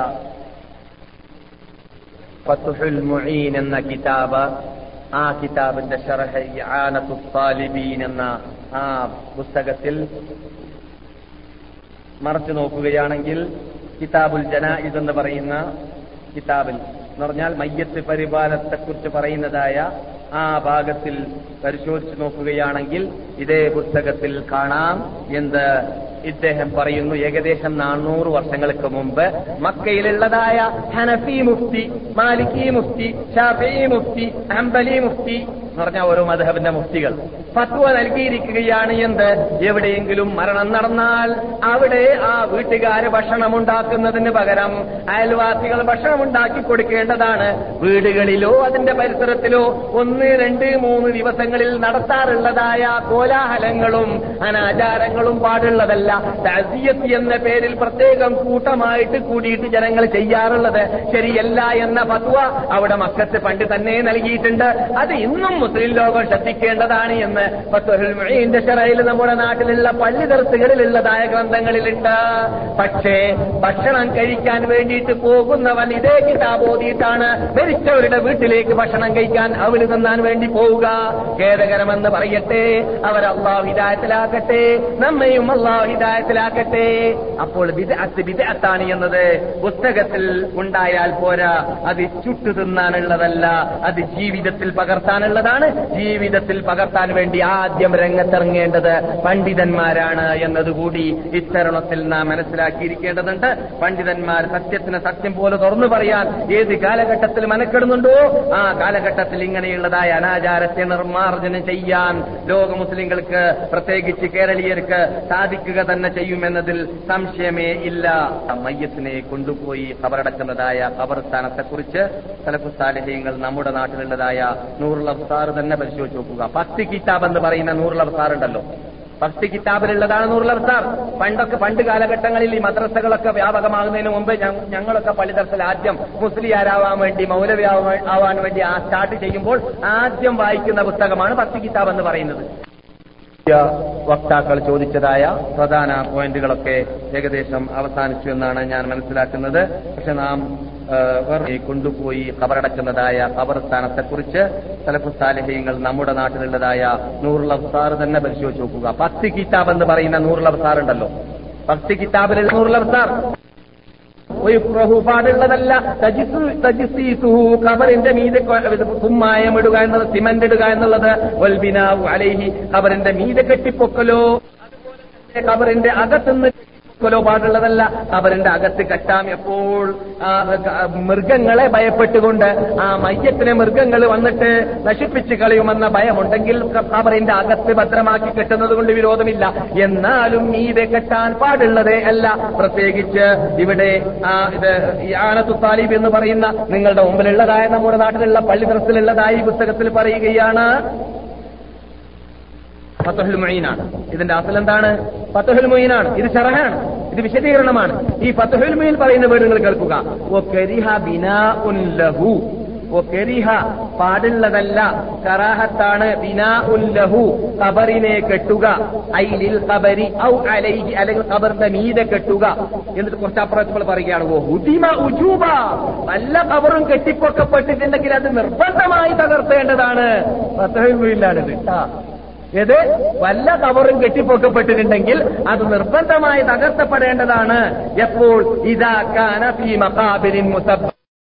ഫത്തുഹുൽ മുഈൻ എന്ന കിതാബ് ആ കിതാബിന്റെ ഷറഹ് ഇആനത്തു താലിബീൻ എന്ന ആ പുസ്തകത്തിൽ മറച്ചു നോക്കുകയാണെങ്കിൽ കിതാബുൽ ജനായിദ് എന്ന് പറയുന്ന കിതാബിൽ എന്ന് പറഞ്ഞാൽ മയ്യത്ത് പരിപാലനത്തെക്കുറിച്ച് പറയുന്നതായ ആ ഭാഗത്തിൽ പരിശോധിച്ചു നോക്കുകയാണെങ്കിൽ ഇതേ പുസ്തകത്തിൽ കാണാം എന്ത് ഇദ്ദേഹം പറയുന്നു ഏകദേശം നാനൂറ് വർഷങ്ങൾക്ക് മുമ്പ് മക്കയിലുള്ളതായ ഹനഫി മുഫ്തി മാലിക്കി മുഫ്തി ഷാഫി മുഫ്തി ഹംബലി മുഫ്തി എന്ന് പറഞ്ഞ ഓരോ മധബിന്റെ മുഫ്തികൾ ഫത്വ നൽകിയിരിക്കുകയാണ് എന്ത് എവിടെയെങ്കിലും മരണം നടന്നാൽ അവിടെ ആ വീട്ടുകാര് ഭക്ഷണം ഉണ്ടാക്കുന്നതിന് പകരം അയൽവാസികൾ ഭക്ഷണം ഉണ്ടാക്കി കൊടുക്കേണ്ടതാണ് വീടുകളിലോ അതിന്റെ പരിസരത്തിലോ ഒന്ന് രണ്ട് മൂന്ന് ദിവസങ്ങളിൽ നടത്താറുള്ളതായ കോലാഹലങ്ങളും അനാചാരങ്ങളും പാടുള്ളതല്ല തസിയത്ത് എന്ന പേരിൽ പ്രത്യേകം കൂട്ടമായിട്ട് കൂടിയിട്ട് ജനങ്ങൾ ചെയ്യാറുള്ളത് ശരിയല്ല എന്ന ഫത്വ അവിടെ മക്കത്ത് പണ്ട് തന്നെ നൽകിയിട്ടുണ്ട് അത് ഇന്നും മുസ്ലിം ലോകം ശ്രദ്ധിക്കേണ്ടതാണ് എന്ന് ഫത്വഹുൽ മുഈന്റെ ഷറയിൽ നമ്മുടെ നാട്ടിലുള്ള പള്ളി ദർസുകളിലുള്ളതായ ഗ്രന്ഥങ്ങളിലുണ്ട് പക്ഷേ ഭക്ഷണം കഴിക്കാൻ വേണ്ടിയിട്ട് പോകുന്നവൻ ഇതേ കിതാബ് ഓതിയിട്ടാണ് മരിച്ചവരുടെ വീട്ടിലേക്ക് ഭക്ഷണം കഴിക്കാൻ അവര് തിന്നാൻ വേണ്ടി പോവുക ഖേദകരമെന്ന് പറയട്ടെ അവർ അള്ളാഹു ഹിദായത്തിലാക്കട്ടെ നമ്മയും അള്ളാഹു ഹിദായത്തിലാക്കട്ടെ അപ്പോൾ വിദഅത്ത് വിദഅത്താണ് എന്നത് പുസ്തകത്തിൽ ഉണ്ടായാൽ പോരാ അത് ചുട്ടു തിന്നാനുള്ളതല്ല അത് ജീവിതത്തിൽ പകർത്താനുള്ളതാണ് ജീവിതത്തിൽ പകർത്താൻ വേണ്ടി ആദ്യം രംഗത്തിറങ്ങേണ്ടത് പണ്ഡിതന്മാരാണ് എന്നതുകൂടി ഇത്തരുണത്തിൽ നാം മനസ്സിലാക്കിയിരിക്കേണ്ടതുണ്ട് പണ്ഡിതന്മാർ സത്യത്തിന് സത്യം പോലെ തുറന്നു പറയാൻ ഏത് കാലഘട്ടത്തിൽ മനക്കെടുന്നുണ്ടോ ആ കാലഘട്ടത്തിൽ ഇങ്ങനെയുള്ളതായ അനാചാരത്തെ നിർമ്മാർജ്ജനം ചെയ്യാൻ ലോക മുസ്ലിങ്ങൾക്ക് പ്രത്യേകിച്ച് കേരളീയർക്ക് സാധിക്കുക തന്നെ ചെയ്യുമെന്നതിൽ സംശയമേ ഇല്ല മയ്യത്തിനെ കൊണ്ടുപോയി കബറടക്കുന്നതായ ഖബർസ്ഥാനത്തെക്കുറിച്ച് സലഫുസാലഹ്യങ്ങൾ നമ്മുടെ നാട്ടിലുള്ളതായ നൂറുൽ അബ്സാർ തന്നെ പരിശോധിച്ച് നോക്കുക പത്ത് കിതാബ് എന്ന് പറയുന്ന നൂറുൽ അബ്സാർ ഉണ്ടല്ലോ ഫസ്റ്റ് കിതാബിലുള്ളതാണ് നൂറുൽ അബ്സാർ പണ്ടൊക്കെ പണ്ട് കാലഘട്ടങ്ങളിൽ ഈ മദ്രസകളൊക്കെ വ്യാപകമാകുന്നതിന് മുമ്പ് ഞ- ഞങ്ങളൊക്കെ പള്ളിദർശൽ ആദ്യം മുസ്ലിയാരാവാൻ വേണ്ടി മൗലവി ആവാൻ- ആവാൻ വേണ്ടി ആ സ്റ്റാർട്ട് ചെയ്യുമ്പോൾ ആദ്യം വായിക്കുന്ന പുസ്തകമാണ് ഫസ്റ്റ് കിതാബ് എന്ന് പറയുന്നത് വക്താക്കൾ ചോദിച്ചതായ പ്രധാന പോയിന്റുകളൊക്കെ ഏകദേശം അവസാനിച്ചു എന്നാണ് ഞാൻ മനസ്സിലാക്കുന്നത് പക്ഷെ നാം ആ, വെറുതെ കൊണ്ടുപോയി കബറടക്കുന്നതായ ഖബർസ്ഥാനത്തെക്കുറിച്ച് സലഫുസാലഹ്യങ്ങൾ നമ്മുടെ നാട്ടിലുള്ളതായ നൂറുൽ അബ്സാർ തന്നെ പരിശോധിച്ച് നോക്കുക പത്ത് കിതാബ് എന്ന് പറയുന്ന നൂറുൽ അബ്സാർ ഉണ്ടല്ലോ പത്ത് കിതാബിലുള്ള നൂറുൽ അബ്സാർ വയുക്രഹു പാടുള്ളതല്ല തജിസു- തജിസീസുഹു ഖബറിന്റെ മീതെ കൊ- ഇത് കുമ്മായം ഇടുക എന്നത് സിമന്റ് ഇടുക എന്നുള്ളത് വൽബിനാവു അലൈഹി ഖബറിന്റെ മീതെ കെട്ടിപ്പൊക്കലോ അതുപോലെ തന്നെ ഖബറിന്റെ അകത്തുനിന്ന് കെട്ടിപ്പൊക്കലോ പാടുള്ളതല്ല ഖബറിന്റെ അകത്ത് കെട്ടാം എപ്പോൾ ആ, ക- മൃഗങ്ങളെ ഭയപ്പെട്ടുകൊണ്ട് ആ മയ്യത്തിനെ മൃഗങ്ങൾ വന്നിട്ട് നശിപ്പിച്ച് കളയുമെന്ന ഭയമുണ്ടെങ്കിൽ ക- ഖബറിന്റെ അകത്ത് ഭദ്രമാക്കി കെട്ടുന്നത് കൊണ്ട് വിരോധമില്ല എന്നാലും മീതെ കെട്ടാൻ പാടുള്ളതേ അല്ല പ്രത്യേകിച്ച് ഇവിടെ ആ ഇത് ഈ ആനത്തു താലിബ് എന്ന് പറയുന്ന നിങ്ങളുടെ മുമ്പിലുള്ളതായ നമ്മുടെ നാട്ടിലുള്ള പള്ളി ഡ്രസ്സിലുള്ളതായ ഈ പുസ്തകത്തിൽ പറയുകയാണ് ഫത്തുഹുൽ മൊയ്നാണ് ഇതിന്റെ അസൽ എന്താണ് ഫത്തുഹുൽ മൊയ്നാണ് ഇത് ഷറഹാണ് ഇത് വിശദീകരണമാണ് ഈ ഫത്തുഹുൽ മൊയ്ൻ പറയുന്ന വീട് നിങ്ങൾ കേൾക്കുക "വ കരിഹ ബിനാഉൻ ലഹു "വ കരിഹ പാടുള്ളതല്ല കറാഹത്താണ് ബിനാഉൻ ലഹു ഖബറിനെ കെട്ടുക ഐലിൽ ഖബരി ഔ അലൈഹി അല്ലെങ്കിൽ ഖബറിന്റെ മീതെ കെട്ടുക എന്നിട്ട് കുറച്ച് അപ്പുറത്തുമ്പോൾ പറയുകയാണ് "വ ഹുദിമ ഉജൂബ വല്ല ഖബറും കെട്ടിപ്പൊക്കപ്പെട്ടിട്ടുണ്ടെങ്കിൽ അത് നിർബന്ധമായി തകർത്തേണ്ടതാണ് ഫത്തുഹുൽ മൊയ്നിലാണിത് കേട്ടാ ഇത് വല്ല കവറും കെട്ടിപ്പൊക്കപ്പെട്ടിട്ടുണ്ടെങ്കിൽ അത് നിർബന്ധമായി തകർത്തപ്പെടേണ്ടതാണ് എപ്പോൾ ഇതാ കാന ഫീ മഖാബിരിൻ മുസബ്ബ